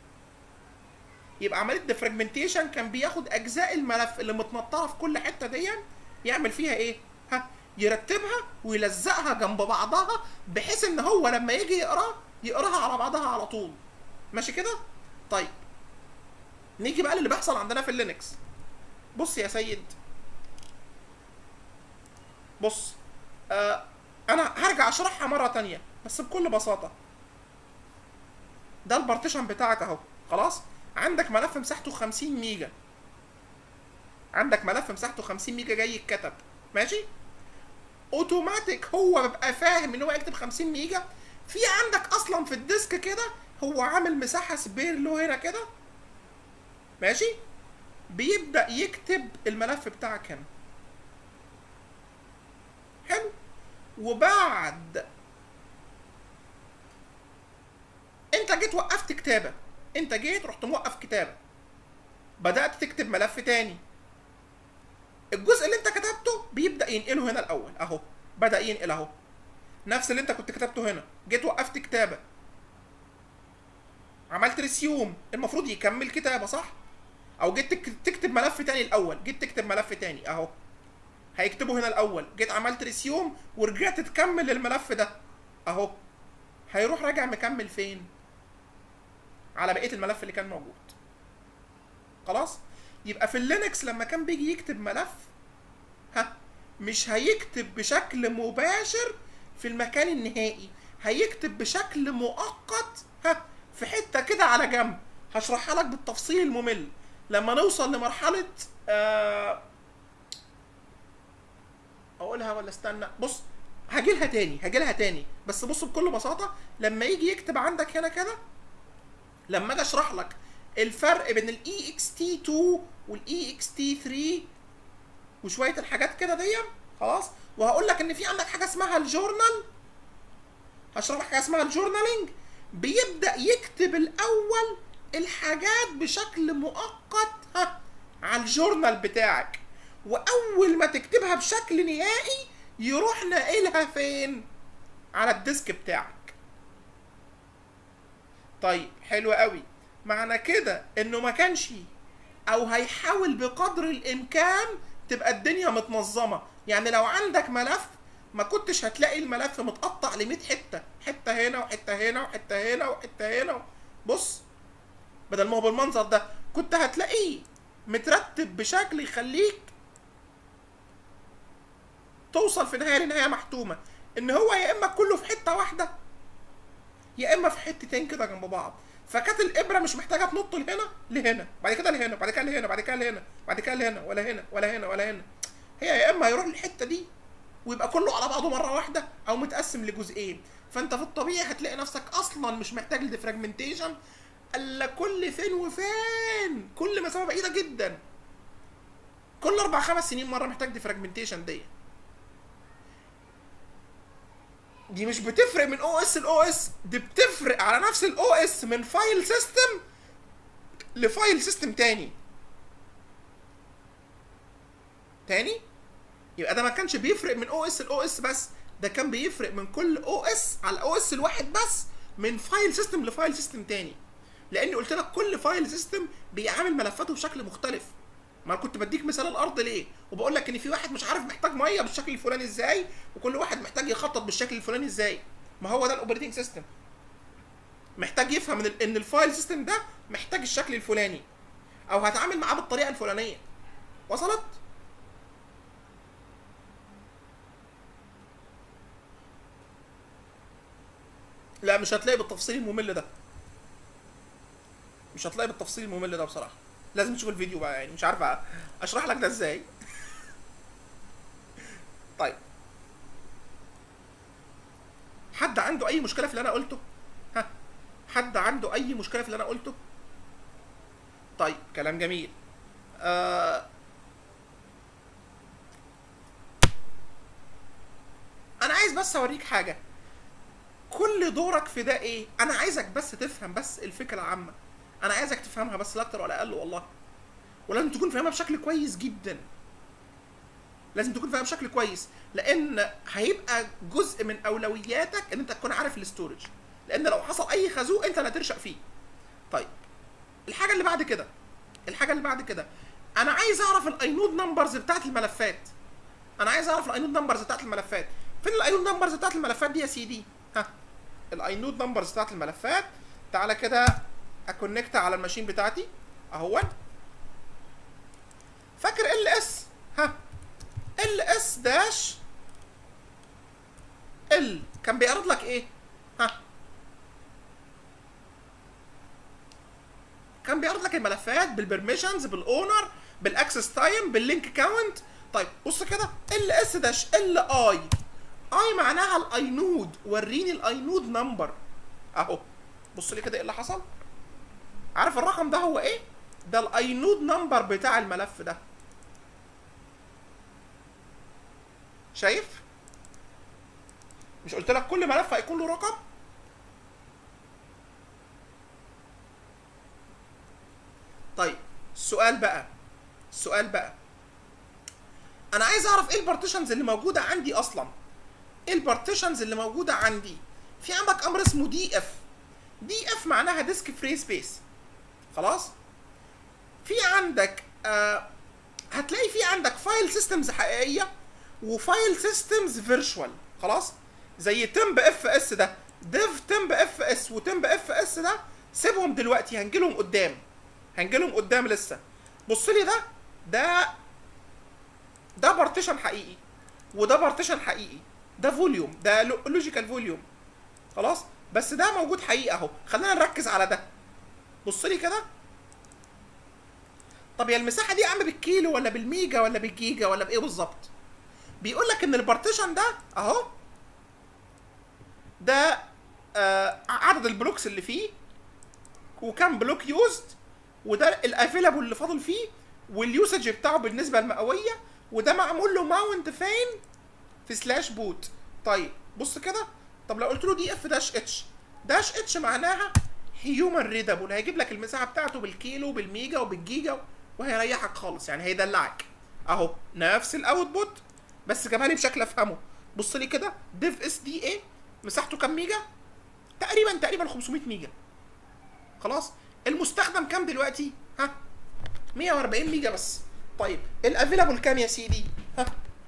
يبقى عمليه ديفراجمنتيشن كان بياخد اجزاء الملف اللي متنطره في كل حته دي يعمل فيها ايه ها يرتبها ويلزقها جنب بعضها بحيث ان هو لما يجي يقرا يقراها على بعضها على طول ماشي كده طيب نيجي بقى للي بيحصل عندنا في اللينكس بص يا سيد بص آه انا هرجع اشرحها مره تانية بس بكل بساطه ده البارتيشن بتاعك اهو خلاص عندك ملف مساحته 50 ميجا عندك ملف مساحته 50 ميجا جاي يتكتب ماشي اوتوماتيك هو بيبقى فاهم ان هو يكتب 50 ميجا في عندك اصلا في الديسك كده هو عامل مساحه سبير له هنا كده ماشي بيبدا يكتب الملف بتاعك هنا حلو وبعد انت جيت وقفت كتابه انت جيت رحت موقف كتابه بدات تكتب ملف تاني الجزء اللي انت كتبته كتبته بيبدا ينقله هنا الاول اهو بدا ينقل اهو نفس اللي انت كنت كتبته هنا جيت وقفت كتابه عملت ريسيوم المفروض يكمل كتابه صح او جيت تك- تكتب ملف تاني الاول جيت تكتب ملف تاني اهو هيكتبه هنا الاول جيت عملت ريسيوم ورجعت تكمل الملف ده اهو هيروح راجع مكمل فين على بقيه الملف اللي كان موجود خلاص يبقى في اللينكس لما كان بيجي يكتب ملف ها مش هيكتب بشكل مباشر في المكان النهائي هيكتب بشكل مؤقت ها في حته كده على جنب هشرحها لك بالتفصيل الممل لما نوصل لمرحله آه اقولها ولا استنى بص هاجي لها تاني هاجي لها تاني بس بص بكل بساطه لما يجي يكتب عندك هنا كده لما اجي اشرح لك الفرق بين الاي اكس تي 2 والاي اكس تي 3 وشويه الحاجات كده دي خلاص وهقول لك ان في عندك حاجه اسمها الجورنال هشرح لك حاجه اسمها الجورنالينج بيبدا يكتب الاول الحاجات بشكل مؤقت ها على الجورنال بتاعك واول ما تكتبها بشكل نهائي يروح ناقلها فين على الديسك بتاعك طيب حلو قوي معنى كده انه ما كانش او هيحاول بقدر الامكان تبقى الدنيا متنظمه يعني لو عندك ملف ما كنتش هتلاقي الملف متقطع ل 100 حته حته هنا وحته هنا وحته هنا وحته هنا بص بدل ما هو بالمنظر ده كنت هتلاقيه مترتب بشكل يخليك توصل في النهايه لنهايه محتومه ان هو يا اما كله في حته واحده يا اما في حتتين كده جنب بعض فكانت الابره مش محتاجه تنط لهنا لهنا بعد كده لهنا بعد كده لهنا بعد كده لهنا بعد كده لهنا ولا هنا ولا هنا ولا هنا هي يا اما هيروح للحته دي ويبقى كله على بعضه مره واحده او متقسم لجزئين فانت في الطبيعي هتلاقي نفسك اصلا مش محتاج لديفراجمنتيشن الا كل فين وفين كل مسافه بعيده جدا كل اربع خمس سنين مره محتاج ديفراجمنتيشن دي دي مش بتفرق من او اس لاو اس دي بتفرق على نفس الاو اس من فايل سيستم لفايل سيستم تاني تاني يبقى ده ما كانش بيفرق من او اس لاو اس بس ده كان بيفرق من كل او اس على او اس الواحد بس من فايل سيستم لفايل سيستم تاني لاني قلت لك كل فايل سيستم بيعامل ملفاته بشكل مختلف ما أنا كنت بديك مثال الارض ليه وبقول لك ان في واحد مش عارف محتاج ميه بالشكل الفلاني ازاي وكل واحد محتاج يخطط بالشكل الفلاني ازاي ما هو ده الاوبريتنج سيستم محتاج يفهم ان ال- ان الفايل سيستم ده محتاج الشكل الفلاني او هتعامل معاه بالطريقه الفلانيه وصلت لا مش هتلاقي بالتفصيل الممل ده مش هتلاقي بالتفصيل الممل ده بصراحه لازم تشوف الفيديو بقى يعني مش عارف اشرح لك ده ازاي طيب حد عنده اي مشكله في اللي انا قلته ها حد عنده اي مشكله في اللي انا قلته طيب كلام جميل آه انا عايز بس اوريك حاجه كل دورك في ده ايه انا عايزك بس تفهم بس الفكره العامه انا عايزك تفهمها بس لا اكتر ولا اقل والله ولازم تكون فاهمها بشكل كويس جدا لازم تكون فاهمها بشكل كويس لان هيبقى جزء من اولوياتك ان انت تكون عارف الاستورج لان لو حصل اي خازوق انت اللي هترشق فيه طيب الحاجه اللي بعد كده الحاجه اللي بعد كده انا عايز اعرف الاينود نمبرز بتاعت الملفات انا عايز اعرف الاينود نمبرز بتاعت الملفات فين الاينود نمبرز بتاعت الملفات دي يا سيدي ها الاينود نمبرز بتاعت الملفات تعالى كده اكونكت على الماشين بتاعتي اهون فاكر ال اس ها ال اس داش ال كان بيعرض لك ايه ها كان بيعرض لك الملفات بالبرميشنز بالاونر بالاكسس تايم باللينك كاونت طيب بص كده ال اس داش ال اي اي معناها الاينود وريني الاينود نمبر اهو بص لي كده ايه اللي حصل عارف الرقم ده هو ايه ده الاينود نمبر بتاع الملف ده شايف مش قلت لك كل ملف هيكون له رقم طيب السؤال بقى السؤال بقى انا عايز اعرف ايه البارتيشنز اللي موجوده عندي اصلا ايه البارتيشنز اللي موجوده عندي في عندك امر اسمه دي اف دي اف معناها ديسك فري سبيس خلاص في عندك آه هتلاقي في عندك فايل سيستمز حقيقيه وفايل سيستمز فيرتشوال خلاص زي تمب اف اس ده ديف تمب اف اس وتمب اف اس ده سيبهم دلوقتي هنجيلهم قدام هنجيلهم قدام لسه بص لي ده ده ده بارتيشن حقيقي وده بارتيشن حقيقي ده فوليوم ده لوجيكال فوليوم خلاص بس ده موجود حقيقي اهو خلينا نركز على ده بص لي كده طب هي المساحه دي يا عم بالكيلو ولا بالميجا ولا بالجيجا ولا بايه بالظبط بيقول لك ان البارتيشن ده اهو ده آه عدد البلوكس اللي فيه وكم بلوك يوزد وده الافيلابل اللي فاضل فيه واليوسج بتاعه بالنسبه المئويه وده معمول له ماونت فين في سلاش بوت طيب بص كده طب لو قلت له دي اف داش اتش داش اتش معناها هيومن ريدابل هيجيب لك المساحه بتاعته بالكيلو بالميجا وبالجيجا وهيريحك خالص يعني هيدلعك اهو نفس الاوتبوت بس جابها لي بشكل افهمه بص لي كده ديف اس دي اي مساحته كام ميجا تقريبا تقريبا 500 ميجا خلاص المستخدم كام دلوقتي ها 140 ميجا بس طيب الافيلابل كام يا سيدي ها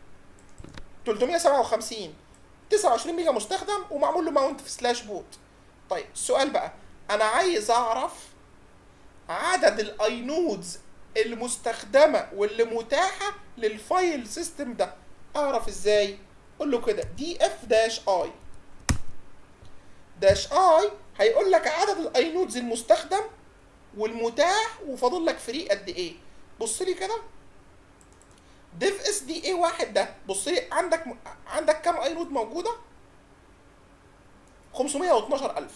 357 29 ميجا مستخدم ومعمول له ماونت في سلاش بوت طيب السؤال بقى انا عايز اعرف عدد الاينودز المستخدمه واللي متاحه للفايل سيستم ده اعرف ازاي قول له كده دي اف داش اي داش اي هيقول لك عدد الاينودز المستخدم والمتاح وفاضل لك فري قد ايه بص لي كده ديف اس دي اي واحد ده بص لي عندك عندك كام اينود موجوده 512000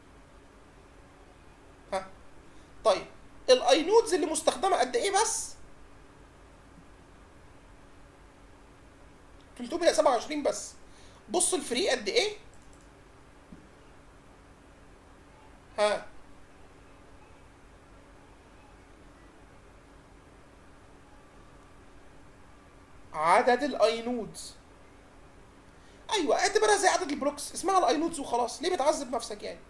ها طيب الاينودز اللي مستخدمه قد ايه بس 327 بس بص الفري قد ايه ها عدد الاينودز ايوه اعتبرها زي عدد البلوكس اسمها الاينودز وخلاص ليه بتعذب نفسك يعني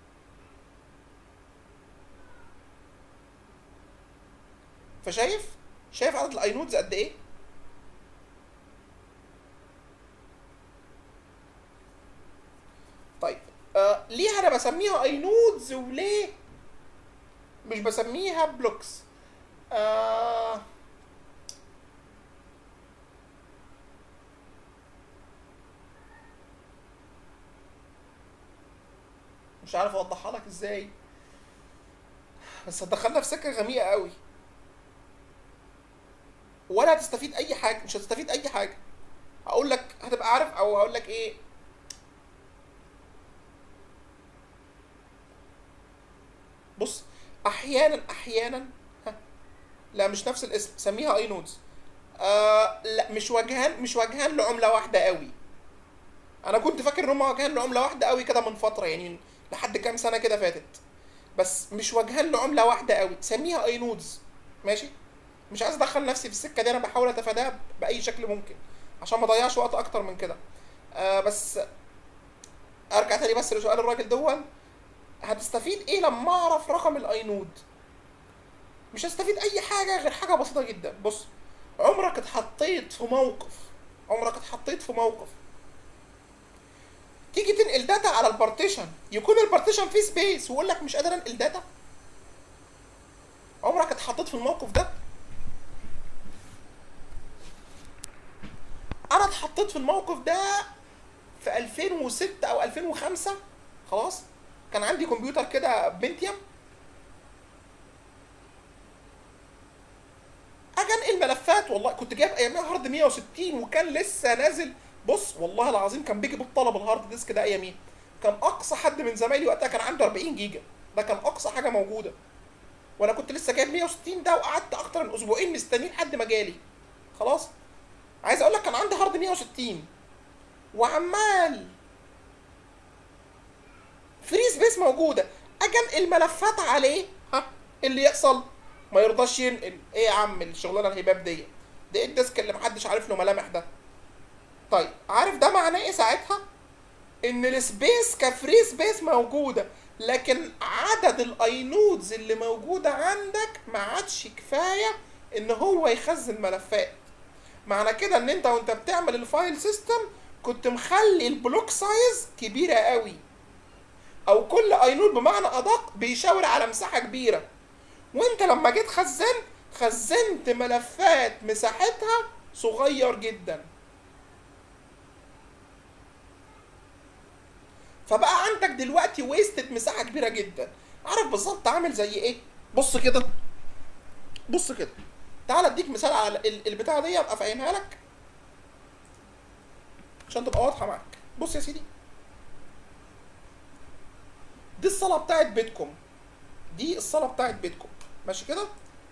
فشايف شايف عدد الاينودز قد ايه طيب آه ليه انا بسميها اينودز وليه مش بسميها بلوكس آه مش عارف اوضحها لك ازاي بس هتدخلنا في سكه غميقه قوي ولا هتستفيد اي حاجه مش هتستفيد اي حاجه هقول لك هتبقى عارف او هقول لك ايه بص احيانا احيانا ها لا مش نفس الاسم سميها اي نودز آه لا مش وجهان مش وجهان لعمله واحده قوي انا كنت فاكر ان هم وجهان لعمله واحده قوي كده من فتره يعني لحد كام سنه كده فاتت بس مش وجهان لعمله واحده قوي سميها اي نودز ماشي مش عايز ادخل نفسي في السكه دي انا بحاول اتفاداها باي شكل ممكن عشان ما اضيعش وقت اكتر من كده آه بس ارجع تاني بس لسؤال الراجل دون هتستفيد ايه لما اعرف رقم الاينود مش هستفيد اي حاجه غير حاجه بسيطه جدا بص عمرك اتحطيت في موقف عمرك اتحطيت في موقف تيجي تنقل داتا على البارتيشن يكون البارتيشن فيه سبيس ويقول لك مش قادر انقل داتا عمرك اتحطيت في الموقف ده انا اتحطيت في الموقف ده في 2006 او 2005 خلاص كان عندي كمبيوتر كده بنتيوم اجي انقل ملفات والله كنت جايب ايامها هارد 160 وكان لسه نازل بص والله العظيم كان بيجي بالطلب الهارد ديسك ده اياميها كان اقصى حد من زمايلي وقتها كان عنده 40 جيجا ده كان اقصى حاجه موجوده وانا كنت لسه جايب 160 ده وقعدت اكتر من اسبوعين مستنيه لحد ما جالي خلاص عايز اقول لك كان عندي هارد 160 وعمال فري سبيس موجوده اجي انقل ملفات عليه ها اللي يحصل ما يرضاش ينقل ايه يا عم الشغلانه الهباب دي ده ايه الديسك اللي محدش عارف له ملامح ده طيب عارف ده معناه ايه ساعتها ان السبيس كفري سبيس موجوده لكن عدد الاينودز اللي موجوده عندك ما عادش كفايه ان هو يخزن ملفات معنى كده ان انت وانت بتعمل الفايل سيستم كنت مخلي البلوك سايز كبيره قوي او كل اينود بمعنى ادق بيشاور على مساحه كبيره وانت لما جيت خزنت خزنت ملفات مساحتها صغير جدا فبقى عندك دلوقتي ويستد مساحه كبيره جدا عارف بالظبط عامل زي ايه بص كده بص كده تعال اديك مثال على ال- البتاعه دي ابقى افهمها لك عشان تبقى واضحه معاك بص يا سيدي دي الصاله بتاعت بيتكم دي الصاله بتاعت بيتكم ماشي كده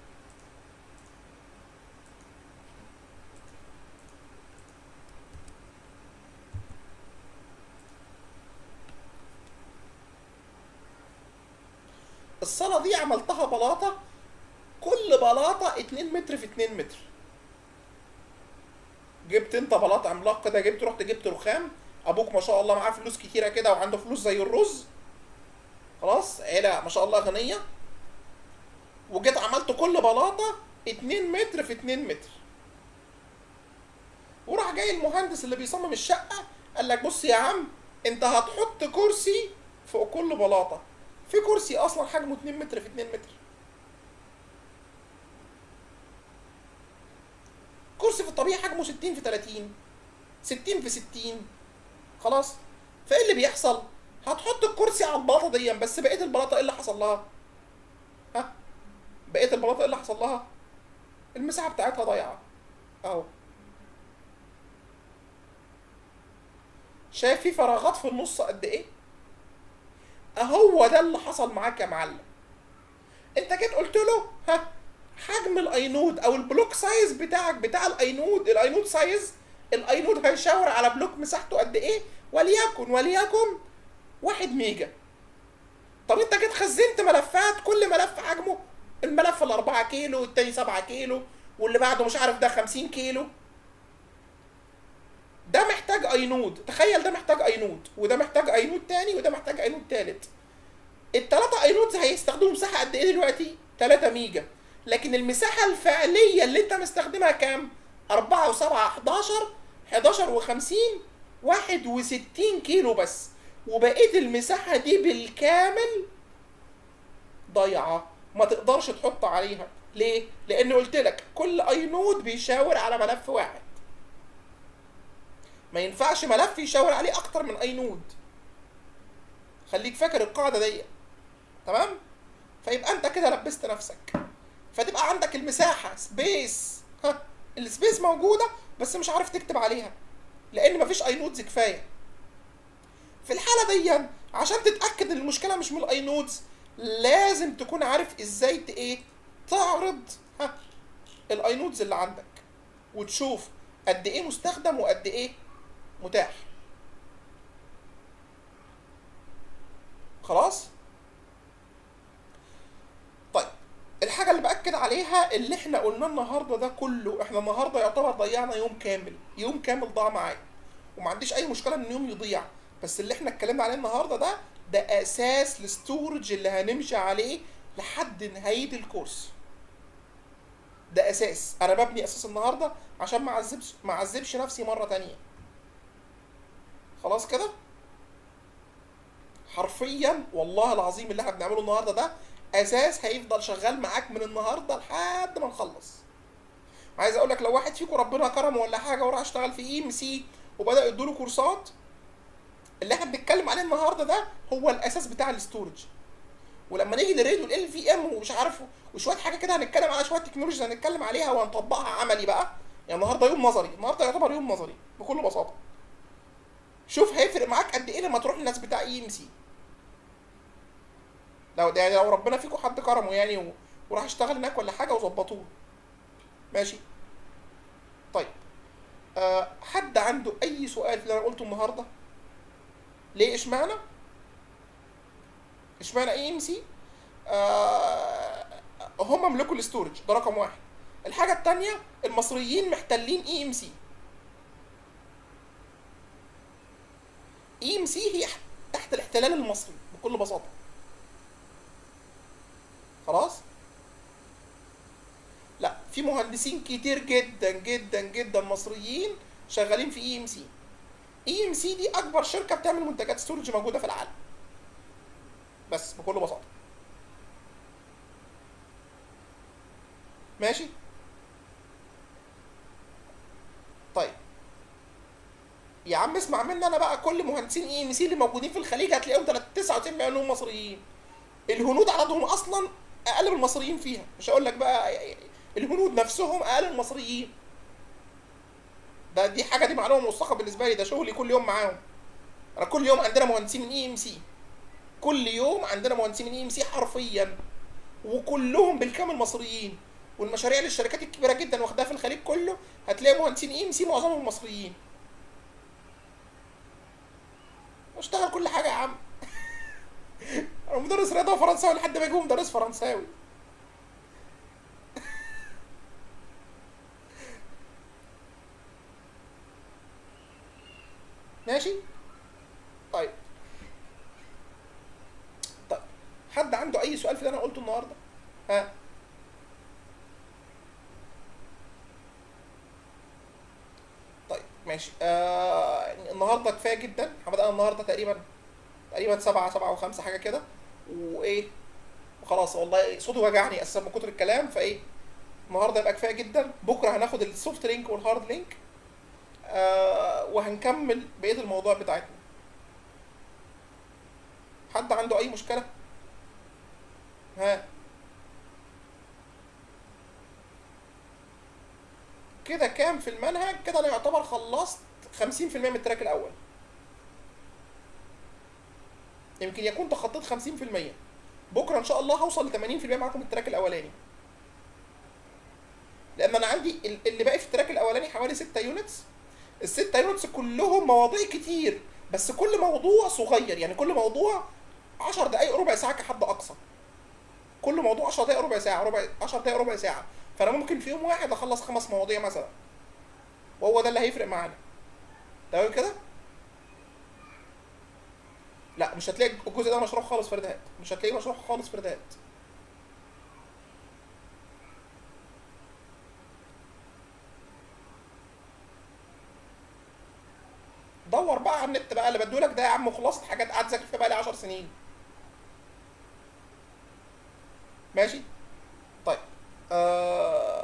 الصاله دي عملتها بلاطه كل بلاطه 2 متر في 2 متر جبت انت بلاط عملاق كده جبت رحت جبت رخام ابوك ما شاء الله معاه فلوس كتيره كده وعنده فلوس زي الرز خلاص عيله ما شاء الله غنيه وجيت عملت كل بلاطه 2 متر في 2 متر وراح جاي المهندس اللي بيصمم الشقه قال لك بص يا عم انت هتحط كرسي فوق كل بلاطه في كرسي اصلا حجمه 2 متر في 2 متر كرسي في الطبيعي حجمه 60 في 30 60 في 60 خلاص فايه اللي بيحصل هتحط الكرسي على البلاطه دي بس بقيه البلاطه ايه اللي حصل لها ها بقيه البلاطه ايه اللي حصل لها المساحه بتاعتها ضايعه اهو شايف في فراغات في النص قد ايه اهو ده اللي حصل معاك يا معلم انت جيت قلت له ها حجم الاينود او البلوك سايز بتاعك بتاع الاينود الاينود سايز الاينود هيشاور على بلوك مساحته قد ايه وليكن وليكن واحد ميجا طب انت جيت خزنت ملفات كل ملف حجمه الملف الأربعة كيلو والتاني سبعة كيلو واللي بعده مش عارف ده خمسين كيلو ده محتاج اينود تخيل ده محتاج اينود وده محتاج اينود تاني وده محتاج اينود تالت التلاتة اينودز هيستخدموا مساحة قد ايه دلوقتي؟ 3 ميجا لكن المساحة الفعلية اللي انت مستخدمها كام؟ 4 و7 11 11 و50 61 كيلو بس وبقية المساحة دي بالكامل ضايعة ما تقدرش تحط عليها ليه؟ لأن قلت لك كل اينود بيشاور على ملف واحد ما ينفعش ملف يشاور عليه أكتر من اينود خليك فاكر القاعدة دي تمام؟ فيبقى انت كده لبست نفسك فتبقى عندك المساحة سبيس ها السبيس موجودة بس مش عارف تكتب عليها لأن مفيش اينودز كفاية في الحالة دي عشان تتأكد ان المشكلة مش من الاينودز لازم تكون عارف ازاي ت ايه تعرض ها الاينودز اللي عندك وتشوف قد ايه مستخدم وقد ايه متاح خلاص طيب الحاجة اللي بأكد عليها اللي احنا قلناه النهارده ده كله احنا النهارده يعتبر ضيعنا يوم كامل يوم كامل ضاع معايا وما عنديش اي مشكلة ان يوم يضيع بس اللي احنا اتكلمنا عليه النهارده ده ده اساس الاستورج اللي هنمشي عليه لحد نهاية الكورس ده اساس انا ببني اساس النهارده عشان ما اعذبش ما اعذبش نفسي مرة تانية خلاص كده حرفيا والله العظيم اللي احنا بنعمله النهارده ده اساس هيفضل شغال معاك من النهارده لحد ما نخلص عايز اقول لك لو واحد فيكم ربنا كرمه ولا حاجه وراح اشتغل في اي ام سي وبدا يدوله كورسات اللي احنا بنتكلم عليه النهارده ده هو الاساس بتاع الاستورج ولما نيجي للريد والال في ام ومش عارف وشويه حاجه كده هنتكلم على شويه تكنولوجيز هنتكلم عليها وهنطبقها عملي بقى يعني النهارده يوم نظري النهارده يعتبر يوم نظري بكل بساطه شوف هيفرق معاك قد ايه لما تروح للناس بتاع اي ام سي لو ده يعني لو ربنا فيكم حد كرمه يعني و... وراح يشتغل هناك ولا حاجه وظبطوه ماشي طيب أه حد عنده اي سؤال في اللي انا قلته النهارده ليه اشمعنى اشمعنى اي ام سي هم ملكوا الاستورج ده رقم واحد الحاجه التانية المصريين محتلين اي ام سي اي ام سي هي تحت الاحتلال المصري بكل بساطه خلاص لا في مهندسين كتير جدا جدا جدا مصريين شغالين في اي ام سي اي ام سي دي اكبر شركه بتعمل منتجات ستورج موجوده في العالم بس بكل بساطه ماشي طيب يا عم اسمع مني انا بقى كل مهندسين اي ام سي اللي موجودين في الخليج هتلاقيهم 99 مليون مصريين الهنود عددهم اصلا اقل من المصريين فيها مش هقول لك بقى الهنود نفسهم اقل من المصريين ده دي حاجه دي معلومه موثقه بالنسبه لي ده شغلي كل يوم معاهم انا كل يوم عندنا مهندسين من اي ام سي كل يوم عندنا مهندسين من اي ام سي حرفيا وكلهم بالكامل مصريين والمشاريع للشركات الكبيره جدا واخداها في الخليج كله هتلاقي مهندسين اي ام سي معظمهم مصريين اشتغل كل حاجه يا عم انا مدرس رياضه فرنساوي لحد ما يجيبوا مدرس فرنساوي ماشي طيب طيب حد عنده اي سؤال في اللي انا قلته النهارده ها طيب ماشي آه النهارده كفايه جدا احنا بدأنا النهارده تقريبا تقريبا سبعة سبعة وخمسة حاجة كده وايه وخلاص والله صوتي وجعني اساسا من كتر الكلام فايه النهارده يبقى كفايه جدا بكره هناخد السوفت لينك والهارد لينك آه وهنكمل بقيه الموضوع بتاعتنا حد عنده اي مشكله ها كده كام في المنهج كده انا يعتبر خلصت 50% من التراك الاول يمكن يكون تخطيت 50% بكره ان شاء الله هوصل ل 80% معاكم التراك الاولاني لان انا عندي اللي باقي في التراك الاولاني حوالي 6 يونتس الستة يونتس كلهم مواضيع كتير بس كل موضوع صغير يعني كل موضوع 10 دقايق ربع ساعه كحد اقصى كل موضوع 10 دقايق ربع ساعه ربع 10 دقايق ربع ساعه فانا ممكن في يوم واحد اخلص خمس مواضيع مثلا وهو ده اللي هيفرق معانا تمام كده لا مش هتلاقي الجزء ده مشروع خالص في ردهات مش هتلاقيه مشروع خالص في ردهات دور بقى على النت بقى اللي بدولك ده يا عم خلصت حاجات قعدت اذاكر فيها بقى لي 10 سنين ماشي طيب آه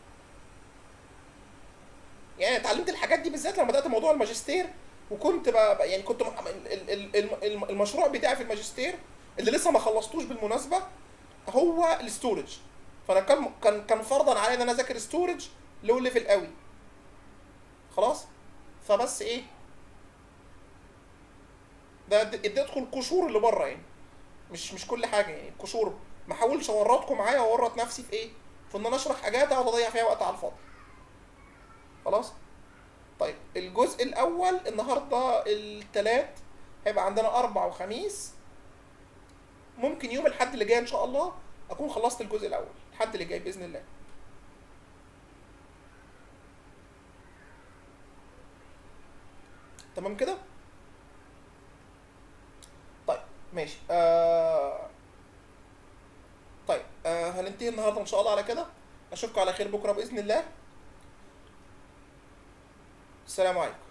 يعني اتعلمت الحاجات دي بالذات لما بدات موضوع الماجستير وكنت بقى يعني كنت المشروع بتاعي في الماجستير اللي لسه ما خلصتوش بالمناسبه هو الاستورج فانا كان كان كان فرضا عليا ان انا اذاكر ستورج لو ليفل قوي خلاص فبس ايه ده اديتكم القشور اللي بره يعني مش مش كل حاجه يعني القشور ما احاولش اورطكم معايا واورط نفسي في ايه في ان انا اشرح حاجات اقعد اضيع فيها وقت على الفاضي خلاص طيب الجزء الاول النهارده الثلاث هيبقى عندنا اربع وخميس ممكن يوم الحد اللي جاي ان شاء الله اكون خلصت الجزء الاول الحد اللي جاي باذن الله تمام كده طيب ماشي آه... طيب آه هننتهي النهارده ان شاء الله على كده اشوفكم على خير بكره باذن الله السلام عليكم